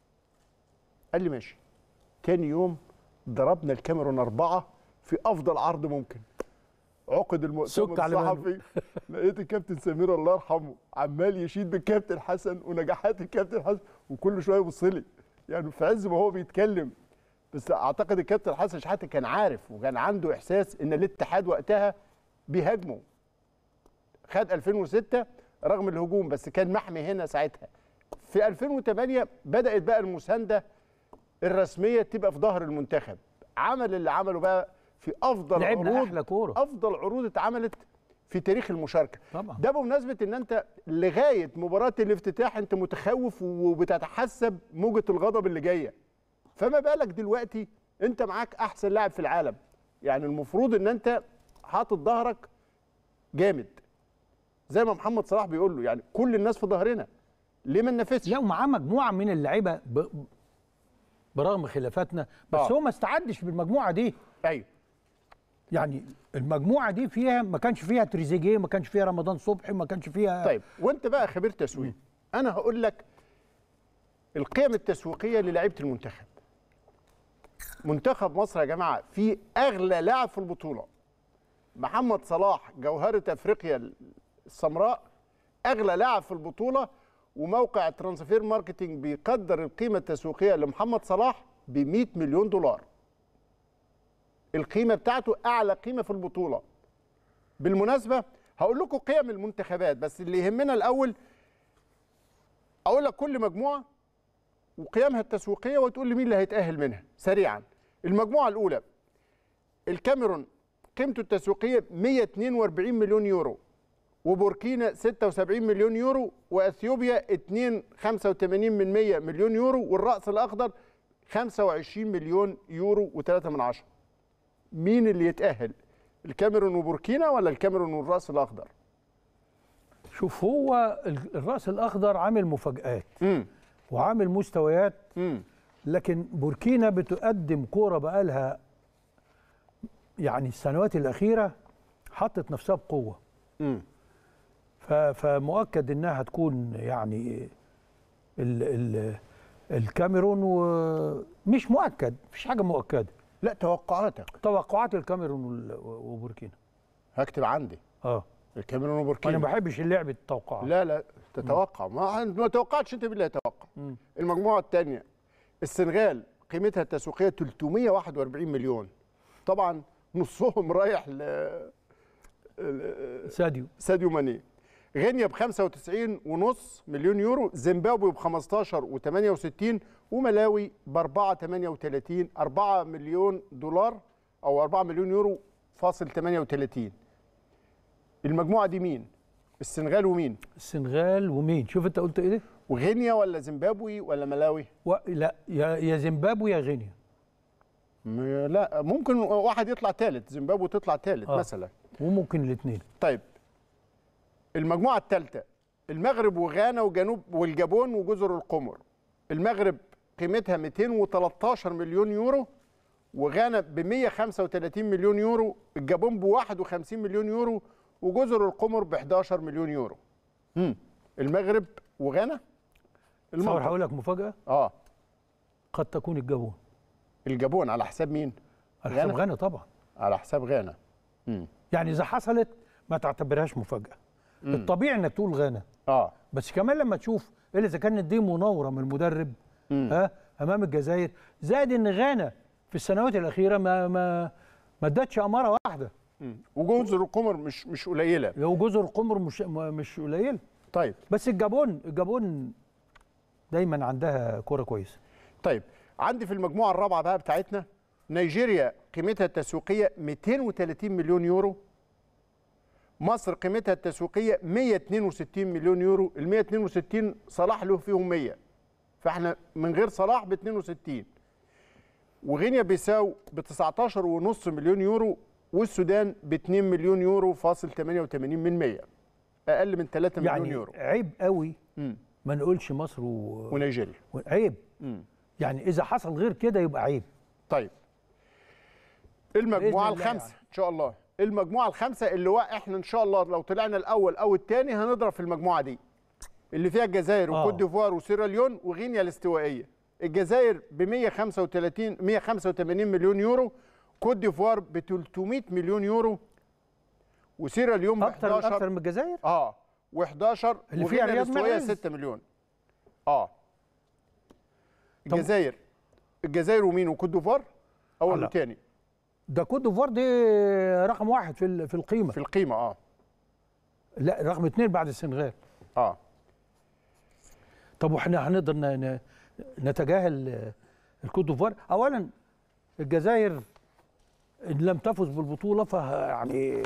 قال لي ماشي تاني يوم ضربنا الكاميرون اربعه في افضل عرض ممكن عقد المؤتمر سك على الصحفي لقيت الكابتن سمير الله يرحمه عمال يشيد بالكابتن حسن ونجاحات الكابتن حسن وكل شويه يبص لي يعني في عز ما هو بيتكلم بس اعتقد الكابتن حسن شحاته كان عارف وكان عنده احساس ان الاتحاد وقتها بيهاجمه خد 2006 رغم الهجوم بس كان محمي هنا ساعتها في 2008 بدات بقى المسانده الرسميه تبقى في ظهر المنتخب عمل اللي عمله بقى في افضل لعبنا عروض احلى كوره افضل عروض اتعملت في تاريخ المشاركه طبعا ده بمناسبه ان انت لغايه مباراه الافتتاح انت متخوف وبتتحسب موجه الغضب اللي جايه فما بالك دلوقتي انت معاك احسن لاعب في العالم يعني المفروض ان انت حاطط ظهرك جامد زي ما محمد صلاح بيقول له يعني كل الناس في ظهرنا ليه ما ننافسش لا ومعاه مجموعه من اللعيبه ب... برغم خلافاتنا بس آه. هو ما استعدش بالمجموعه دي ايوه يعني المجموعه دي فيها ما كانش فيها تريزيجيه ما كانش فيها رمضان صبحي ما كانش فيها طيب وانت بقى خبير تسويق انا هقول لك القيم التسويقيه للاعيبه المنتخب منتخب مصر يا جماعه في اغلى لاعب في البطوله محمد صلاح جوهره افريقيا السمراء اغلى لاعب في البطوله وموقع ترانسفير ماركتنج بيقدر القيمه التسويقيه لمحمد صلاح ب 100 مليون دولار القيمه بتاعته اعلى قيمه في البطوله بالمناسبه هقول لكم قيم المنتخبات بس اللي يهمنا الاول اقول لك كل مجموعه وقيمها التسويقيه وتقول لي مين اللي هيتاهل منها سريعا المجموعه الاولى الكاميرون قيمته التسويقيه 142 مليون يورو وبوركينا 76 مليون يورو واثيوبيا 2 85 من 100 مليون يورو والراس الاخضر 25 مليون يورو و3 من عشرة مين اللي يتاهل الكاميرون وبوركينا ولا الكاميرون والراس الاخضر شوف هو ال- الراس الاخضر عامل مفاجآت امم وعامل مستويات امم لكن بوركينا بتقدم كوره بقالها يعني السنوات الاخيره حطت نفسها بقوه امم ف- فمؤكد انها هتكون يعني ال ال الكاميرون ومش مؤكد مفيش حاجه مؤكده لا توقعاتك توقعات الكاميرون وال- وبوركينا هكتب عندي اه الكاميرون انا وبوركينا ما بحبش اللعب التوقعات لا لا تتوقع ما ما توقعتش انت بالله يتوقع مم. المجموعه الثانيه السنغال قيمتها التسويقيه 341 مليون طبعا نصهم رايح ل ساديو ساديو ماني غينيا ب 95 ونص مليون يورو زيمبابوي ب 15 و68 وملاوي ب 4 38 4 مليون دولار او 4 مليون يورو فاصل 38 المجموعه دي مين السنغال ومين السنغال ومين شوف انت قلت ايه ده وغينيا ولا زيمبابوي ولا ملاوي و... لا يا يا زيمبابوي يا غينيا م- لا ممكن واحد يطلع ثالث زيمبابوي تطلع ثالث آه. مثلا وممكن الاثنين طيب المجموعة الثالثة المغرب وغانا وجنوب والجابون وجزر القمر المغرب قيمتها 213 مليون يورو وغانا ب 135 مليون يورو الجابون ب 51 مليون يورو وجزر القمر ب 11 مليون يورو مم. المغرب وغانا تصور المنطقة. هقول لك مفاجاه اه قد تكون الجابون الجابون على حساب مين على حساب غانا؟ غانا طبعا على حساب غانا مم. يعني اذا حصلت ما تعتبرهاش مفاجاه الطبيعي انك تقول غانا اه بس كمان لما تشوف الا اذا كانت دي مناوره من المدرب ها امام الجزائر زائد ان غانا في السنوات الاخيره ما ما ما ادتش اماره واحده مم. وجزر القمر مش مش قليلة لو جزر القمر مش م- مش قليل طيب بس الجابون الجابون دايما عندها كوره كويسه طيب عندي في المجموعه الرابعه بقى بتاعتنا نيجيريا قيمتها التسويقيه 230 مليون يورو مصر قيمتها التسويقيه 162 مليون يورو ال 162 صلاح له فيهم 100 فاحنا من غير صلاح ب 62 وغينيا بيساو ب 19.5 مليون يورو والسودان ب 2 مليون يورو فاصل 88 من 100 اقل من 3 مليون يعني يورو عيب قوي مم. ما نقولش مصر و... ونيجيريا و... عيب مم. يعني اذا حصل غير كده يبقى عيب طيب المجموعه بإذن الله الخامسه يعني. ان شاء الله المجموعه الخامسه اللي هو احنا ان شاء الله لو طلعنا الاول او الثاني هنضرب في المجموعه دي اللي فيها الجزائر آه. وكوت ديفوار وسيراليون وغينيا الاستوائيه الجزائر ب 135 185 مليون يورو كوت ديفوار ب 300 مليون يورو وسيراليون ب اكتر 11 اكتر من الجزائر اه و11 اللي فيها رياض الاستوائيه محرز. 6 مليون اه الجزائر الجزائر ومين وكوت ديفوار اول لا. وثاني ده كوت ديفوار دي رقم واحد في ال- في القيمه في القيمه اه لا رقم اثنين بعد السنغال اه طب واحنا هنقدر ن- ن- نتجاهل آه، الكوت ديفوار اولا الجزائر ان لم تفز بالبطوله فه يعني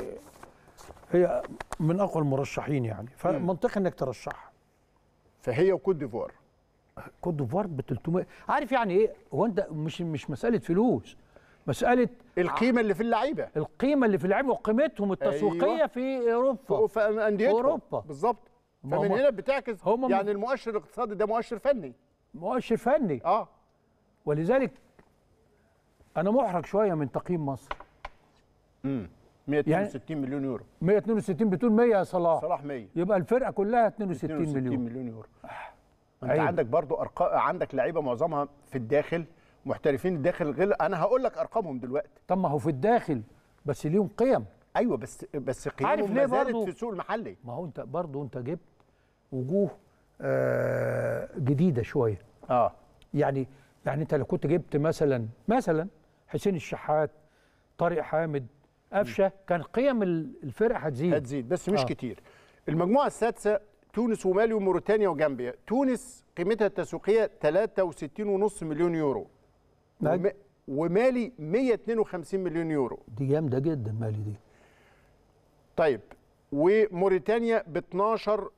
هي من اقوى المرشحين يعني فمنطقي انك ترشحها فهي وكوت ديفوار كوت ديفوار ب 300 عارف يعني ايه هو انت مش مش مساله فلوس مساله القيمه اللي في اللعيبه القيمه اللي في اللعيبه وقيمتهم التسويقيه أيوة. في اوروبا في انديتهم أوروبا. بالظبط ما فمن هم- هنا بتعكس هم- يعني المؤشر الاقتصادي ده مؤشر فني مؤشر فني اه ولذلك انا محرج شويه من تقييم مصر امم 162 مليون يورو 162 بتقول 100 يا صلاح صلاح 100 يبقى الفرقه كلها 62, 62 مليون مليون يورو انت عيب. عندك برضو ارقام عندك لعيبه معظمها في الداخل محترفين الداخل غير انا هقول لك ارقامهم دلوقتي طب ما هو في الداخل بس ليهم قيم ايوه بس بس عارف قيمهم ليه ما زالت برضو؟ في السوق المحلي ما هو انت برضه انت جبت وجوه آه جديده شويه اه يعني يعني انت لو كنت جبت مثلا مثلا حسين الشحات طارق حامد قفشه كان قيم ال- الفرق هتزيد هتزيد بس مش آه. آه. كتير المجموعه السادسه تونس ومالي وموريتانيا وجامبيا تونس قيمتها التسويقيه 63.5 مليون يورو نعم. وم... ومالي 152 مليون يورو دي جامده جدا مالي دي طيب وموريتانيا ب 12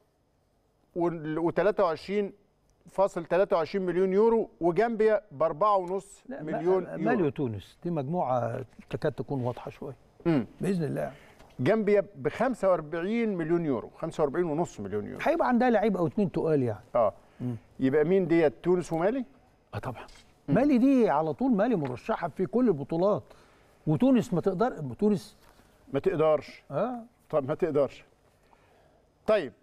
و 23 فاصل 23 مليون يورو وجامبيا ب 4.5 لا، مليون ما- مالي يورو وتونس دي مجموعه تكاد تكون واضحه شويه مم. باذن الله جامبيا ب 45 مليون يورو 45 ونص مليون يورو هيبقى عندها لعيب او اتنين تقال يعني اه يبقى مين ديت تونس ومالي اه طبعا مالي دي على طول مالي مرشحه في كل البطولات وتونس ما تقدر تونس ما تقدرش اه طب ما تقدرش طيب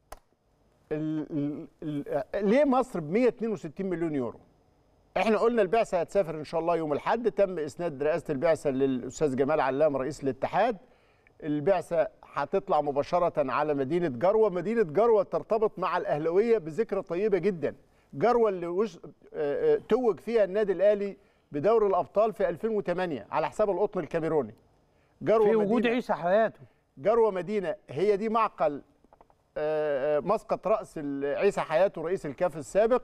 ال ال ال ليه مصر ب 162 مليون يورو احنا قلنا البعثه هتسافر ان شاء الله يوم الاحد تم اسناد رئاسه البعثه للاستاذ جمال علام رئيس الاتحاد البعثه هتطلع مباشره على مدينه جروه مدينه جروه ترتبط مع الاهلاويه بذكرى طيبه جدا جروه اللي وش... آه، آه، توج فيها النادي الاهلي بدوري الابطال في 2008 على حساب القطن الكاميروني جروه في وجود مدينة- عيسى حياته جروه مدينه هي دي معقل آه، آه، مسقط راس ال- عيسى حياته رئيس الكاف السابق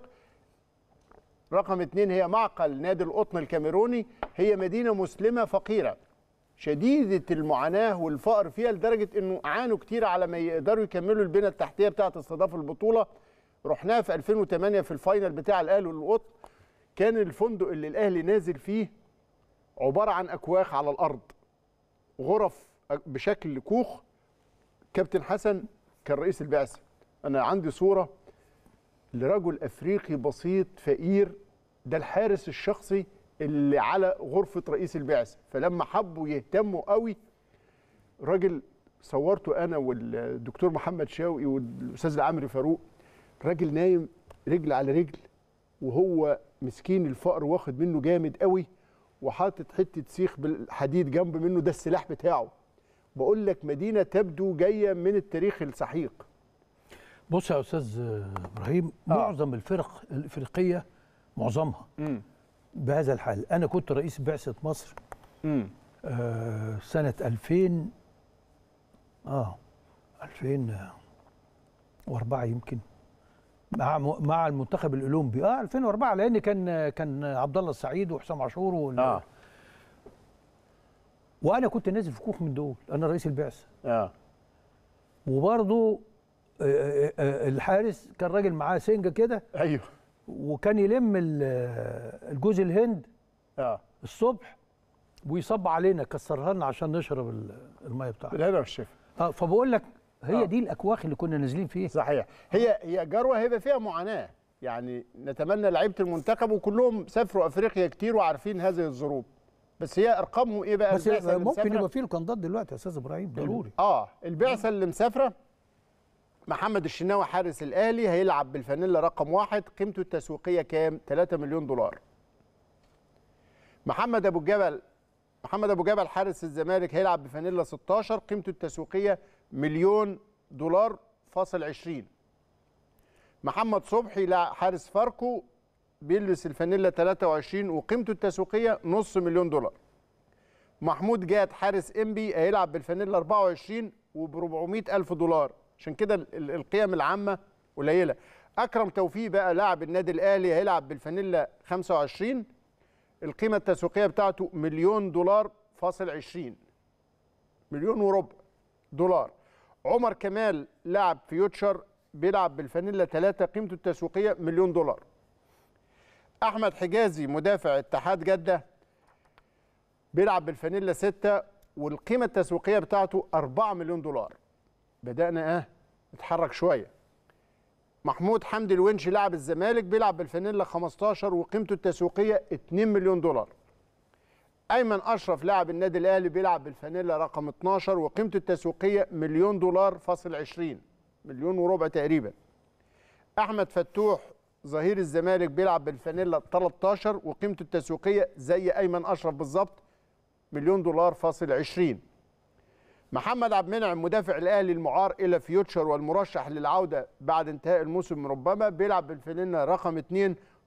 رقم اثنين هي معقل نادي القطن الكاميروني هي مدينه مسلمه فقيره شديده المعاناه والفقر فيها لدرجه انه عانوا كتير على ما يقدروا يكملوا البنى التحتيه بتاعه استضافه البطوله رحناها في 2008 في الفاينل بتاع الاهلي والقطن كان الفندق اللي الاهلي نازل فيه عباره عن اكواخ على الارض غرف بشكل كوخ كابتن حسن كان رئيس البعثه انا عندي صوره لرجل افريقي بسيط فقير ده الحارس الشخصي اللي على غرفه رئيس البعثه فلما حبوا يهتموا قوي راجل صورته انا والدكتور محمد شوقي والاستاذ العمري فاروق راجل نايم رجل على رجل وهو مسكين الفقر واخد منه جامد قوي وحاطط حته سيخ بالحديد جنب منه ده السلاح بتاعه بقول لك مدينه تبدو جايه من التاريخ السحيق بص يا استاذ ابراهيم معظم الفرق الافريقيه معظمها امم بهذا الحال انا كنت رئيس بعثه مصر امم آه سنه 2000 اه 2004 يمكن مع مع المنتخب الاولمبي اه 2004 لان كان كان عبد الله السعيد وحسام عاشور وال... اه وانا كنت نازل في كوخ من دول انا رئيس البعثه اه وبرضه آه، آه، الحارس كان راجل معاه سنجه كده ايوه وكان يلم ال- آه، الجوز الهند اه الصبح ويصب علينا كسرها لنا عشان نشرب ال- الميه بتاعتها بالهنا والشفا اه فبقول لك هي آه. دي الاكواخ اللي كنا نازلين فيها صحيح هي هي جروه هيبقى فيها معاناه يعني نتمنى لعيبه المنتخب وكلهم سافروا افريقيا كتير وعارفين هذه الظروف بس هي ارقامهم ايه بقى بس البعثة اللي ممكن مسافرة؟ يبقى فيه لوكندات دلوقتي يا استاذ ابراهيم ضروري اه البعثه اللي مسافره محمد الشناوي حارس الاهلي هيلعب بالفانيلا رقم واحد قيمته التسويقيه كام 3 مليون دولار محمد ابو جبل محمد ابو جبل حارس الزمالك هيلعب بفانيلا 16 قيمته التسويقيه مليون دولار فاصل 20 محمد صبحي لا حارس فاركو بيلبس الفانيلا 23 وقيمته التسويقيه نص مليون دولار محمود جاد حارس انبي هيلعب بالفانيلا 24 وب 400 الف دولار عشان كده ال- ال- القيم العامه قليله اكرم توفيق بقى لاعب النادي الاهلي هيلعب بالفانيلا 25 القيمه التسويقيه بتاعته مليون دولار فاصل 20 مليون وربع دولار عمر كمال لاعب فيوتشر بيلعب بالفانيلا 3 قيمته التسويقيه مليون دولار احمد حجازي مدافع اتحاد جده بيلعب بالفانيلا 6 والقيمه التسويقيه بتاعته 4 مليون دولار بدانا اه نتحرك شويه محمود حمدي الونش لاعب الزمالك بيلعب بالفانيلا 15 وقيمته التسويقيه 2 مليون دولار ايمن اشرف لاعب النادي الاهلي بيلعب بالفانيلا رقم 12 وقيمته التسويقيه مليون دولار فاصل 20 مليون وربع تقريبا احمد فتوح ظهير الزمالك بيلعب بالفانيلا 13 وقيمته التسويقيه زي ايمن اشرف بالظبط مليون دولار فاصل 20 محمد عبد المنعم مدافع الاهلي المعار الى فيوتشر والمرشح للعوده بعد انتهاء الموسم ربما بيلعب بالفانيلا رقم 2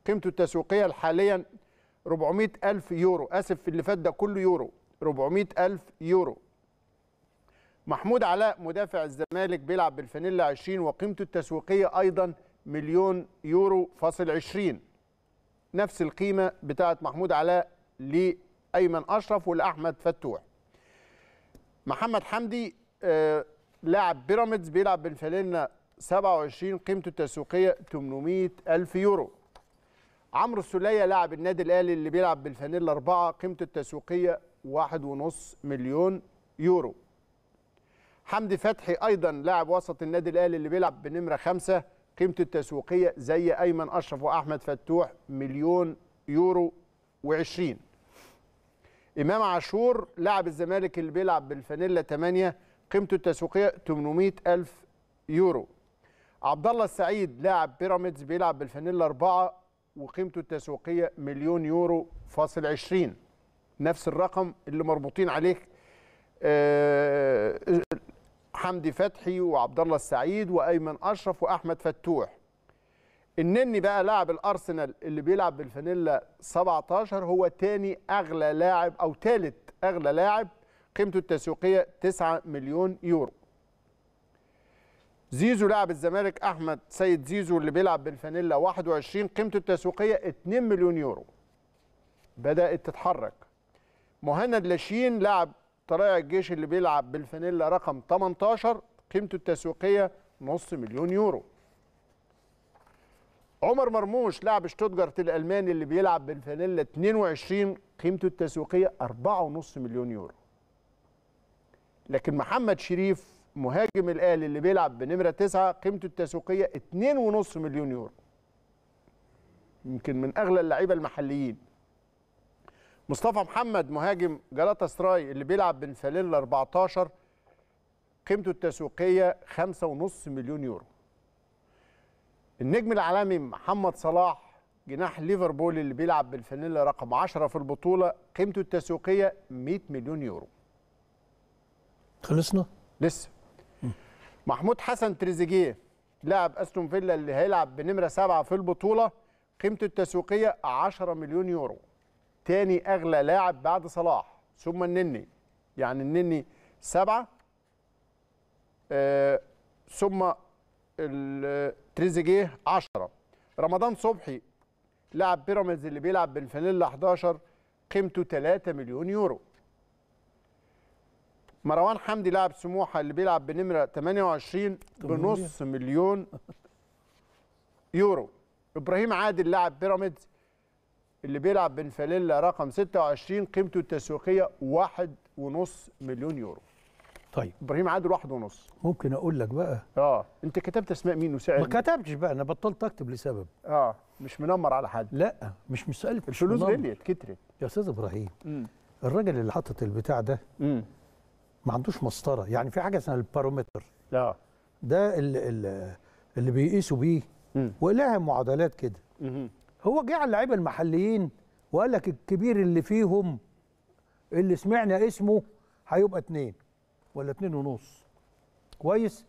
قيمته التسويقيه حاليا 400 ألف يورو أسف في اللي فات ده كله يورو 400 ألف يورو محمود علاء مدافع الزمالك بيلعب بالفانيلا 20 وقيمته التسويقية أيضا مليون يورو فاصل 20 نفس القيمة بتاعت محمود علاء لأيمن أشرف والأحمد فتوح محمد حمدي آه لاعب بيراميدز بيلعب بالفانيلا 27 قيمته التسويقية 800 ألف يورو عمرو السولية لاعب النادي الأهلي اللي بيلعب بالفانيلا 4 قيمته التسويقية 1.5 مليون يورو حمدي فتحي ايضا لاعب وسط النادي الاهلي اللي بيلعب بنمره خمسة قيمته التسويقيه زي ايمن اشرف واحمد فتوح مليون يورو و20 امام عاشور لاعب الزمالك اللي بيلعب بالفانيلا 8 قيمته التسويقيه 800 الف يورو عبد الله السعيد لاعب بيراميدز بيلعب بالفانيلا 4 وقيمته التسويقيه مليون يورو فاصل 20 نفس الرقم اللي مربوطين عليه آه، حمدي فتحي وعبد الله السعيد وايمن اشرف واحمد فتوح النني بقى لاعب الارسنال اللي بيلعب بالفانيلا 17 هو تاني اغلى لاعب او ثالث اغلى لاعب قيمته التسويقيه 9 مليون يورو زيزو لاعب الزمالك احمد سيد زيزو اللي بيلعب بالفانيلا 21 قيمته التسويقيه 2 مليون يورو بدات تتحرك مهند لاشين لاعب طلائع الجيش اللي بيلعب بالفانيلا رقم 18 قيمته التسويقيه نص مليون يورو عمر مرموش لاعب شتوتجارت الالماني اللي بيلعب بالفانيلا 22 قيمته التسويقيه 4.5 مليون يورو لكن محمد شريف مهاجم الاهلي اللي بيلعب بنمره 9 قيمته التسويقيه 2.5 مليون يورو يمكن من اغلى اللعيبه المحليين مصطفى محمد مهاجم جلاتا سراي اللي بيلعب بالفانيلا 14 قيمته التسويقيه 5.5 مليون يورو النجم العالمي محمد صلاح جناح ليفربول اللي بيلعب بالفانيلا رقم 10 في البطوله قيمته التسويقيه 100 مليون يورو خلصنا لسه محمود حسن تريزيجيه لاعب استون فيلا اللي هيلعب بنمره سبعه في البطوله قيمته التسويقيه 10 مليون يورو تاني اغلى لاعب بعد صلاح ثم النني يعني النني سبعه آه ثم ال- تريزيجيه 10 رمضان صبحي لاعب بيراميدز اللي بيلعب بالفانيلا 11 قيمته 3 مليون يورو مروان حمدي لاعب سموحه اللي بيلعب بنمره 28 بنص مليون يورو ابراهيم عادل لاعب بيراميدز اللي بيلعب بالفانيلا رقم 26 قيمته التسويقيه واحد ونص مليون يورو طيب ابراهيم عادل واحد ونص ممكن اقول لك بقى اه انت كتبت اسماء مين وسعر ما مين؟ كتبتش بقى انا بطلت اكتب لسبب اه مش منمر على حد لا مش مساله مش الفلوس منظم. غليت كترت يا استاذ ابراهيم امم الراجل اللي حاطط البتاع ده امم ما عندوش مسطره يعني في حاجه اسمها البارومتر اه ده اللي, اللي, اللي بيقيسوا بيه مم. ولها معادلات كده مم. هو جه على اللعيبه المحليين وقال لك الكبير اللي فيهم اللي سمعنا اسمه هيبقى اتنين ولا اتنين ونص كويس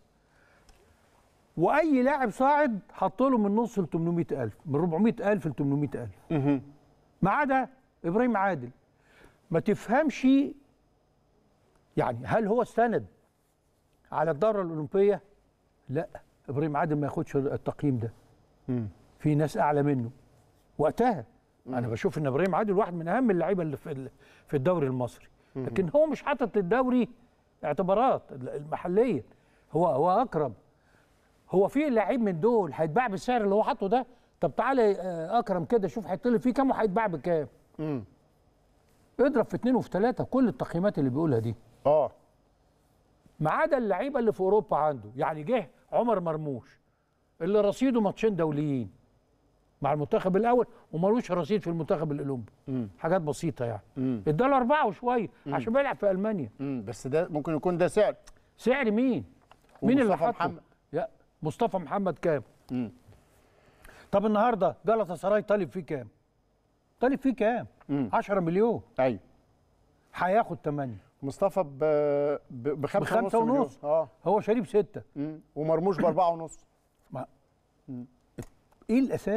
واي لاعب صاعد حط له من نص ل 800000 من 400000 ل 800000 مم. ما عدا ابراهيم عادل ما تفهمش يعني هل هو استند على الدوره الاولمبيه لا ابراهيم عادل ما ياخدش التقييم ده مم. في ناس اعلى منه وقتها انا بشوف ان ابراهيم عادل واحد من اهم اللعيبه اللي في ال- في الدوري المصري لكن هو مش حاطط للدوري اعتبارات المحليه هو هو اقرب هو في لعيب من دول هيتباع بالسعر اللي هو حاطه ده طب تعالى آه، اكرم كده شوف هيطلب فيه كام وهيتباع بكام مم. اضرب في اتنين وفي ثلاثه كل التقييمات اللي بيقولها دي اه ما عدا اللعيبه اللي في اوروبا عنده يعني جه عمر مرموش اللي رصيده ماتشين دوليين مع المنتخب الاول ومالوش رصيد في المنتخب الاولمبي مم. حاجات بسيطه يعني مم. اداله اربعه وشويه عشان بيلعب في المانيا مم. بس ده ممكن يكون ده سعر سعر مين؟ مين اللي ومصطفى حطه؟ محمد. يا مصطفى محمد كام؟ مم. طب النهارده جلطة سراي طالب فيه كام؟ طالب فيه كام؟ مم. 10 مليون ايوه هياخد 8 مصطفى ب ب- بخمسة, بخمسة مليون. ونص. اه هو شريف ستة مم. ومرموش باربعة ونص ما ايه الاساس؟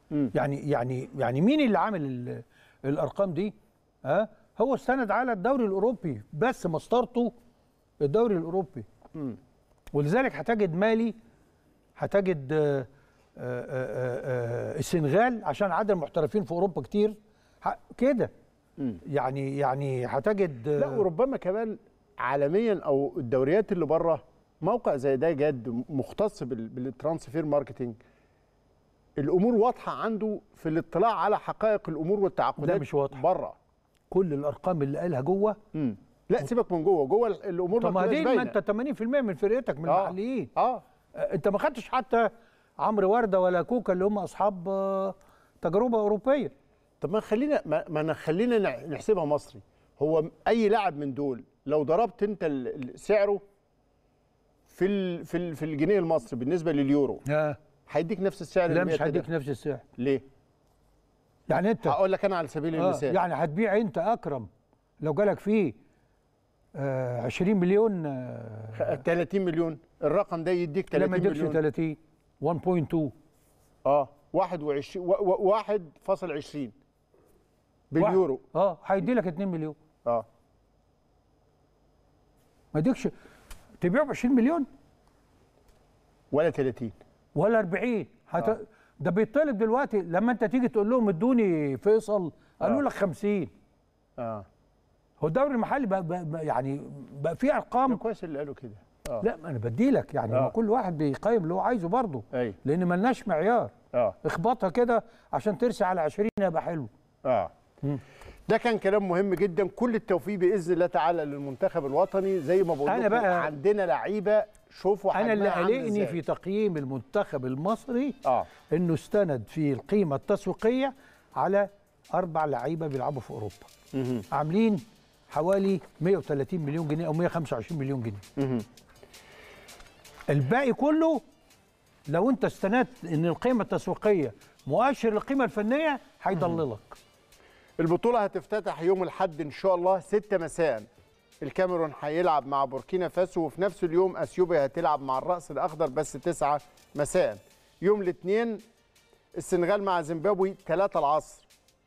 يعني يعني يعني مين اللي عامل ال- الارقام دي ها هو استند على الدوري الاوروبي بس مسطرته الدوري الاوروبي ولذلك هتجد مالي هتجد آه، آه، آه، آه، السنغال عشان عدد المحترفين في اوروبا كتير ه- كده يعني يعني هتجد لا وربما كمان عالميا او الدوريات اللي بره موقع زي ده جد مختص بال- بالترانسفير ماركتنج الامور واضحه عنده في الاطلاع على حقائق الامور والتعاقدات لا، مش واضحة. بره كل الارقام اللي قالها جوه مم. لا سيبك من جوه جوه ال- الامور طب ما بتبقاش دي ما باينة. انت 80% من فرقتك من آه. المحليين اه آه، انت ما خدتش حتى عمرو ورده ولا كوكا اللي هم اصحاب آه، تجربه اوروبيه طب ما خلينا ما, ما أنا خلينا نع- نحسبها مصري هو اي لاعب من دول لو ضربت انت ال- ال- سعره في ال في ال في الجنيه المصري بالنسبه لليورو آه. هيديك نفس السعر لا اللي مش هي هديك كده. نفس السعر ليه يعني انت هقول لك انا على سبيل آه المثال يعني هتبيع انت اكرم لو جالك فيه آه 20 مليون آه 30 مليون الرقم ده يديك لا ما 30 يديكش مليون 30 1.2 اه 21 و- و- 1.20 باليورو اه هيدي لك 2 مليون اه ما يديكش تبيعه ب 20 مليون ولا 30 ولا 40 هت... آه. ده بيطلب دلوقتي لما انت تيجي تقول لهم ادوني فيصل قالوا آه. لك 50 اه هو الدوري المحلي بقى, بقى بقى يعني بقى فيه ده ارقام كويس اللي قالوا كده اه لا ما انا بدي لك يعني آه. ما كل واحد بيقيم اللي هو عايزه برضه ايوه لان ملناش معيار اه اخبطها كده عشان ترسي على 20 يبقى حلو اه مم. ده كان كلام مهم جدا كل التوفيق باذن الله تعالى للمنتخب الوطني زي ما بقول أنا لكم بقى- عندنا لعيبه شوفوا انا اللي حجمها عامل قلقني إزاي. في تقييم المنتخب المصري اه انه استند في القيمه التسويقيه على اربع لعيبه بيلعبوا في اوروبا مهم. عاملين حوالي 130 مليون جنيه او 125 مليون جنيه مهم. الباقي كله لو انت استندت ان القيمه التسويقيه مؤشر للقيمه الفنيه هيضللك البطوله هتفتتح يوم الاحد ان شاء الله 6 مساء الكاميرون هيلعب مع بوركينا فاسو وفي نفس اليوم اثيوبيا هتلعب مع الراس الاخضر بس 9 مساء يوم الاثنين السنغال مع زيمبابوي 3 العصر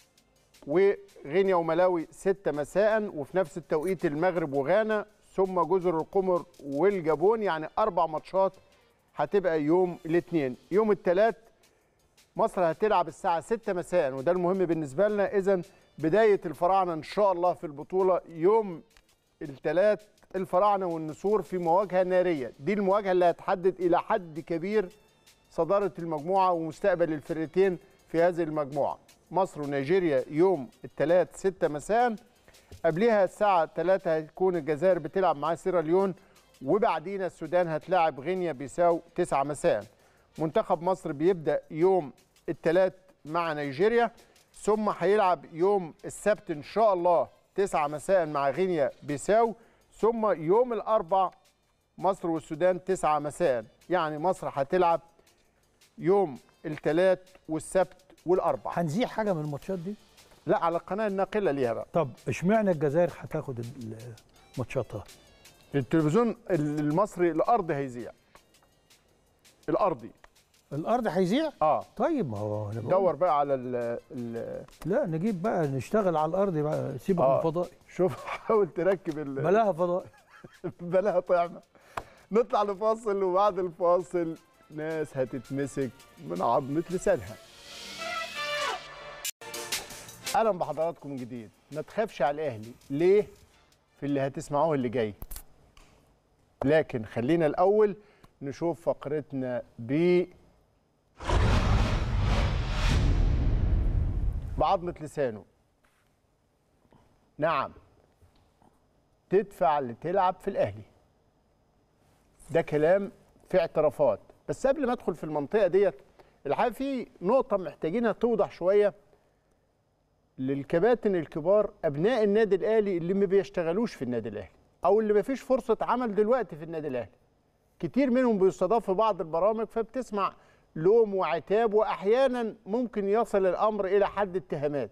وغينيا وملاوي 6 مساء وفي نفس التوقيت المغرب وغانا ثم جزر القمر والجابون يعني اربع ماتشات هتبقى يوم الاثنين يوم الثلاث مصر هتلعب الساعة 6 مساء وده المهم بالنسبة لنا إذا بداية الفراعنة إن شاء الله في البطولة يوم الثلاث الفراعنة والنسور في مواجهة نارية دي المواجهة اللي هتحدد إلى حد كبير صدارة المجموعة ومستقبل الفرقتين في هذه المجموعة مصر ونيجيريا يوم الثلاث 6 مساء قبلها الساعة 3 هتكون الجزائر بتلعب مع سيراليون وبعدين السودان هتلاعب غينيا بيساو 9 مساء منتخب مصر بيبدأ يوم الثلاث مع نيجيريا ثم هيلعب يوم السبت إن شاء الله 9 مساء مع غينيا بيساو ثم يوم الأربع مصر والسودان 9 مساء يعني مصر هتلعب يوم الثلاث والسبت والأربع هنزيح حاجه من الماتشات دي لا على القناة الناقلة ليها بقى طب اشمعنى الجزائر هتاخد ال- ماتشاتها التلفزيون المصري الأرض هيذيع الأرضي الارض هيذيع اه طيب ما هو أنا بقول- دور بقى على ال ال لا نجيب بقى نشتغل على الارض بقى سيبك آه. من الفضائي شوف حاول تركب ال بلاها فضائي بلاها طعمة نطلع لفاصل وبعد الفاصل ناس هتتمسك من عظمة لسانها اهلا بحضراتكم من جديد ما تخافش على الاهلي ليه في اللي هتسمعوه اللي جاي لكن خلينا الاول نشوف فقرتنا ب بعظمة لسانه نعم تدفع لتلعب في الاهلي ده كلام في اعترافات بس قبل ما ادخل في المنطقه ديت الحقيقه في نقطه محتاجينها توضح شويه للكباتن الكبار ابناء النادي الاهلي اللي ما بيشتغلوش في النادي الاهلي او اللي ما فيش فرصه عمل دلوقتي في النادي الاهلي كتير منهم بيستضاف في بعض البرامج فبتسمع لوم وعتاب واحيانا ممكن يصل الامر الى حد اتهامات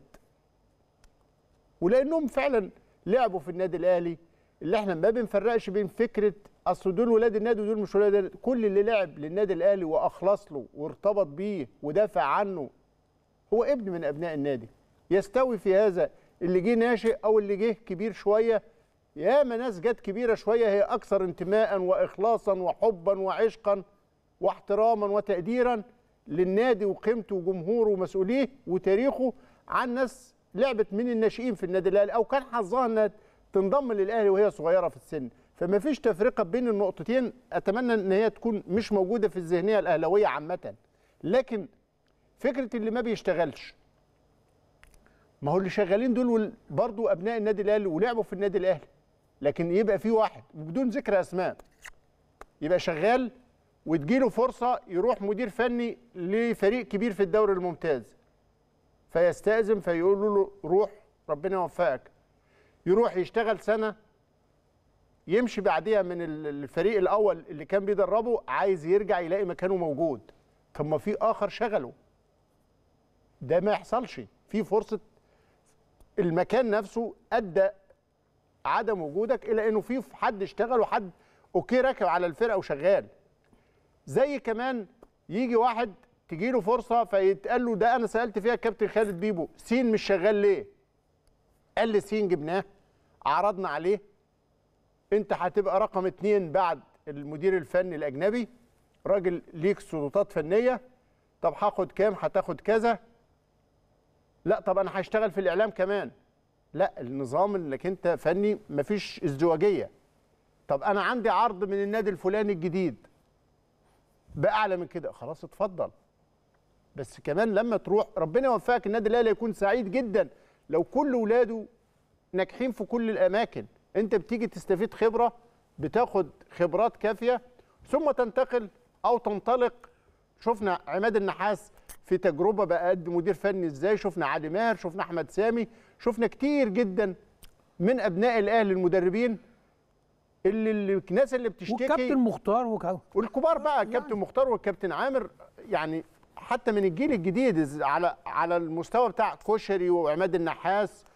ولانهم فعلا لعبوا في النادي الاهلي اللي احنا ما بنفرقش بين فكره اصل دول ولاد النادي ودول مش ولاد النادي كل اللي لعب للنادي الاهلي واخلص له وارتبط بيه ودافع عنه هو ابن من ابناء النادي يستوي في هذا اللي جه ناشئ او اللي جه كبير شويه ياما ناس جت كبيره شويه هي اكثر انتماء واخلاصا وحبا وعشقا واحتراما وتقديرا للنادي وقيمته وجمهوره ومسؤوليه وتاريخه عن ناس لعبت من الناشئين في النادي الاهلي او كان حظها انها تنضم للاهلي وهي صغيره في السن فما فيش تفرقه بين النقطتين اتمنى ان هي تكون مش موجوده في الذهنيه الاهلاويه عامه لكن فكره اللي ما بيشتغلش ما هو اللي شغالين دول برضو ابناء النادي الاهلي ولعبوا في النادي الاهلي لكن يبقى في واحد بدون ذكر اسماء يبقى شغال وتجيله فرصه يروح مدير فني لفريق كبير في الدوري الممتاز فيستأذن فيقولوا له روح ربنا يوفقك يروح يشتغل سنه يمشي بعديها من ال- الفريق الاول اللي كان بيدربه عايز يرجع يلاقي مكانه موجود طب ما في اخر شغله ده ما يحصلش في فرصه المكان نفسه ادى عدم وجودك الى انه في حد اشتغل وحد اوكي راكب على الفرقه وشغال زي كمان يجي واحد تجي له فرصه فيتقال له ده انا سالت فيها الكابتن خالد بيبو سين مش شغال ليه قال لي سين جبناه عرضنا عليه انت هتبقى رقم اتنين بعد المدير الفني الاجنبي راجل ليك سلطات فنيه طب هاخد كام هتاخد كذا لا طب انا هشتغل في الاعلام كمان لا النظام انك انت فني مفيش ازدواجيه طب انا عندي عرض من النادي الفلاني الجديد باعلى من كده خلاص اتفضل بس كمان لما تروح ربنا يوفقك النادي الاهلي يكون سعيد جدا لو كل ولاده ناجحين في كل الاماكن انت بتيجي تستفيد خبره بتاخد خبرات كافيه ثم تنتقل او تنطلق شفنا عماد النحاس في تجربه بقى قد مدير فني ازاي شفنا علي ماهر شفنا احمد سامي شفنا كتير جدا من ابناء الاهلي المدربين اللي اللي- الناس اللي بتشتكي والكابتن مختار وك... والكبار بقى الكابتن مختار والكابتن عامر يعني حتى من الجيل الجديد إز- على على المستوى بتاع كشري وعماد النحاس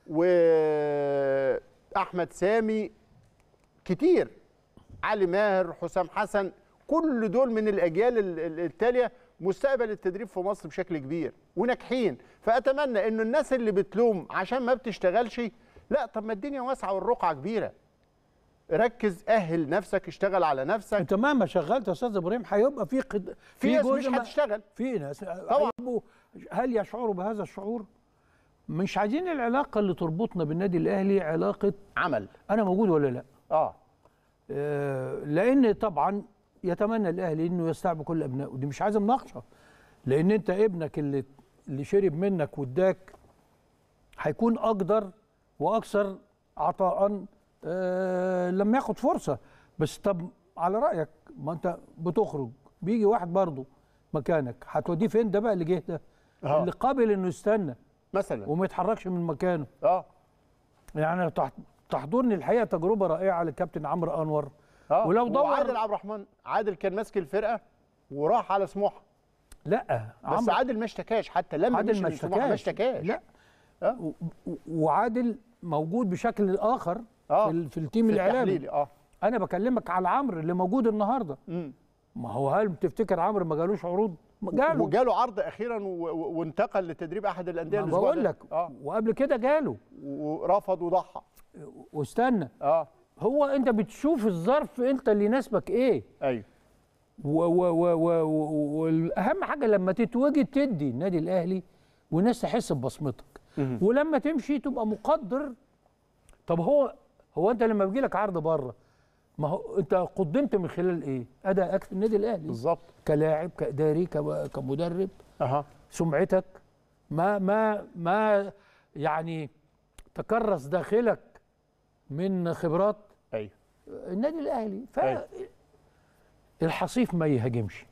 واحمد سامي كتير علي ماهر حسام حسن كل دول من الاجيال ال- ال- التاليه مستقبل التدريب في مصر بشكل كبير وناجحين فاتمنى انه الناس اللي بتلوم عشان ما بتشتغلش لا طب ما الدنيا واسعه والرقعه كبيره ركز اهل نفسك اشتغل على نفسك انت مهما شغلت يا استاذ ابراهيم هيبقى في قد... في ناس جزء مش ما- هتشتغل في ناس طبعا. هيبقوا- هل يشعروا بهذا الشعور؟ مش عايزين العلاقه اللي تربطنا بالنادي الاهلي علاقه عمل انا موجود ولا لا؟ اه آه، لان طبعا يتمنى الاهلي انه يستوعب كل ابنائه دي مش عايزه مناقشه لان انت ابنك اللي اللي شرب منك واداك هيكون اقدر واكثر عطاء آه، لما ياخد فرصه بس طب على رايك ما انت بتخرج بيجي واحد برضه مكانك هتوديه فين ده بقى اللي جه ده آه. اللي قابل انه يستنى مثلا وما يتحركش من مكانه اه يعني تح- تحضرني الحقيقه تجربه رائعه للكابتن عمرو انور اه ولو دور وعادل عبد الرحمن عادل كان ماسك الفرقه وراح على سموحه لا بس عادل ما اشتكاش حتى لما عادل مشي ما من سموحة ما اشتكاش اشتكاش لا آه. و- و- وعادل موجود بشكل اخر آه. في, ال- في التيم في الاعلامي التحليلي اه انا بكلمك على عمرو اللي موجود النهارده مم. ما هو هل تفتكر عمرو ما جالوش عروض ما جاله وجاله عرض اخيرا و- و- وانتقل لتدريب احد الانديه ما الاسبوع بقول ده. لك اه وقبل كده جاله ورفض وضحى واستنى اه هو انت بتشوف الظرف انت اللي يناسبك ايه ايوه و- و- و- و- و- والاهم حاجه لما تتواجد تدي النادي الاهلي والناس تحس ببصمتك مهم. ولما تمشي تبقى مقدر طب هو هو انت لما بيجي لك عرض بره ما هو انت قدمت من خلال ايه؟ ادائك في النادي الاهلي بالظبط كلاعب كاداري كم- كمدرب اها سمعتك ما ما ما يعني تكرس داخلك من خبرات ايوه النادي الاهلي ف أيوة. الحصيف ما يهاجمش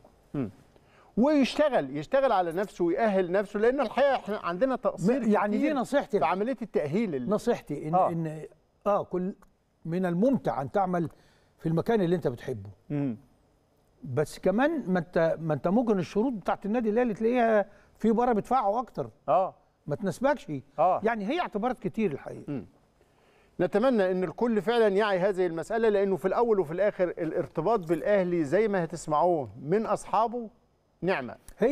ويشتغل يشتغل على نفسه ويأهل نفسه لان الحقيقه احنا عندنا تقصير يعني دي كتير نصيحتي في عمليه التأهيل ال- نصيحتي ان آه. آه. ان اه كل من الممتع ان تعمل في المكان اللي انت بتحبه مم. بس كمان ما انت ما انت ممكن الشروط بتاعت النادي الاهلي تلاقيها في بره بيدفعوا اكتر اه ما تناسبكش آه. يعني هي اعتبارات كتير الحقيقه نتمنى ان الكل فعلا يعي هذه المساله لانه في الاول وفي الاخر الارتباط بالاهلي زي ما هتسمعوه من اصحابه نعمه هي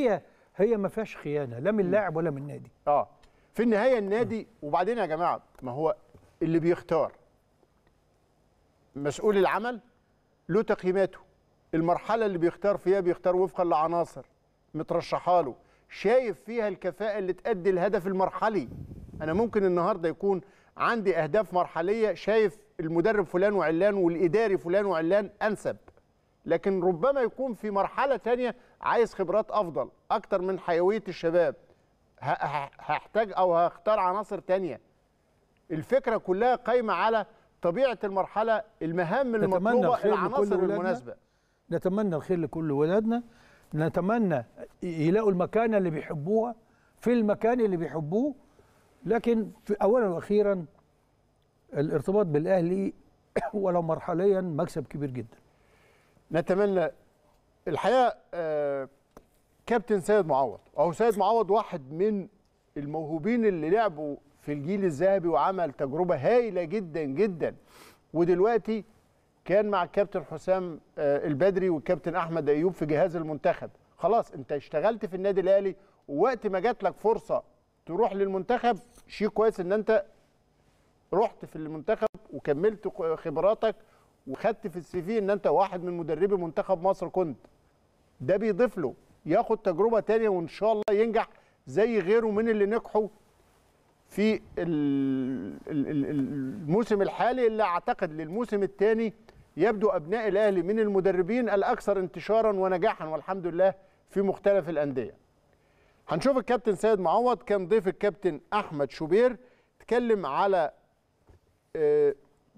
هي ما فيهاش خيانه لا من اللاعب ولا من النادي اه في النهايه النادي وبعدين يا جماعه ما هو اللي بيختار مسؤول العمل له تقييماته المرحله اللي بيختار فيها بيختار وفقا لعناصر مترشحه له شايف فيها الكفاءه اللي تؤدي الهدف المرحلي انا ممكن النهارده يكون عندي اهداف مرحليه شايف المدرب فلان وعلان والاداري فلان وعلان انسب لكن ربما يكون في مرحله تانية عايز خبرات افضل اكتر من حيويه الشباب ه- ه- هحتاج او هختار عناصر تانية الفكره كلها قايمه على طبيعه المرحله المهام نتمنى المطلوبه الخير لكل العناصر ولادنا. المناسبه نتمنى الخير لكل ولادنا نتمنى يلاقوا المكانه اللي بيحبوها في المكان اللي بيحبوه لكن في اولا واخيرا الارتباط بالاهلي ولو مرحليا مكسب كبير جدا نتمنى الحقيقه آه، كابتن سيد معوض او سيد معوض واحد من الموهوبين اللي لعبوا في الجيل الذهبي وعمل تجربه هايله جدا جدا ودلوقتي كان مع الكابتن حسام آه، البدري والكابتن احمد ايوب في جهاز المنتخب خلاص انت اشتغلت في النادي الاهلي ووقت ما جات لك فرصه تروح للمنتخب شيء كويس ان انت رحت في المنتخب وكملت خبراتك وخدت في السي في ان انت واحد من مدربي منتخب مصر كنت ده بيضيف له ياخد تجربه تانية وان شاء الله ينجح زي غيره من اللي نجحوا في ال- ال- ال- الموسم الحالي اللي اعتقد للموسم الثاني يبدو ابناء الاهلي من المدربين الاكثر انتشارا ونجاحا والحمد لله في مختلف الانديه. هنشوف الكابتن سيد معوض كان ضيف الكابتن احمد شوبير اتكلم على آه،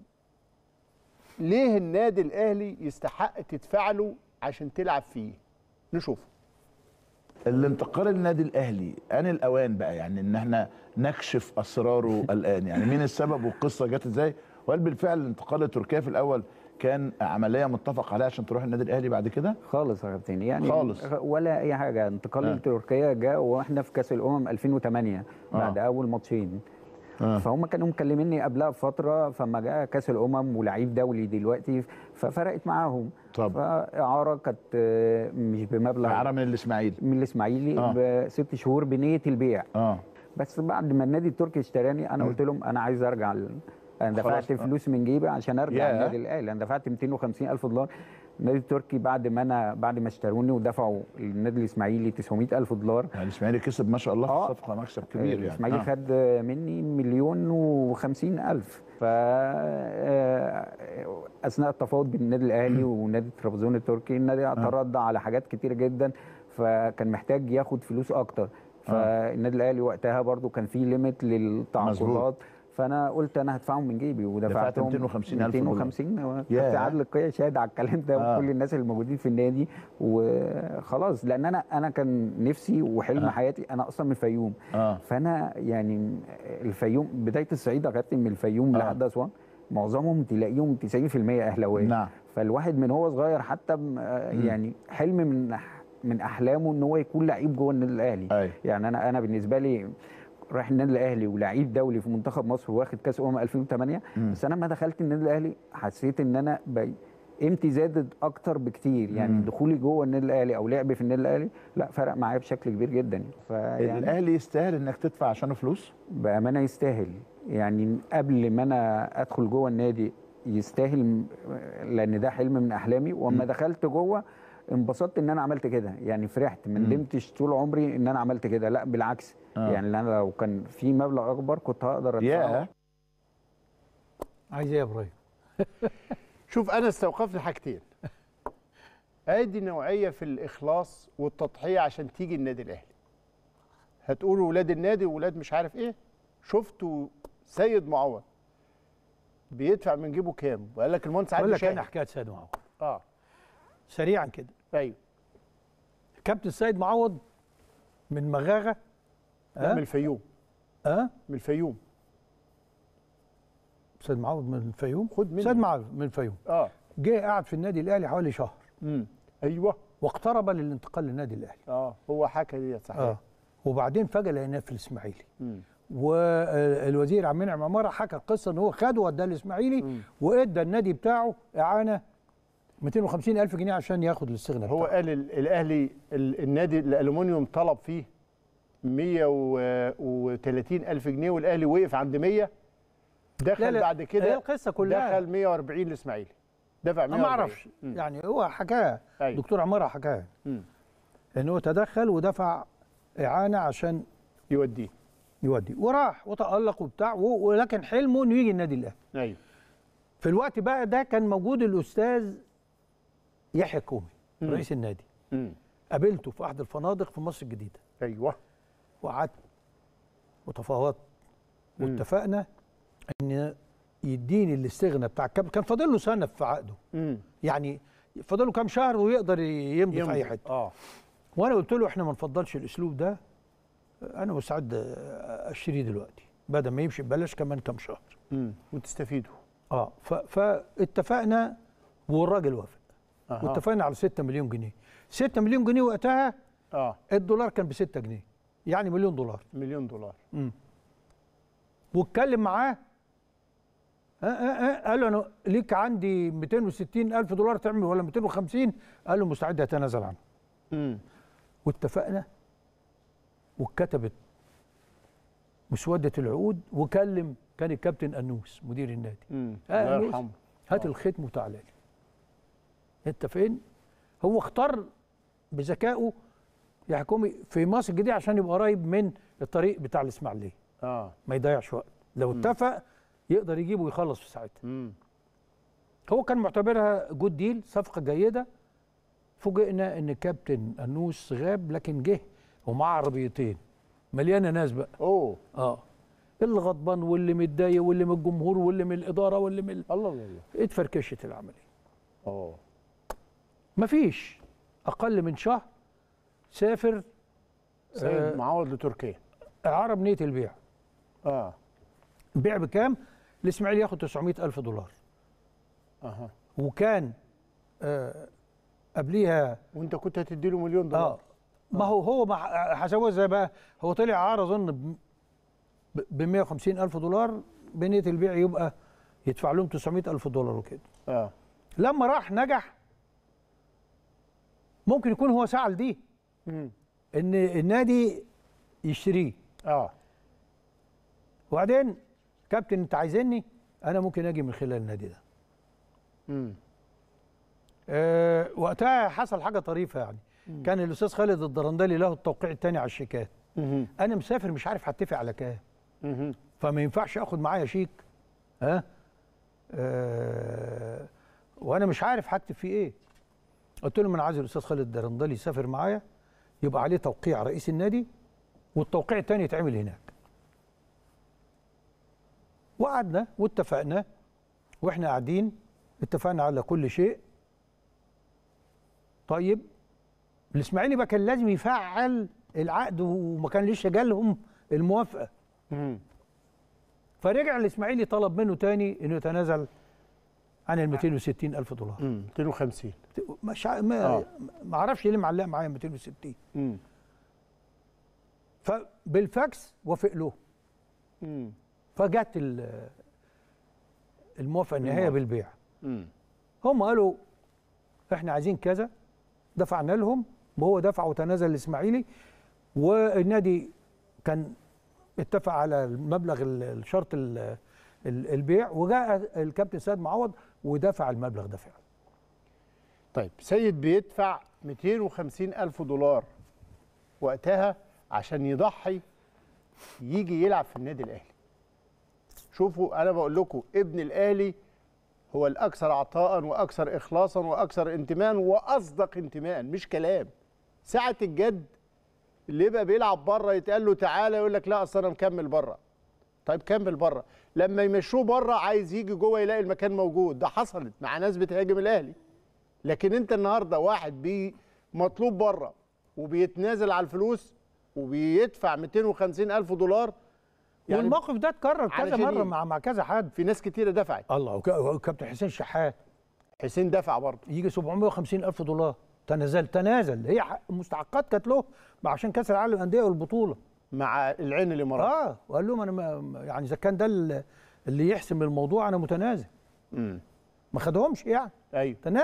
ليه النادي الاهلي يستحق تدفع له عشان تلعب فيه نشوف الانتقال للنادي الاهلي ان الاوان بقى يعني ان احنا نكشف اسراره الان يعني مين السبب والقصه جت ازاي وهل بالفعل الانتقال لتركيا في الاول كان عمليه متفق عليها عشان تروح النادي الاهلي بعد كده خالص يا كابتن يعني خالص. ولا اي حاجه انتقال آه. لتركيا جاء واحنا في كاس الامم 2008 بعد آه. اول ماتشين آه. فهم كانوا مكلميني قبلها بفتره فما جاء كاس الامم ولعيب دولي دلوقتي ففرقت معاهم طب. فاعاره كانت آه، مش بمبلغ اعاره من الاسماعيلي من الاسماعيلي آه. بست شهور بنيه البيع اه بس بعد ما النادي التركي اشتراني انا قلت لهم انا عايز ارجع ال- انا خلاص. دفعت فلوس من جيبي عشان ارجع ياه. النادي الاهلي انا دفعت 250 الف دولار النادي التركي بعد ما انا بعد ما اشتروني ودفعوا النادي الاسماعيلي 900 الف دولار يعني الاسماعيلي كسب ما شاء الله في آه. الصفقه مكسب كبير يعني الاسماعيلي آه. خد مني مليون وخمسين الف ف آه، اثناء التفاوض بين النادي الاهلي ونادي طرابزون التركي النادي اعترض على حاجات كتيره جدا فكان محتاج ياخد فلوس اكتر فالنادي الاهلي وقتها برضو كان في ليميت للتعاقدات مظبوط. فانا قلت انا هدفعهم من جيبي ودفعتهم 250 ألف دولار. 250 ياه. كابتن عادل القيا شاهد على الكلام ده آه. وكل الناس اللي موجودين في النادي وخلاص لان انا انا كان نفسي وحلم آه. حياتي انا اصلا من الفيوم اه فانا يعني الفيوم بدايه الصعيد يا كابتن من الفيوم آه. لحد اسوان معظمهم تلاقيهم 90% اهلاويه نعم. فالواحد من هو صغير حتى م- آه يعني حلم من أح- من احلامه ان هو يكون لعيب جوه النادي الاهلي أيوة. يعني انا انا بالنسبه لي رايح النادي الاهلي ولعيب دولي في منتخب مصر واخد كاس امم 2008 بس انا لما دخلت النادي الاهلي حسيت ان انا بي قيمتي زادت اكتر بكتير يعني دخولي جوه النادي الاهلي او لعبي في النادي الاهلي لا فرق معايا بشكل كبير جدا فيعني الاهلي يستاهل انك تدفع عشانه فلوس بامانه يستاهل يعني قبل ما انا ادخل جوه النادي يستاهل م- لان ده حلم من احلامي واما دخلت جوه انبسطت ان انا عملت كده يعني فرحت ما ندمتش طول عمري ان انا عملت كده لا بالعكس آه. يعني انا لو كان في مبلغ اكبر كنت هقدر ادفعه يا عايز ايه يا ابراهيم شوف انا استوقفني حاجتين ادي نوعيه في الاخلاص والتضحيه عشان تيجي النادي الاهلي هتقولوا ولاد النادي وولاد مش عارف ايه شفتوا سيد معوض بيدفع من جيبه كام وقال لك المهندس اقول عادل لك شاهد انا حكايه سيد معوض اه سريعا كده ايوه كابتن سيد معوض من مغاغه لا ها؟ من الفيوم ها من الفيوم سيد معوض من الفيوم خد مني. سيد معوض من الفيوم اه جه قعد في النادي الاهلي حوالي شهر امم ايوه واقترب للانتقال للنادي الاهلي اه هو حكى ديت صحيح اه وبعدين فجاه لقيناه في الاسماعيلي مم. والوزير عبد المنعم عماره حكى القصه ان هو خده وداه الاسماعيلي وادى النادي بتاعه اعانه 250 الف جنيه عشان ياخد الاستغناء هو بتاعه. قال ال- الاهلي ال- النادي الالومنيوم طلب فيه 130 الف جنيه والاهلي وقف عند 100 دخل لا لا بعد هي كده القصه كلها دخل 140 الاسماعيلي دفع انا 140 ما اعرفش يعني هو حكاها أيوة. دكتور عماره حكاها مم. ان هو تدخل ودفع اعانه عشان يوديه يودي وراح وتالق وبتاع و- ولكن حلمه انه يجي النادي الاهلي ايوه في الوقت بقى ده كان موجود الاستاذ يحيى كومي رئيس النادي مم. قابلته في احد الفنادق في مصر الجديده ايوه وقعدت وتفاوضت مم. واتفقنا ان يديني الاستغنى بتاع الكابتن كان فاضل له سنه في عقده مم. يعني فاضل له كام شهر ويقدر يمضي في اي يمضي. حته اه وانا قلت له احنا ما نفضلش الاسلوب ده انا مستعد اشتريه دلوقتي بدل ما يمشي ببلاش كمان كام شهر مم. وتستفيدوا اه ف- فاتفقنا والراجل وافق أها. واتفقنا على 6 مليون جنيه 6 مليون جنيه وقتها اه الدولار كان ب 6 جنيه يعني مليون دولار مليون دولار واتكلم معاه آه آه آه قال له انا ليك عندي 260 الف دولار تعمل ولا 250 قال له مستعد اتنازل عنه مم. واتفقنا واتكتبت مسوده العقود وكلم كان الكابتن انوس مدير النادي مم. آه، الله أنوس، يرحمه هات الختم وتعالى لي انت فين هو اختار بذكائه يا حكومي في مصر الجديده عشان يبقى قريب من الطريق بتاع الاسماعيليه اه ما يضيعش وقت لو اتفق يقدر يجيبه ويخلص في ساعتها مم. هو كان معتبرها جود ديل صفقه جيده فوجئنا ان كابتن انوس غاب لكن جه ومعاه عربيتين مليانه ناس بقى اوه اه اللي غضبان واللي متضايق واللي من الجمهور واللي من الاداره واللي من ال- الله الله الله اتفركشت العمليه اه مفيش اقل من شهر سافر سيد آه. معوض لتركيا اعاره بنيه البيع اه البيع بكام الاسماعيلي ياخد 900 الف دولار اها وكان آه قبليها وانت كنت هتدي له مليون دولار اه ما هو هو ما حسبوها ازاي بقى هو طلع عار اظن ب 150 الف دولار بنيه البيع يبقى يدفع لهم 900 الف دولار وكده اه لما راح نجح ممكن يكون هو سعى لدي مم. ان النادي يشتريه اه وبعدين كابتن انت عايزني انا ممكن اجي من خلال النادي ده مم. أه وقتها حصل حاجه طريفه يعني كان الاستاذ خالد الدرندلي له التوقيع الثاني على الشيكات مهم. انا مسافر مش عارف هتفق على كام مهم. فما ينفعش اخد معايا شيك ها أه وانا مش عارف هكتب فيه ايه قلت له انا عايز الاستاذ خالد الدرندلي يسافر معايا يبقى عليه توقيع رئيس النادي والتوقيع الثاني يتعمل هناك وقعدنا واتفقنا واحنا قاعدين اتفقنا على كل شيء طيب الاسماعيلي بقى كان لازم يفعل العقد وما كان لسه جالهم الموافقه مهم. فرجع الاسماعيلي طلب منه تاني انه يتنازل عن ال 260 الف دولار مم. 250 مش ع- ما, آه. ما اعرفش ليه معلق معايا 260 مم. فبالفاكس وافق له مم. فجت ال- الموافقه النهائيه الموافقة. بالبيع مم. هم قالوا احنا عايزين كذا دفعنا لهم وهو دفع وتنازل الاسماعيلي والنادي كان اتفق على المبلغ ال- الشرط ال- ال- البيع وجاء الكابتن سيد معوض ودفع المبلغ ده فعلا طيب سيد بيدفع 250 ألف دولار وقتها عشان يضحي يجي يلعب في النادي الأهلي شوفوا أنا بقول لكم ابن الأهلي هو الأكثر عطاء وأكثر إخلاصا وأكثر انتماء وأصدق انتماء مش كلام ساعة الجد اللي يبقى بيلعب بره يتقال له تعالى يقول لك لا أصل أنا مكمل بره طيب كمل بره لما يمشوه بره عايز يجي جوه يلاقي المكان موجود ده حصلت مع ناس بتهاجم الأهلي لكن انت النهارده واحد بي مطلوب بره وبيتنازل على الفلوس وبيدفع 250 الف دولار يعني والموقف ده اتكرر كذا علشان مره ي- مع مع كذا حد في ناس كتيره دفعت الله وك- وكابتن حسين شحات حسين دفع برضه يجي 750 الف دولار تنازل تنازل هي ح- مستحقات كانت له عشان كاس العالم للانديه والبطوله مع العين الامارات اه وقال لهم انا ما يعني اذا كان ده ال- اللي يحسم الموضوع انا متنازل امم ما خدهمش يعني ايوه تنازل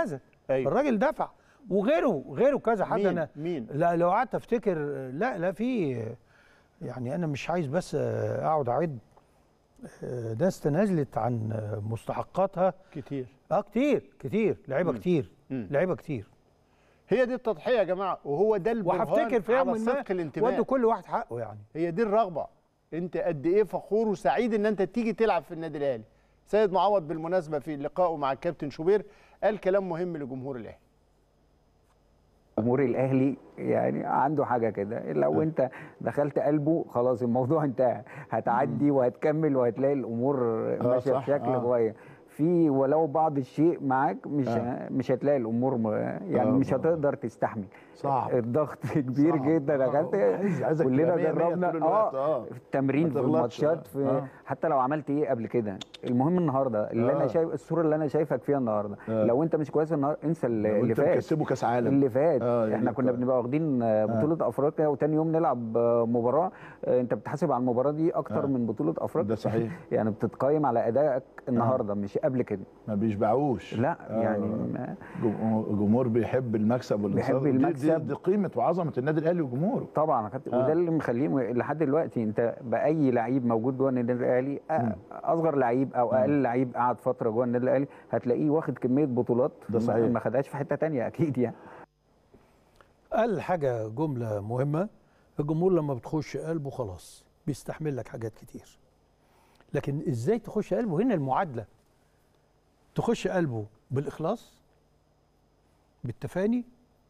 أيوة. الراجل دفع وغيره غيره كذا حد مين؟ انا مين؟ لا لو قعدت افتكر لا لا في يعني انا مش عايز بس اقعد اعد ناس تنازلت عن مستحقاتها كتير اه كتير كتير لعيبه كتير مم. لعيبه كتير هي دي التضحيه يا جماعه وهو ده البرهان وهفتكر في يوم على ما صدق الانتماء ودوا كل واحد حقه يعني هي دي الرغبه انت قد ايه فخور وسعيد ان انت تيجي تلعب في النادي الاهلي سيد معوض بالمناسبه في لقائه مع الكابتن شوبير قال كلام مهم لجمهور الاهلي جمهور الاهلي يعني عنده حاجه كده لو انت دخلت قلبه خلاص الموضوع انتهى هتعدي وهتكمل وهتلاقي الامور ماشيه صح، بشكل آه. كويس في ولو بعض الشيء معاك مش آه. مش هتلاقي الامور م- يعني آه، مش آه. هتقدر تستحمل صعب. الضغط كبير صعب. جدا آه، دخلت عايز- عايزك كلنا تبقى مية مية جربنا طول الوقت، اه آه. في التمرين ما في تغلطش، الماتشات في آه. حتى لو عملت ايه قبل كده المهم النهارده اللي انا آه. شايف الصوره اللي انا شايفك فيها النهارده آه. لو انت مش كويس النهارده انسى اللي لو اللي انت فات مكسبه كاس عالم اللي فات آه، احنا يعني كنا ك- بنبقى واخدين آه، بطوله افريقيا وتاني يوم نلعب آه، مباراه آه، انت بتحاسب على المباراه دي اكتر آه. من بطوله افريقيا ده صحيح. يعني بتتقيم على ادائك النهارده مش قبل كده ما بيشبعوش لا آه. يعني ما- جم- الجمهور بيحب المكسب والانتصار بيحب دي- دي, المكسب. دي قيمه وعظمه النادي الاهلي وجمهوره طبعا يا كابتن آه. وده اللي مخليه م- لحد دلوقتي انت باي لعيب موجود جوه النادي الاهلي أ- اصغر لعيب او اقل لعيب قعد فتره جوه النادي الاهلي هتلاقيه واخد كميه بطولات ده ما- صحيح. ما خدهاش في حته تانية اكيد يعني قال حاجه جمله مهمه الجمهور لما بتخش قلبه خلاص بيستحمل لك حاجات كتير لكن ازاي تخش قلبه هنا المعادله تخش قلبه بالاخلاص بالتفاني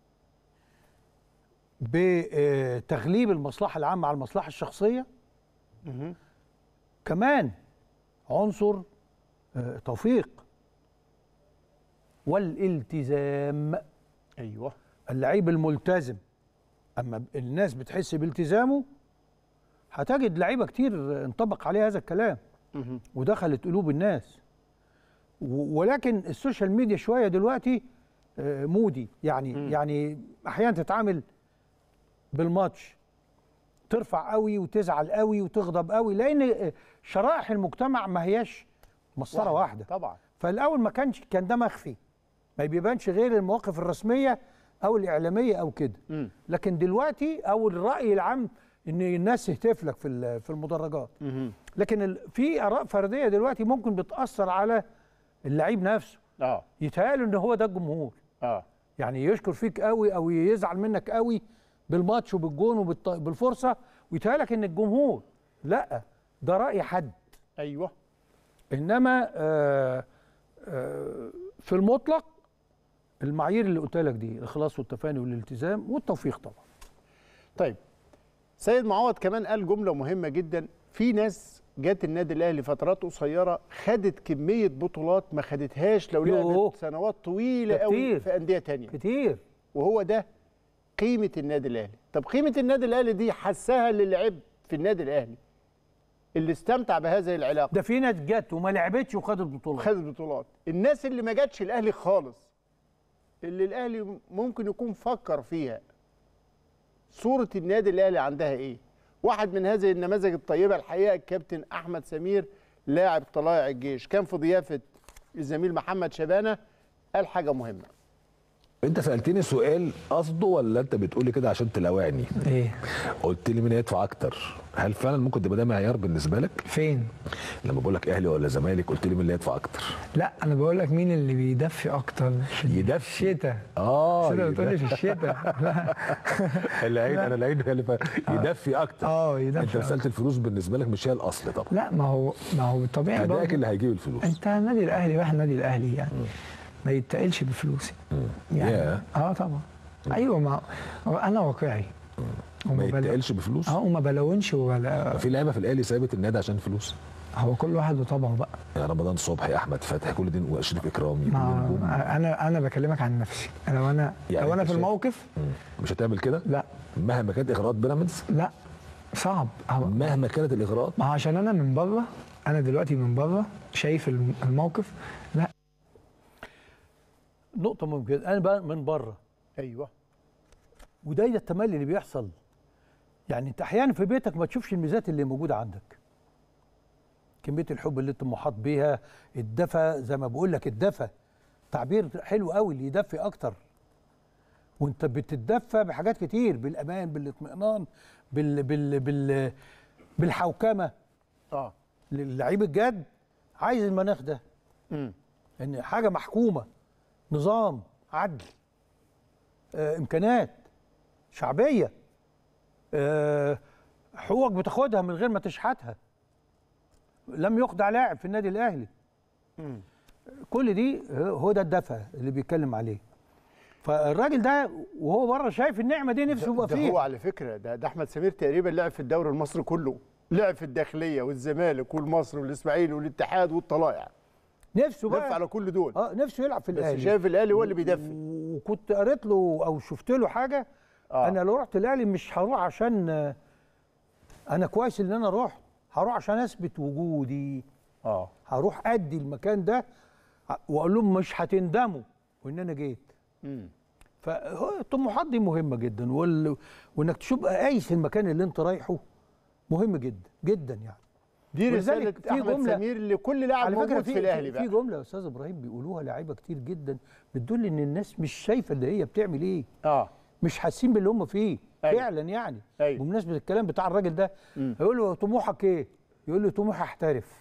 بتغليب المصلحه العامه على المصلحه الشخصيه كمان عنصر آه، توفيق والالتزام ايوه اللعيب الملتزم اما الناس بتحس بالتزامه هتجد لعيبه كتير انطبق عليها هذا الكلام ودخلت قلوب الناس و- ولكن السوشيال ميديا شويه دلوقتي آه، مودي يعني يعني احيانا تتعامل بالماتش ترفع قوي وتزعل قوي وتغضب قوي لان آه، شرائح المجتمع ما هياش مسطره واحده طبعا فالاول ما كانش كان ده مخفي ما بيبانش غير المواقف الرسميه او الاعلاميه او كده مم. لكن دلوقتي او الراي العام ان الناس تهتف لك في ال- في المدرجات لكن ال- في اراء فرديه دلوقتي ممكن بتاثر على اللعيب نفسه اه يتهيأله ان هو ده الجمهور اه يعني يشكر فيك قوي او يزعل منك قوي بالماتش وبالجون وبالفرصه ويتهيألك ان الجمهور لا ده راي حد ايوه انما آه آه في المطلق المعايير اللي قلت لك دي الاخلاص والتفاني والالتزام والتوفيق طبعا طيب سيد معوض كمان قال جمله مهمه جدا في ناس جت النادي الاهلي فترات قصيره خدت كميه بطولات ما خدتهاش لو يوه. لعبت سنوات طويله ده قوي كتير. في انديه تانية كتير وهو ده قيمه النادي الاهلي طب قيمه النادي الاهلي دي حسها اللي لعب في النادي الاهلي اللي استمتع بهذه العلاقه ده في ناس جت وما لعبتش وخدت بطولات خدت بطولات الناس اللي ما جاتش الاهلي خالص اللي الاهلي ممكن يكون فكر فيها صوره النادي الاهلي عندها ايه واحد من هذه النماذج الطيبه الحقيقه الكابتن احمد سمير لاعب طلائع الجيش كان في ضيافه الزميل محمد شبانه قال حاجه مهمه انت سالتني سؤال قصده ولا انت بتقولي كده عشان تلاوعني ايه قلت لي مين هيدفع اكتر هل فعلا ممكن تبقى ده معيار بالنسبه لك فين لما بقول لك اهلي ولا زمالك قلت لي مين اللي هيدفع اكتر لا انا بقول لك مين اللي بيدفي اكتر في يدفي. الشتاء اه كده بتقول لي في يدفي. الشتاء لا العين انا العين هي اللي فا- يدفي اكتر اه يدفي انت مساله الفلوس بالنسبه لك مش هي الاصل طبعا لا ما هو ما هو طبيعي ادائك برضه اللي هيجيب الفلوس انت النادي الاهلي واحد النادي الاهلي يعني ما يتقلش بفلوسي يعني ياه. اه طبعا ايوه ما هو انا واقعي ما وما بل- يتقلش بفلوس اه وما بلونش ولا في لعيبه في الاهلي سابت النادي عشان فلوس هو كل واحد وطبعه بقى يعني رمضان صبحي احمد فتحي كل دي واشرف اكرامي كل ما دول نجوم. انا انا بكلمك عن نفسي لو انا يعني لو انا أنت في شايف- الموقف مم. مش هتعمل كده لا مهما كانت اغراءات بيراميدز لا صعب هو- مهما كانت الاغراءات ما هو عشان انا من بره انا دلوقتي من بره شايف الم- الموقف لا نقطه ممكن انا بقى من بره ايوه وده ده التملي اللي بيحصل يعني انت احيانا في بيتك ما تشوفش الميزات اللي موجوده عندك كميه الحب اللي انت محاط بيها الدفى زي ما بقول لك الدفى تعبير حلو قوي اللي يدفي اكتر وانت بتتدفى بحاجات كتير بالامان بالاطمئنان بال بال بال بالحوكمه اه اللعيب الجاد عايز المناخ ده امم ان حاجه محكومه نظام عدل آه امكانات شعبيه آه حقوقك بتاخدها من غير ما تشحتها لم يخدع لاعب في النادي الاهلي كل دي هو ده الدفع اللي بيتكلم عليه فالراجل ده وهو بره شايف النعمه دي نفسه يبقى ده هو فيها على فكره ده, ده احمد سمير تقريبا لعب في الدوري المصري كله لعب في الداخليه والزمالك والمصري والاسماعيلي والاتحاد والطلائع نفسه لف بقى على كل دول اه نفسه يلعب في بس الاهلي شايف الاهلي هو اللي بيدفي وكنت قريت له او شفت له حاجه آه. آه. انا لو رحت الاهلي مش هروح عشان آه، انا كويس ان انا رحت هروح عشان اثبت وجودي اه هروح ادي المكان ده ع- واقول لهم مش هتندموا وان انا جيت امم فالطموحات دي مهمه جدا وال... وانك تشوف قايس المكان اللي انت رايحه مهم جدا جدا يعني دي رساله ولذلك في احمد جملة- سمير لكل لاعب على فكره موجود في في الاهلي في بقى جمله يا استاذ ابراهيم بيقولوها لعيبه كتير جدا بتدل ان الناس مش شايفه اللي هي بتعمل ايه اه مش حاسين باللي هم فيه أيوة. فعلا يعني أيوة. بمناسبه الكلام بتاع الراجل ده مم. هيقول له طموحك ايه يقول له طموحي احترف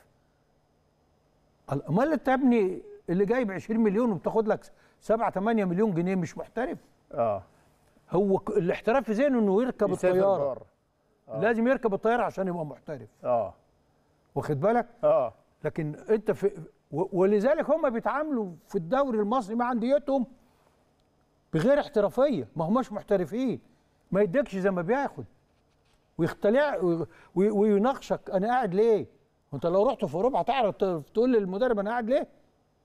قال، امال انت يا ابني اللي جايب 20 مليون وبتاخد لك 7 8 مليون جنيه مش محترف اه هو ك- الاحتراف في ذهنه انه يركب يسافر الطياره بره لازم يركب الطياره عشان يبقى محترف اه واخد بالك اه لكن انت في و- ولذلك هم بيتعاملوا في الدوري المصري مع انديتهم بغير احترافيه ما هماش محترفين ما يديكش زي ما بياخد ويختلع وي- وي- ويناقشك انا قاعد ليه؟ وانت لو رحت في اوروبا هتعرف ت- تقول للمدرب انا قاعد ليه؟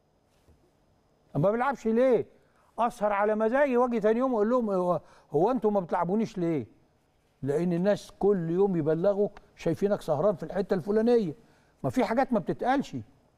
ما بيلعبش ليه؟ اسهر على مزاجي واجي تاني يوم اقول لهم هو, هو انتوا ما بتلعبونيش ليه؟ لان الناس كل يوم يبلغوا شايفينك سهران في الحته الفلانيه ما في حاجات ما بتتقالش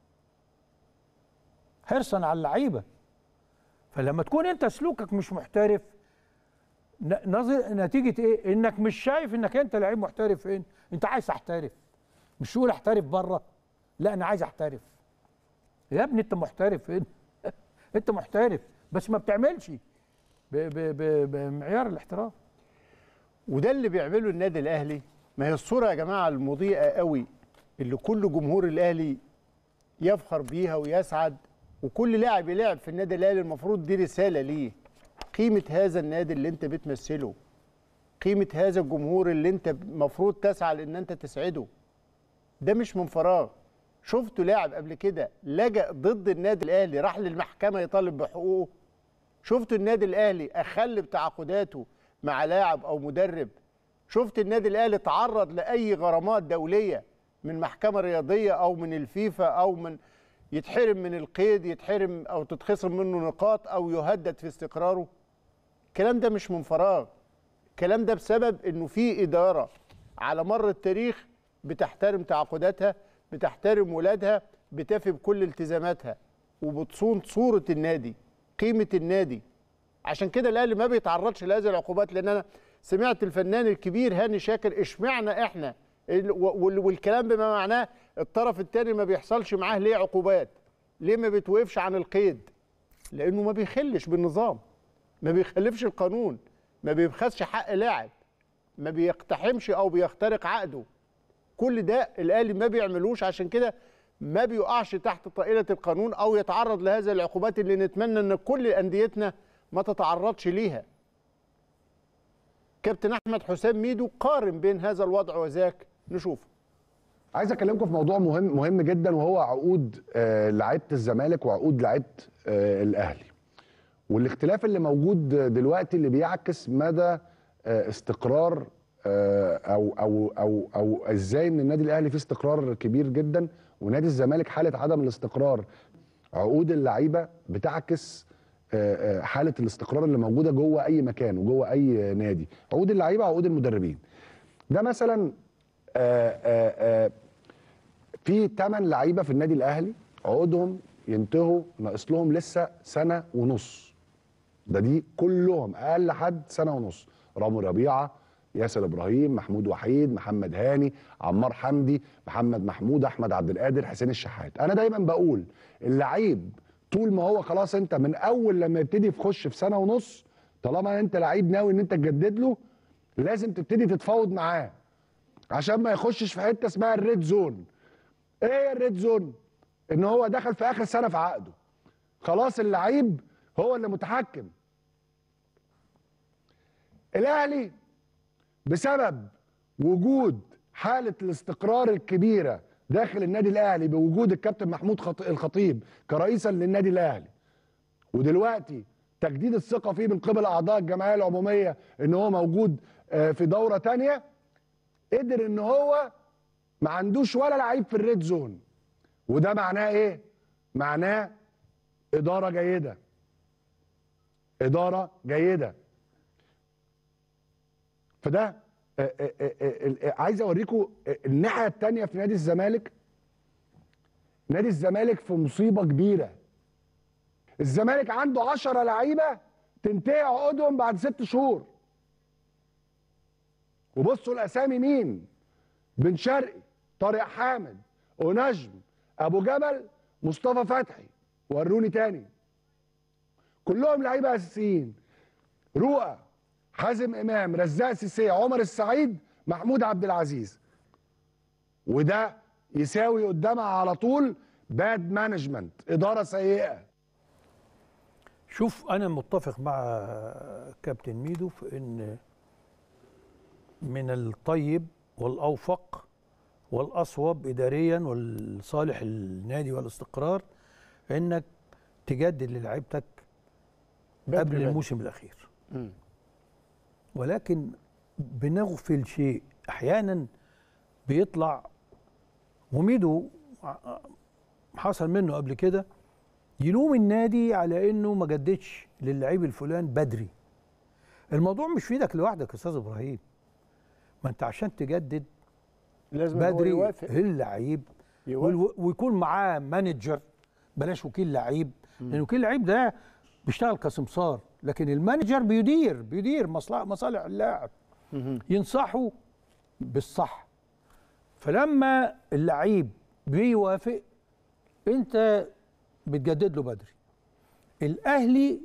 حرصا على اللعيبه فلما تكون انت سلوكك مش محترف ن- نظر نتيجه ايه انك مش شايف انك انت لعيب محترف فين انت عايز تحترف مش تقول احترف بره لا انا عايز احترف يا ابني انت محترف فين انت محترف بس ما بتعملش ب- ب- ب- بمعيار الاحتراف وده اللي بيعمله النادي الاهلي ما هي الصوره يا جماعه المضيئه قوي اللي كل جمهور الاهلي يفخر بيها ويسعد وكل لاعب يلعب في النادي الاهلي المفروض دي رساله ليه قيمه هذا النادي اللي انت بتمثله قيمه هذا الجمهور اللي انت المفروض تسعى لان انت تسعده ده مش من فراغ شفتوا لاعب قبل كده لجأ ضد النادي الاهلي راح للمحكمه يطالب بحقوقه شفتوا النادي الاهلي اخل بتعاقداته مع لاعب او مدرب شفت النادي الاهلي تعرض لاي غرامات دوليه من محكمه رياضيه او من الفيفا او من يتحرم من القيد يتحرم او تتخصم منه نقاط او يهدد في استقراره الكلام ده مش من فراغ الكلام ده بسبب انه في اداره على مر التاريخ بتحترم تعاقداتها بتحترم ولادها بتفي بكل التزاماتها وبتصون صوره النادي قيمه النادي عشان كده الاهلي ما بيتعرضش لهذه العقوبات لان انا سمعت الفنان الكبير هاني شاكر اشمعنا احنا ال- وال- والكلام بما معناه الطرف الثاني ما بيحصلش معاه ليه عقوبات ليه ما بتوقفش عن القيد لانه ما بيخلش بالنظام ما بيخلفش القانون ما بيبخسش حق لاعب ما بيقتحمش او بيخترق عقده كل ده الاهلي ما بيعملوش عشان كده ما بيقعش تحت طائله القانون او يتعرض لهذه العقوبات اللي نتمنى ان كل انديتنا ما تتعرضش ليها كابتن احمد حسام ميدو قارن بين هذا الوضع وذاك نشوفه عايز اكلمكم في موضوع مهم مهم جدا وهو عقود آه، لعيبه الزمالك وعقود لعيبه آه، الاهلي والاختلاف اللي موجود دلوقتي اللي بيعكس مدى آه، استقرار آه، او او او او ازاي ان النادي الاهلي فيه استقرار كبير جدا ونادي الزمالك حاله عدم الاستقرار عقود اللعيبه بتعكس آه، آه، حاله الاستقرار اللي موجوده جوه اي مكان وجوه اي نادي عقود اللعيبه عقود المدربين ده مثلا آه، آه، آه، في 8 لعيبه في النادي الاهلي عقودهم ينتهوا ناقص لهم لسه سنه ونص ده دي كلهم اقل حد سنه ونص رامي ربيعه ياسر ابراهيم محمود وحيد محمد هاني عمار حمدي محمد محمود احمد عبد القادر حسين الشحات انا دايما بقول اللعيب طول ما هو خلاص انت من اول لما يبتدي يخش في سنه ونص طالما انت لعيب ناوي ان انت تجدد له لازم تبتدي تتفاوض معاه عشان ما يخشش في حته اسمها الريد زون ايه هي الريد زون ان هو دخل في اخر سنه في عقده خلاص اللعيب هو اللي متحكم الاهلي بسبب وجود حاله الاستقرار الكبيره داخل النادي الاهلي بوجود الكابتن محمود خط- الخطيب كرئيسا للنادي الاهلي ودلوقتي تجديد الثقه فيه من قبل اعضاء الجمعيه العموميه ان هو موجود آه، في دوره تانية قدر ان هو ما عندوش ولا لعيب في الريد زون وده معناه ايه معناه اداره جيده اداره جيده فده آه، آه، آه، آه، آه، عايز اوريكم آه، الناحيه الثانيه في نادي الزمالك نادي الزمالك في مصيبه كبيره الزمالك عنده 10 لعيبه تنتهي عقودهم بعد ست شهور وبصوا الاسامي مين بن شرقي طارق حامد ونجم ابو جبل مصطفى فتحي وروني تاني كلهم لعيبه اساسيين رؤى حازم امام رزاق سيسي عمر السعيد محمود عبد العزيز وده يساوي قدامها على طول باد مانجمنت اداره سيئه شوف انا متفق مع كابتن ميدو في ان من الطيب والاوفق والاصوب اداريا والصالح النادي والاستقرار انك تجدد للعيبتك بدري قبل بدري. الموسم الاخير مم. ولكن بنغفل شيء احيانا بيطلع وميدو ع- حصل منه قبل كده يلوم النادي على انه ما جددش للعيب الفلان بدري الموضوع مش في ايدك لوحدك يا استاذ ابراهيم ما انت عشان تجدد لازم هو بدري يوافق اللعيب يوافق. والو- ويكون معاه مانجر بلاش وكيل لعيب لان وكيل لعيب ده بيشتغل كسمسار لكن المانجر بيدير بيدير مصلحه مصالح اللاعب ينصحه بالصح فلما اللعيب بيوافق انت بتجدد له بدري الاهلي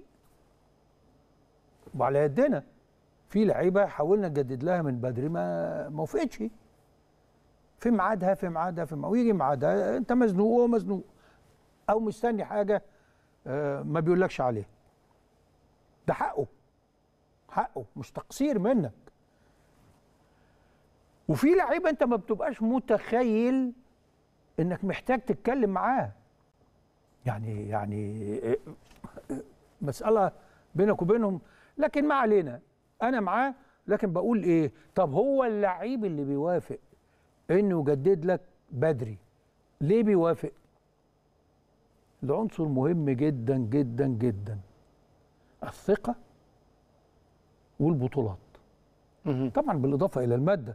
وعلى يدنا في لعيبه حاولنا نجدد لها من بدري ما ما وافقتش في ميعادها في ميعادها في ميعادها ويجي ميعادها انت مزنوق وهو مزنوق او مستني حاجه آه، ما بيقولكش عليها ده حقه حقه مش تقصير منك وفي لعيبه انت ما بتبقاش متخيل انك محتاج تتكلم معاه يعني يعني آه، آه، مساله بينك وبينهم لكن ما علينا انا معاه لكن بقول ايه طب هو اللعيب اللي بيوافق انه يجدد لك بدري ليه بيوافق ده عنصر مهم جدا جدا جدا الثقة والبطولات طبعا بالإضافة إلى المادة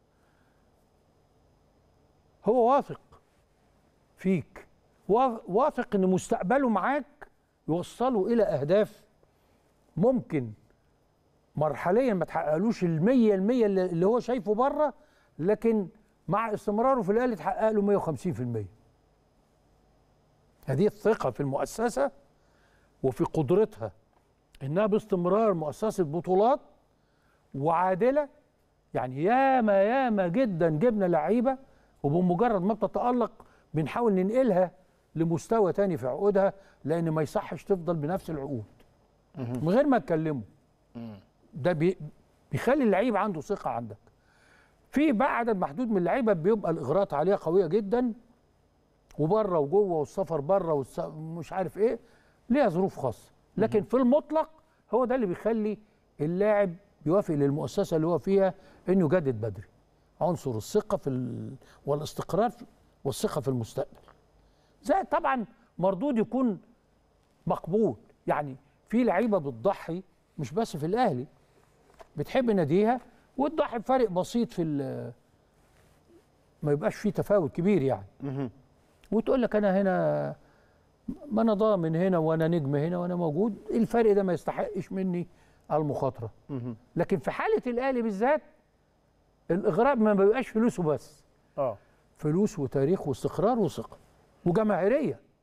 هو واثق فيك وا- واثق ان مستقبله معاك يوصله الى اهداف ممكن مرحليا ما تحققلوش المية المية اللي اللي هو شايفه بره لكن مع استمراره في الاهلي تحقق له 150 في المية هذه الثقة في المؤسسة وفي قدرتها انها باستمرار مؤسسة بطولات وعادلة يعني ياما ياما جدا جبنا لعيبة وبمجرد ما بتتألق بنحاول ننقلها لمستوى تاني في عقودها لان ما يصحش تفضل بنفس العقود من غير ما تكلمه ده بي بيخلي اللعيب عنده ثقة عندك في بقى عدد محدود من اللعيبه بيبقى الاغراءات عليها قويه جدا وبره وجوه والسفر بره والس... مش عارف ايه ليها ظروف خاصه لكن في المطلق هو ده اللي بيخلي اللاعب يوافق للمؤسسه اللي هو فيها انه يجدد بدري عنصر الثقه في ال... والاستقرار في- والثقه في المستقبل زائد طبعا مردود يكون مقبول يعني في لعيبه بتضحي مش بس في الاهلي بتحب ناديها وتضحي بفرق بسيط في ال- ما يبقاش فيه تفاوت كبير يعني وتقول لك انا هنا ما انا ضامن هنا وانا نجم هنا وانا موجود الفرق ده ما يستحقش مني المخاطره لكن في حاله الاهلي بالذات الاغراء ما بيبقاش فلوسه بس اه فلوس وتاريخ واستقرار وثقه وجماهيريه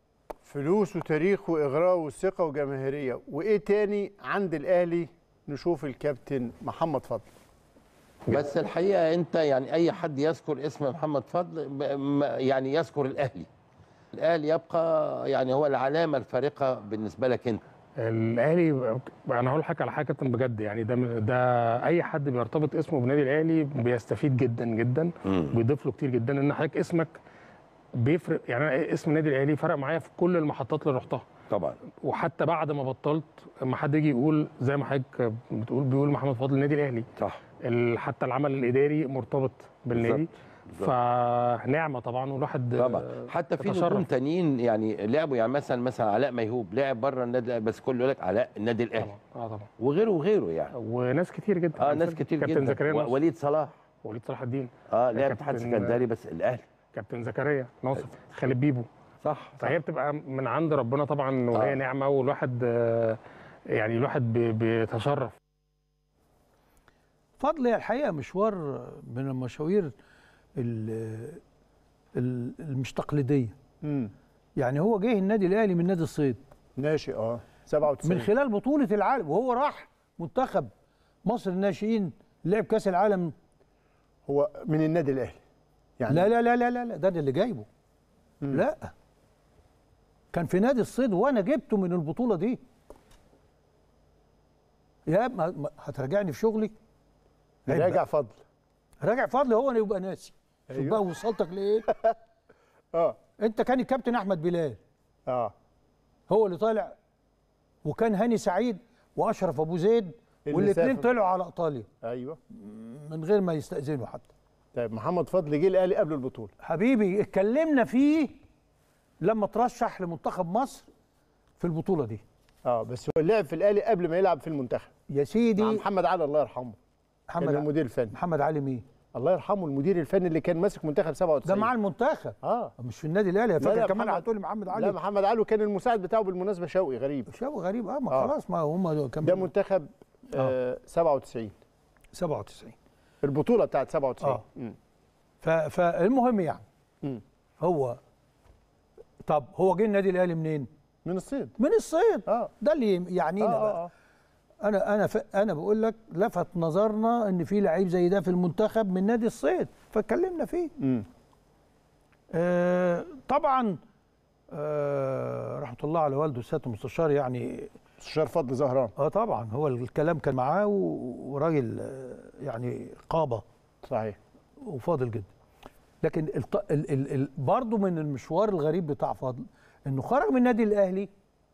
فلوس وتاريخ واغراء وثقه وجماهيريه وايه تاني عند الاهلي نشوف الكابتن محمد فضل بس الحقيقه انت يعني اي حد يذكر اسم محمد فضل ب- م- يعني يذكر الاهلي الاهلي يبقى يعني هو العلامه الفارقه بالنسبه لك انت الاهلي انا هقول لك على حاجه كابتن بجد يعني ده ده اي حد بيرتبط اسمه بنادي الاهلي بيستفيد جدا جدا بيضيف له كتير جدا ان حضرتك اسمك بيفرق يعني أنا اسم النادي الاهلي فرق معايا في كل المحطات اللي رحتها طبعا وحتى بعد ما بطلت اما حد يجي يقول زي ما حضرتك بتقول بيقول محمد فضل النادي الاهلي صح ال- حتى العمل الاداري مرتبط بالنادي بالظبط. فنعمه طبعا والواحد طبعا حتى في يتشرف. نجوم تانيين يعني لعبوا يعني مثلا مثلا علاء ميهوب لعب بره النادي الأهلي، بس كله يقول لك علاء النادي الاهلي اه طبعا وغيره وغيره يعني وناس كتير جدا اه ناس كتير كابتن جدا زكريا و- ناصر. وليد صلاح وليد صلاح الدين اه لعب اتحاد كابتن- سكندري بس الاهلي كابتن زكريا ناصر خالد بيبو صح فهي بتبقى من عند ربنا طبعا وهي آه. نعمه والواحد آه، يعني الواحد بي- بيتشرف فضل هي الحقيقه مشوار من المشاوير ال- ال- المش تقليديه امم يعني هو جه النادي الاهلي من نادي الصيد ناشئ اه 97 من خلال بطوله العالم وهو راح منتخب مصر الناشئين لعب كاس العالم هو من النادي الاهلي يعني لا لا لا لا لا, لا ده أنا اللي جايبه لا كان في نادي الصيد وانا جبته من البطوله دي يا ما ما- هتراجعني في شغلي عيب راجع بقى. فضل راجع فضل هو انا يبقى ناسي شوف أيوه. بقى وصلتك لايه اه انت كان الكابتن احمد بلال اه هو اللي طالع وكان هاني سعيد واشرف ابو زيد اللي والاثنين سافر. طلعوا على ايطاليا ايوه من غير ما يستاذنوا حتى طيب محمد فضل جه الاهلي قبل البطوله حبيبي اتكلمنا فيه لما ترشح لمنتخب مصر في البطوله دي اه بس هو لعب في الاهلي قبل ما يلعب في المنتخب يا سيدي مع محمد علي الله يرحمه محمد كان ع- المدير الفني محمد علي مين الله يرحمه المدير الفني اللي كان ماسك منتخب 97 ده مع المنتخب اه مش في النادي الاهلي لا، فاكر لا، كمان محمد- هتقول لي محمد علي لا محمد علي كان المساعد بتاعه بالمناسبه شوقي غريب شو غريب اه ما آه. خلاص ما هم كان ده منتخب آه 97 97 البطوله بتاعت 97 آه. مم. ف... فالمهم يعني مم. هو طب هو جه النادي الاهلي منين؟ من الصيد من الصيد اه ده اللي يعنينا آه، بقى آه، آه. انا انا ف... انا بقول لك لفت نظرنا ان في لعيب زي ده في المنتخب من نادي الصيد فاتكلمنا فيه مم. آه طبعا آه رحمه الله على والده السيد المستشار يعني مستشار فضل زهران اه طبعا هو الكلام كان معاه و- وراجل آه، يعني قابه صحيح وفاضل جدا لكن الط... ال... ال... ال... برضه من المشوار الغريب بتاع فاضل انه خرج من النادي الاهلي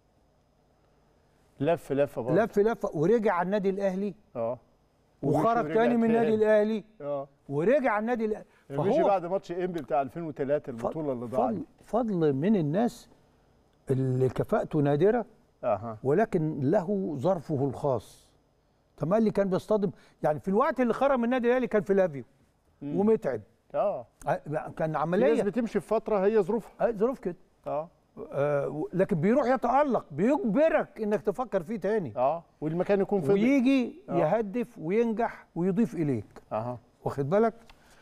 لف لفه برضه لف لفه ورجع على النادي الاهلي اه وخرج ورجع تاني من النادي تاني. الاهلي اه ورجع النادي الاهلي مشي بعد ماتش انبي بتاع 2003 البطوله اللي ضاعت فضل, فضل من الناس اللي كفاءته نادره اها ولكن له ظرفه الخاص تملي كان بيصطدم يعني في الوقت اللي خرج من النادي الاهلي كان فلافيو ومتعب اه آه، كان في ناس عمليه بتمشي في فتره هي ظروفها آه، ظروف كده اه آه، و- لكن بيروح يتألق بيجبرك انك تفكر فيه تاني اه والمكان يكون فضي ويجي آه. يهدف وينجح ويضيف اليك اها واخد بالك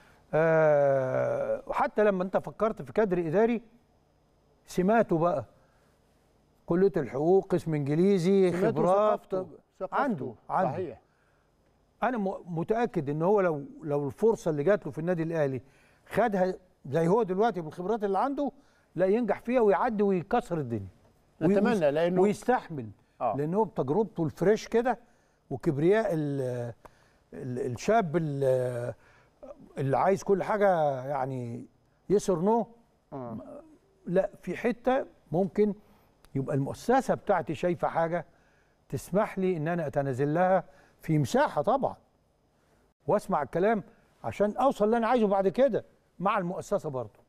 آه حتى لما انت فكرت في كادر اداري سماته بقى كليه الحقوق قسم انجليزي سماته خبرات ثقافته- ثقافته. عنده عنده صحيح انا م- متاكد ان هو لو لو الفرصه اللي جات له في النادي الاهلي خدها زي هو دلوقتي بالخبرات اللي عنده لا ينجح فيها ويعدي ويكسر الدنيا وي- أتمنى، لأنه- ويستحمل آه. لان هو بتجربته الفريش كده وكبرياء ال- ال- الشاب ال- اللي عايز كل حاجه يعني يسر نو آه. لا في حته ممكن يبقى المؤسسه بتاعتي شايفه حاجه تسمح لي ان انا اتنازل لها في مساحه طبعا واسمع الكلام عشان اوصل اللي انا عايزه بعد كده مع المؤسسه برضه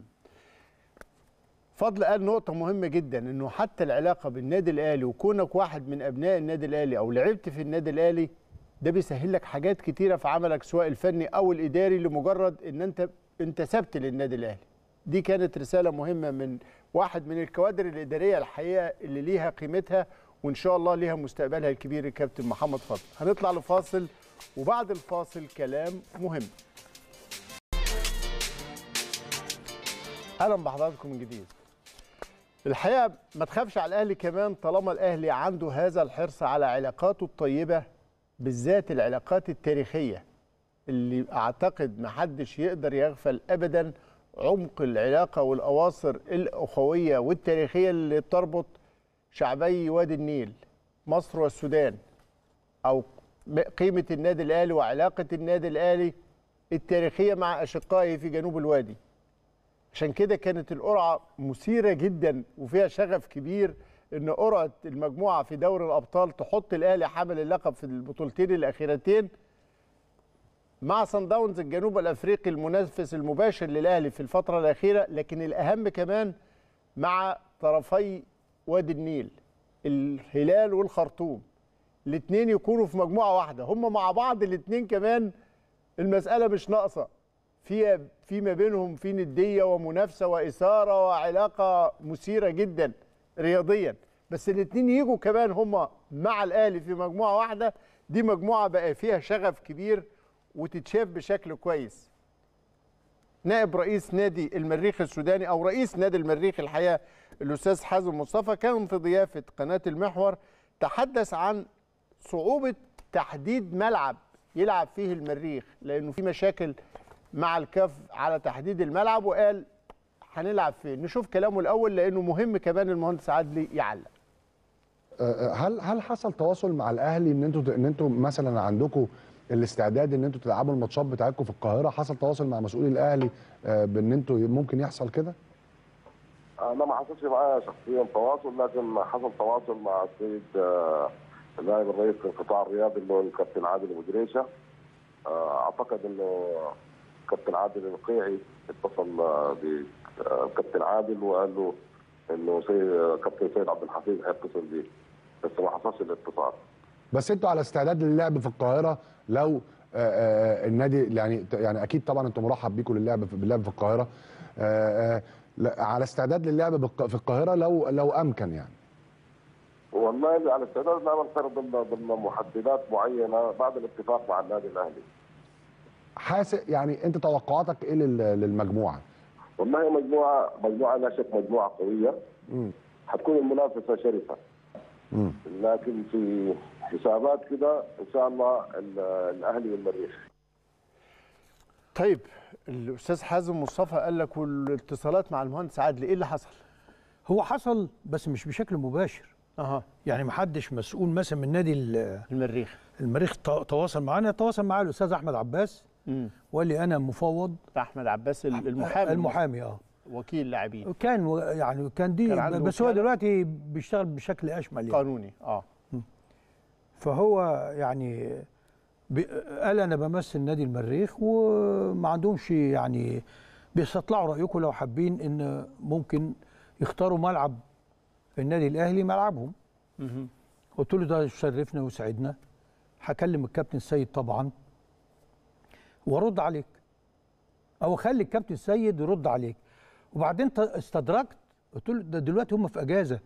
فضل قال نقطة مهمة جدا انه حتى العلاقة بالنادي الاهلي وكونك واحد من ابناء النادي الاهلي او لعبت في النادي الاهلي ده بيسهل لك حاجات كتيرة في عملك سواء الفني او الاداري لمجرد ان انت انتسبت للنادي الاهلي. دي كانت رسالة مهمة من واحد من الكوادر الادارية الحقيقة اللي ليها قيمتها وان شاء الله ليها مستقبلها الكبير الكابتن محمد فضل. هنطلع لفاصل وبعد الفاصل كلام مهم. اهلا بحضراتكم من جديد. الحقيقه ما تخافش على الاهلي كمان طالما الاهلي عنده هذا الحرص على علاقاته الطيبه بالذات العلاقات التاريخيه اللي اعتقد ما حدش يقدر يغفل ابدا عمق العلاقه والاواصر الاخويه والتاريخيه اللي بتربط شعبي وادي النيل مصر والسودان او قيمه النادي الاهلي وعلاقه النادي الاهلي التاريخيه مع اشقائه في جنوب الوادي عشان كده كانت القرعه مثيره جدا وفيها شغف كبير ان قرعه المجموعه في دوري الابطال تحط الاهلي حامل اللقب في البطولتين الاخيرتين مع صن داونز الجنوب الافريقي المنافس المباشر للاهلي في الفتره الاخيره لكن الاهم كمان مع طرفي وادي النيل الهلال والخرطوم الاثنين يكونوا في مجموعه واحده هم مع بعض الاثنين كمان المساله مش ناقصه في في ما بينهم في نديه ومنافسه واثاره وعلاقه مثيره جدا رياضيا بس الاثنين يجوا كمان هم مع الاهلي في مجموعه واحده دي مجموعه بقى فيها شغف كبير وتتشاف بشكل كويس نائب رئيس نادي المريخ السوداني او رئيس نادي المريخ الحقيقه الاستاذ حازم مصطفى كان في ضيافه قناه المحور تحدث عن صعوبه تحديد ملعب يلعب فيه المريخ لانه في مشاكل مع الكاف على تحديد الملعب وقال هنلعب فين نشوف كلامه الاول لانه مهم كمان المهندس عدلي يعلق آه، هل هل حصل تواصل مع الاهلي ان انتوا ان انتوا مثلا عندكم الاستعداد ان انتوا تلعبوا الماتشات بتاعتكم في القاهره حصل تواصل مع مسؤولي الاهلي آه، بان انتوا ممكن يحصل كده انا ما حصلش معايا شخصيا تواصل لكن حصل تواصل مع السيد آه، نائب الرئيس القطاع الرياضي اللي هو الكابتن عادل ابو جريشه آه، اعتقد انه كابتن عادل القيعي اتصل آه، بكابتن عادل وقال له انه سي- كابتن سيد عبد الحفيظ هيتصل بيه بس ما حصلش الاتصال بس انتوا على استعداد للعب في القاهره لو آه، آه، النادي يعني يعني اكيد طبعا انتوا مرحب بيكم للعب في باللعب في القاهره آه، آه، لا، على استعداد للعب بالق- في القاهره لو لو امكن يعني والله على استعداد نعمل خير ضمن ضمن محددات معينه بعد الاتفاق مع النادي الاهلي حاسس يعني انت توقعاتك ايه لل- للمجموعه؟ والله مجموعه مجموعه لا شك مجموعه قويه مم. حتكون المنافسه شرسه مم. لكن في حسابات كده ان شاء الله ال- الاهلي والمريخ طيب الاستاذ حازم مصطفى قال لك والاتصالات مع المهندس عادل ايه اللي حصل هو حصل بس مش بشكل مباشر اها يعني ما حدش مسؤول مثلا من نادي ال- المريخ المريخ تو- تواصل معانا تواصل معاه الاستاذ احمد عباس امم وقال لي انا مفوض احمد عباس ال- المحامي المحامي اه وكيل لاعبين كان و- يعني كان دي كان عنده بس هو وكالة؟ دلوقتي بيشتغل بشكل اشمل يعني قانوني اه فهو يعني بي- قال انا بمثل نادي المريخ وما عندهمش يعني بيستطلعوا رايكم لو حابين ان ممكن يختاروا ملعب النادي الاهلي ملعبهم مهم. قلت له ده يشرفنا ويسعدنا هكلم الكابتن سيد طبعا وارد عليك او اخلي الكابتن سيد يرد عليك وبعدين ت- استدركت قلت له ده دلوقتي هم في اجازه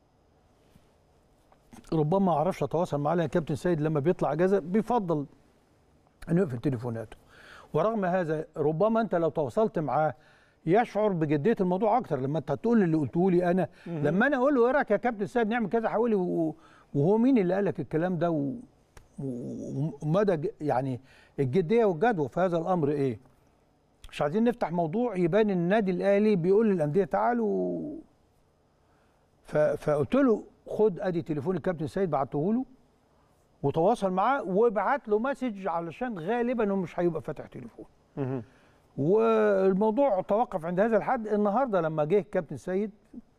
ربما ما اعرفش اتواصل معاه لان الكابتن سيد لما بيطلع اجازه بيفضل انه يقفل تليفوناته ورغم هذا ربما انت لو تواصلت معاه يشعر بجديه الموضوع اكتر لما انت تقول اللي قلته لي انا مهم. لما انا اقول له ايه رايك يا كابتن سيد نعمل كذا حوالي و- وهو مين اللي قال لك الكلام ده و- و- ومدى ج- يعني الجديه والجدوى في هذا الامر ايه مش عايزين نفتح موضوع يبان ان النادي الاهلي بيقول للانديه تعالوا ف- فقلت له خد ادي تليفون الكابتن سيد بعته له وتواصل معاه وابعت له مسج علشان غالبا هو مش هيبقى فاتح تليفون مهم. والموضوع توقف عند هذا الحد النهارده لما جه الكابتن سيد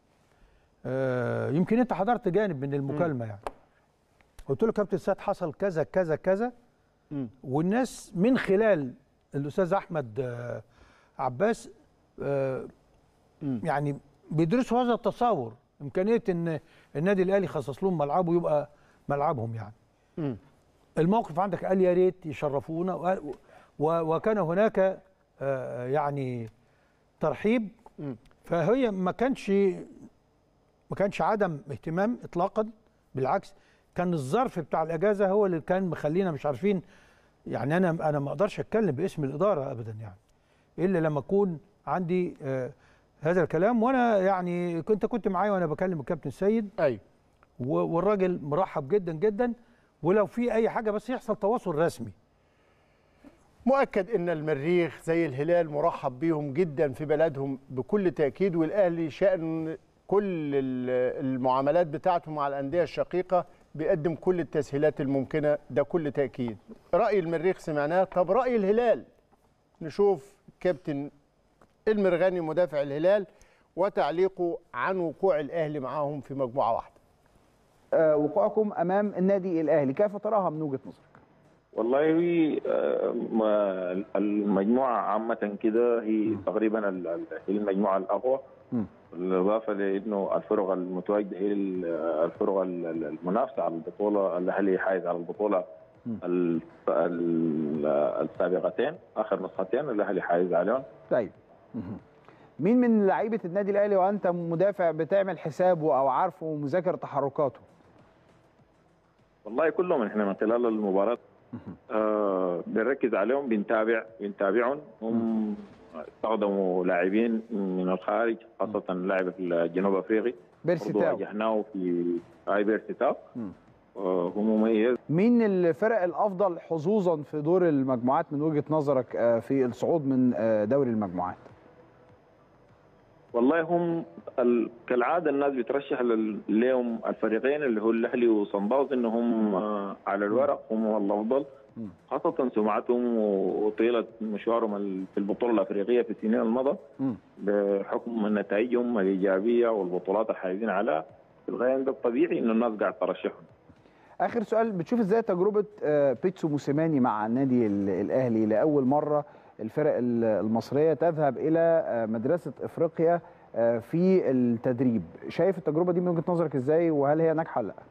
آه يمكن انت حضرت جانب من المكالمه يعني قلت له كابتن سيد حصل كذا كذا كذا مم. والناس من خلال الاستاذ احمد آه عباس آه مم. يعني بيدرسوا هذا التصور امكانيه ان النادي الاهلي خصص لهم ملعبه يبقى ملعبهم يعني مم. الموقف عندك قال يا ريت يشرفونا وقال- و- وكان هناك آه، يعني ترحيب مم. فهي ما كانش ما كانش عدم اهتمام اطلاقا بالعكس كان الظرف بتاع الاجازه هو اللي كان مخلينا مش عارفين يعني انا انا ما اقدرش اتكلم باسم الاداره ابدا يعني الا لما اكون عندي آه، هذا الكلام وانا يعني كنت كنت معايا وانا بكلم الكابتن سيد ايوه والراجل مرحب جدا جدا ولو في اي حاجه بس يحصل تواصل رسمي مؤكد ان المريخ زي الهلال مرحب بيهم جدا في بلدهم بكل تاكيد والاهلي شان كل ال- المعاملات بتاعته مع الانديه الشقيقه بيقدم كل التسهيلات الممكنه ده كل تاكيد راي المريخ سمعناه طب راي الهلال نشوف كابتن المرغني مدافع الهلال وتعليقه عن وقوع الاهلي معاهم في مجموعه واحده آه، وقوعكم امام النادي الاهلي كيف تراها من وجهه نظرك والله آه، ما- المجموعة عامة كده هي تقريبا ال- ال- هي المجموعة الأقوى بالإضافة لأنه الفرق المتواجدة هي ال- الفرق ال- ال- المنافسة على البطولة الأهلي حائز على البطولة ال- ال- السابقتين آخر نسختين الأهلي حائز عليهم طيب مهم. مين من لعيبه النادي الاهلي وانت مدافع بتعمل حسابه او عارفه ومذاكر تحركاته والله كلهم احنا من خلال المباراة آه بنركز عليهم بنتابع بنتابعهم هم استخدموا لاعبين من الخارج خاصة لاعب الجنوب افريقي بيرسي برضو تاو. واجهناه في اي بيرسي تاو آه هو مميز مين الفرق الافضل حظوظا في دور المجموعات من وجهه نظرك آه، في الصعود من آه، دوري المجموعات والله هم ال... كالعاده الناس بترشح لل- لهم الفريقين اللي هو الاهلي وصن داونز انهم آه، على الورق هم الافضل خاصه سمعتهم وطيله مشوارهم ال- في البطوله الافريقيه في السنين الماضيه بحكم نتائجهم الايجابيه والبطولات الحايزين عليها في الغايه ده الطبيعي انه الناس قاعد ترشحهم اخر سؤال بتشوف ازاي تجربه آه، بيتسو موسيماني مع النادي ال- الاهلي لاول مره الفرق ال- المصريه تذهب الى آه، مدرسه افريقيا آه، في التدريب شايف التجربه دي من وجهه نظرك ازاي وهل هي ناجحه ولا لا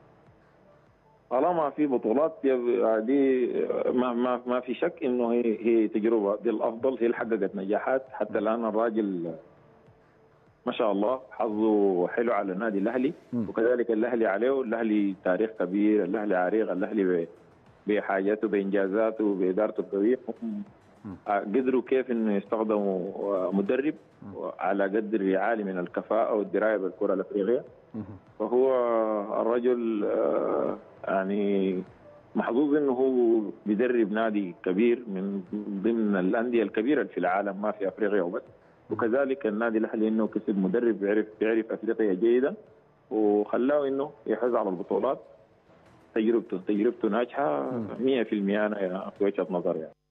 طالما في بطولات يب- دي ما ما ما في شك انه هي هي تجربه دي الافضل هي اللي حققت نجاحات حتى الان الراجل ما شاء الله حظه حلو على النادي الاهلي وكذلك الاهلي عليه الاهلي تاريخ كبير الاهلي عريق الاهلي ب- بحاجاته بانجازاته بادارته القويه هم قدروا كيف انه يستخدموا مدرب على قدر عالي من الكفاءه والدرايه بالكره الافريقيه فهو الرجل آه، يعني محظوظ انه هو بيدرب نادي كبير من ضمن الانديه الكبيره في العالم ما في افريقيا وبس وكذلك النادي الاهلي انه كسب مدرب بيعرف بيعرف افريقيا جيدا وخلاه انه يحوز على البطولات تجربته تجربته ناجحه 100% انا في وجهه نظري يعني.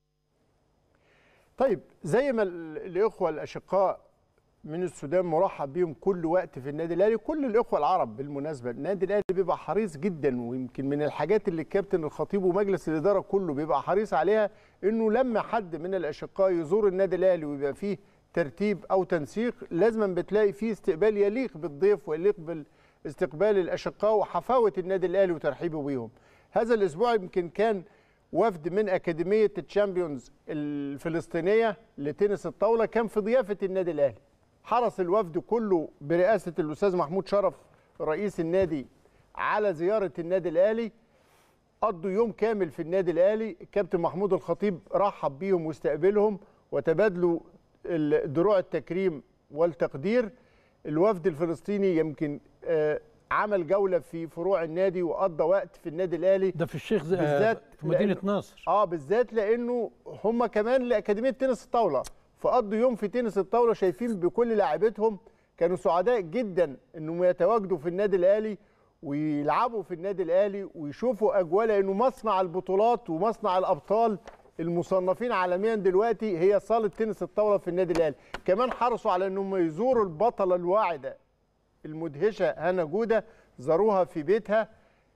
طيب زي ما ال- الاخوه الاشقاء من السودان مرحب بيهم كل وقت في النادي الاهلي كل الاخوه العرب بالمناسبه النادي الاهلي بيبقى حريص جدا ويمكن من الحاجات اللي الكابتن الخطيب ومجلس الاداره كله بيبقى حريص عليها انه لما حد من الاشقاء يزور النادي الاهلي ويبقى فيه ترتيب او تنسيق لازما بتلاقي فيه استقبال يليق بالضيف ويليق باستقبال الاشقاء وحفاوه النادي الاهلي وترحيبه بيهم هذا الاسبوع يمكن كان وفد من اكاديميه الشامبيونز الفلسطينيه لتنس الطاوله كان في ضيافه النادي الاهلي حرص الوفد كله برئاسه الاستاذ محمود شرف رئيس النادي على زياره النادي الاهلي قضوا يوم كامل في النادي الاهلي الكابتن محمود الخطيب رحب بيهم واستقبلهم وتبادلوا ال- دروع التكريم والتقدير الوفد الفلسطيني يمكن آه، عمل جوله في فروع النادي وقضى وقت في النادي الاهلي ده في الشيخ زي- بالذات في مدينه لأن- نصر اه بالذات لانه هم كمان لاكاديميه تنس الطاوله فقضوا يوم في تنس الطاوله شايفين بكل لاعبتهم كانوا سعداء جدا انهم يتواجدوا في النادي الاهلي ويلعبوا في النادي الاهلي ويشوفوا اجواء لانه مصنع البطولات ومصنع الابطال المصنفين عالميا دلوقتي هي صاله تنس الطاوله في النادي الاهلي كمان حرصوا على انهم يزوروا البطله الواعده المدهشه هنا جوده زاروها في بيتها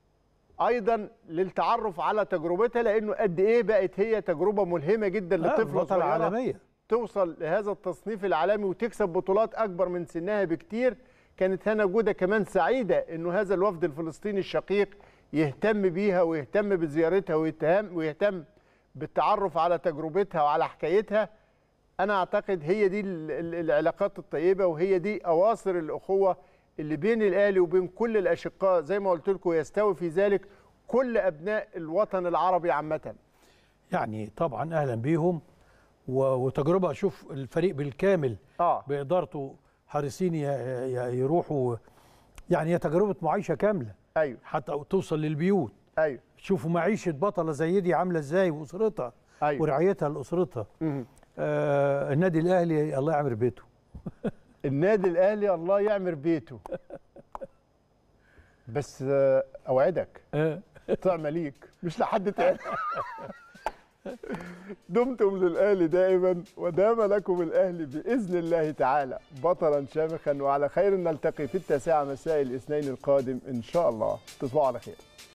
ايضا للتعرف على تجربتها لانه قد ايه بقت هي تجربه ملهمه جدا لا، لطفله بطلة صغيره عالمية. توصل لهذا التصنيف العالمي وتكسب بطولات اكبر من سنها بكتير كانت هنا جوده كمان سعيده انه هذا الوفد الفلسطيني الشقيق يهتم بيها ويهتم بزيارتها ويهتم ويهتم بالتعرف على تجربتها وعلى حكايتها انا اعتقد هي دي ال- ال- العلاقات الطيبه وهي دي اواصر الاخوه اللي بين الاهلي وبين كل الاشقاء زي ما قلت لكم يستوي في ذلك كل ابناء الوطن العربي عامه يعني طبعا اهلا بيهم و- وتجربه اشوف الفريق بالكامل اه بادارته حارسين ي- ي- يروحوا يعني هي تجربه معايشه كامله ايوه حتى توصل للبيوت ايوه شوفوا معيشه بطله زي دي عامله ازاي واسرتها أيوة. ورعايتها لاسرتها مهم. آه النادي الاهلي الله يعمر بيته النادي الاهلي الله يعمر بيته بس آه، اوعدك طعمه ليك مش لحد تاني دمتم للاهلي دائما ودام لكم الاهلي باذن الله تعالى بطلا شامخا وعلى خير نلتقي في التاسعه مساء الاثنين القادم ان شاء الله تصبحوا على خير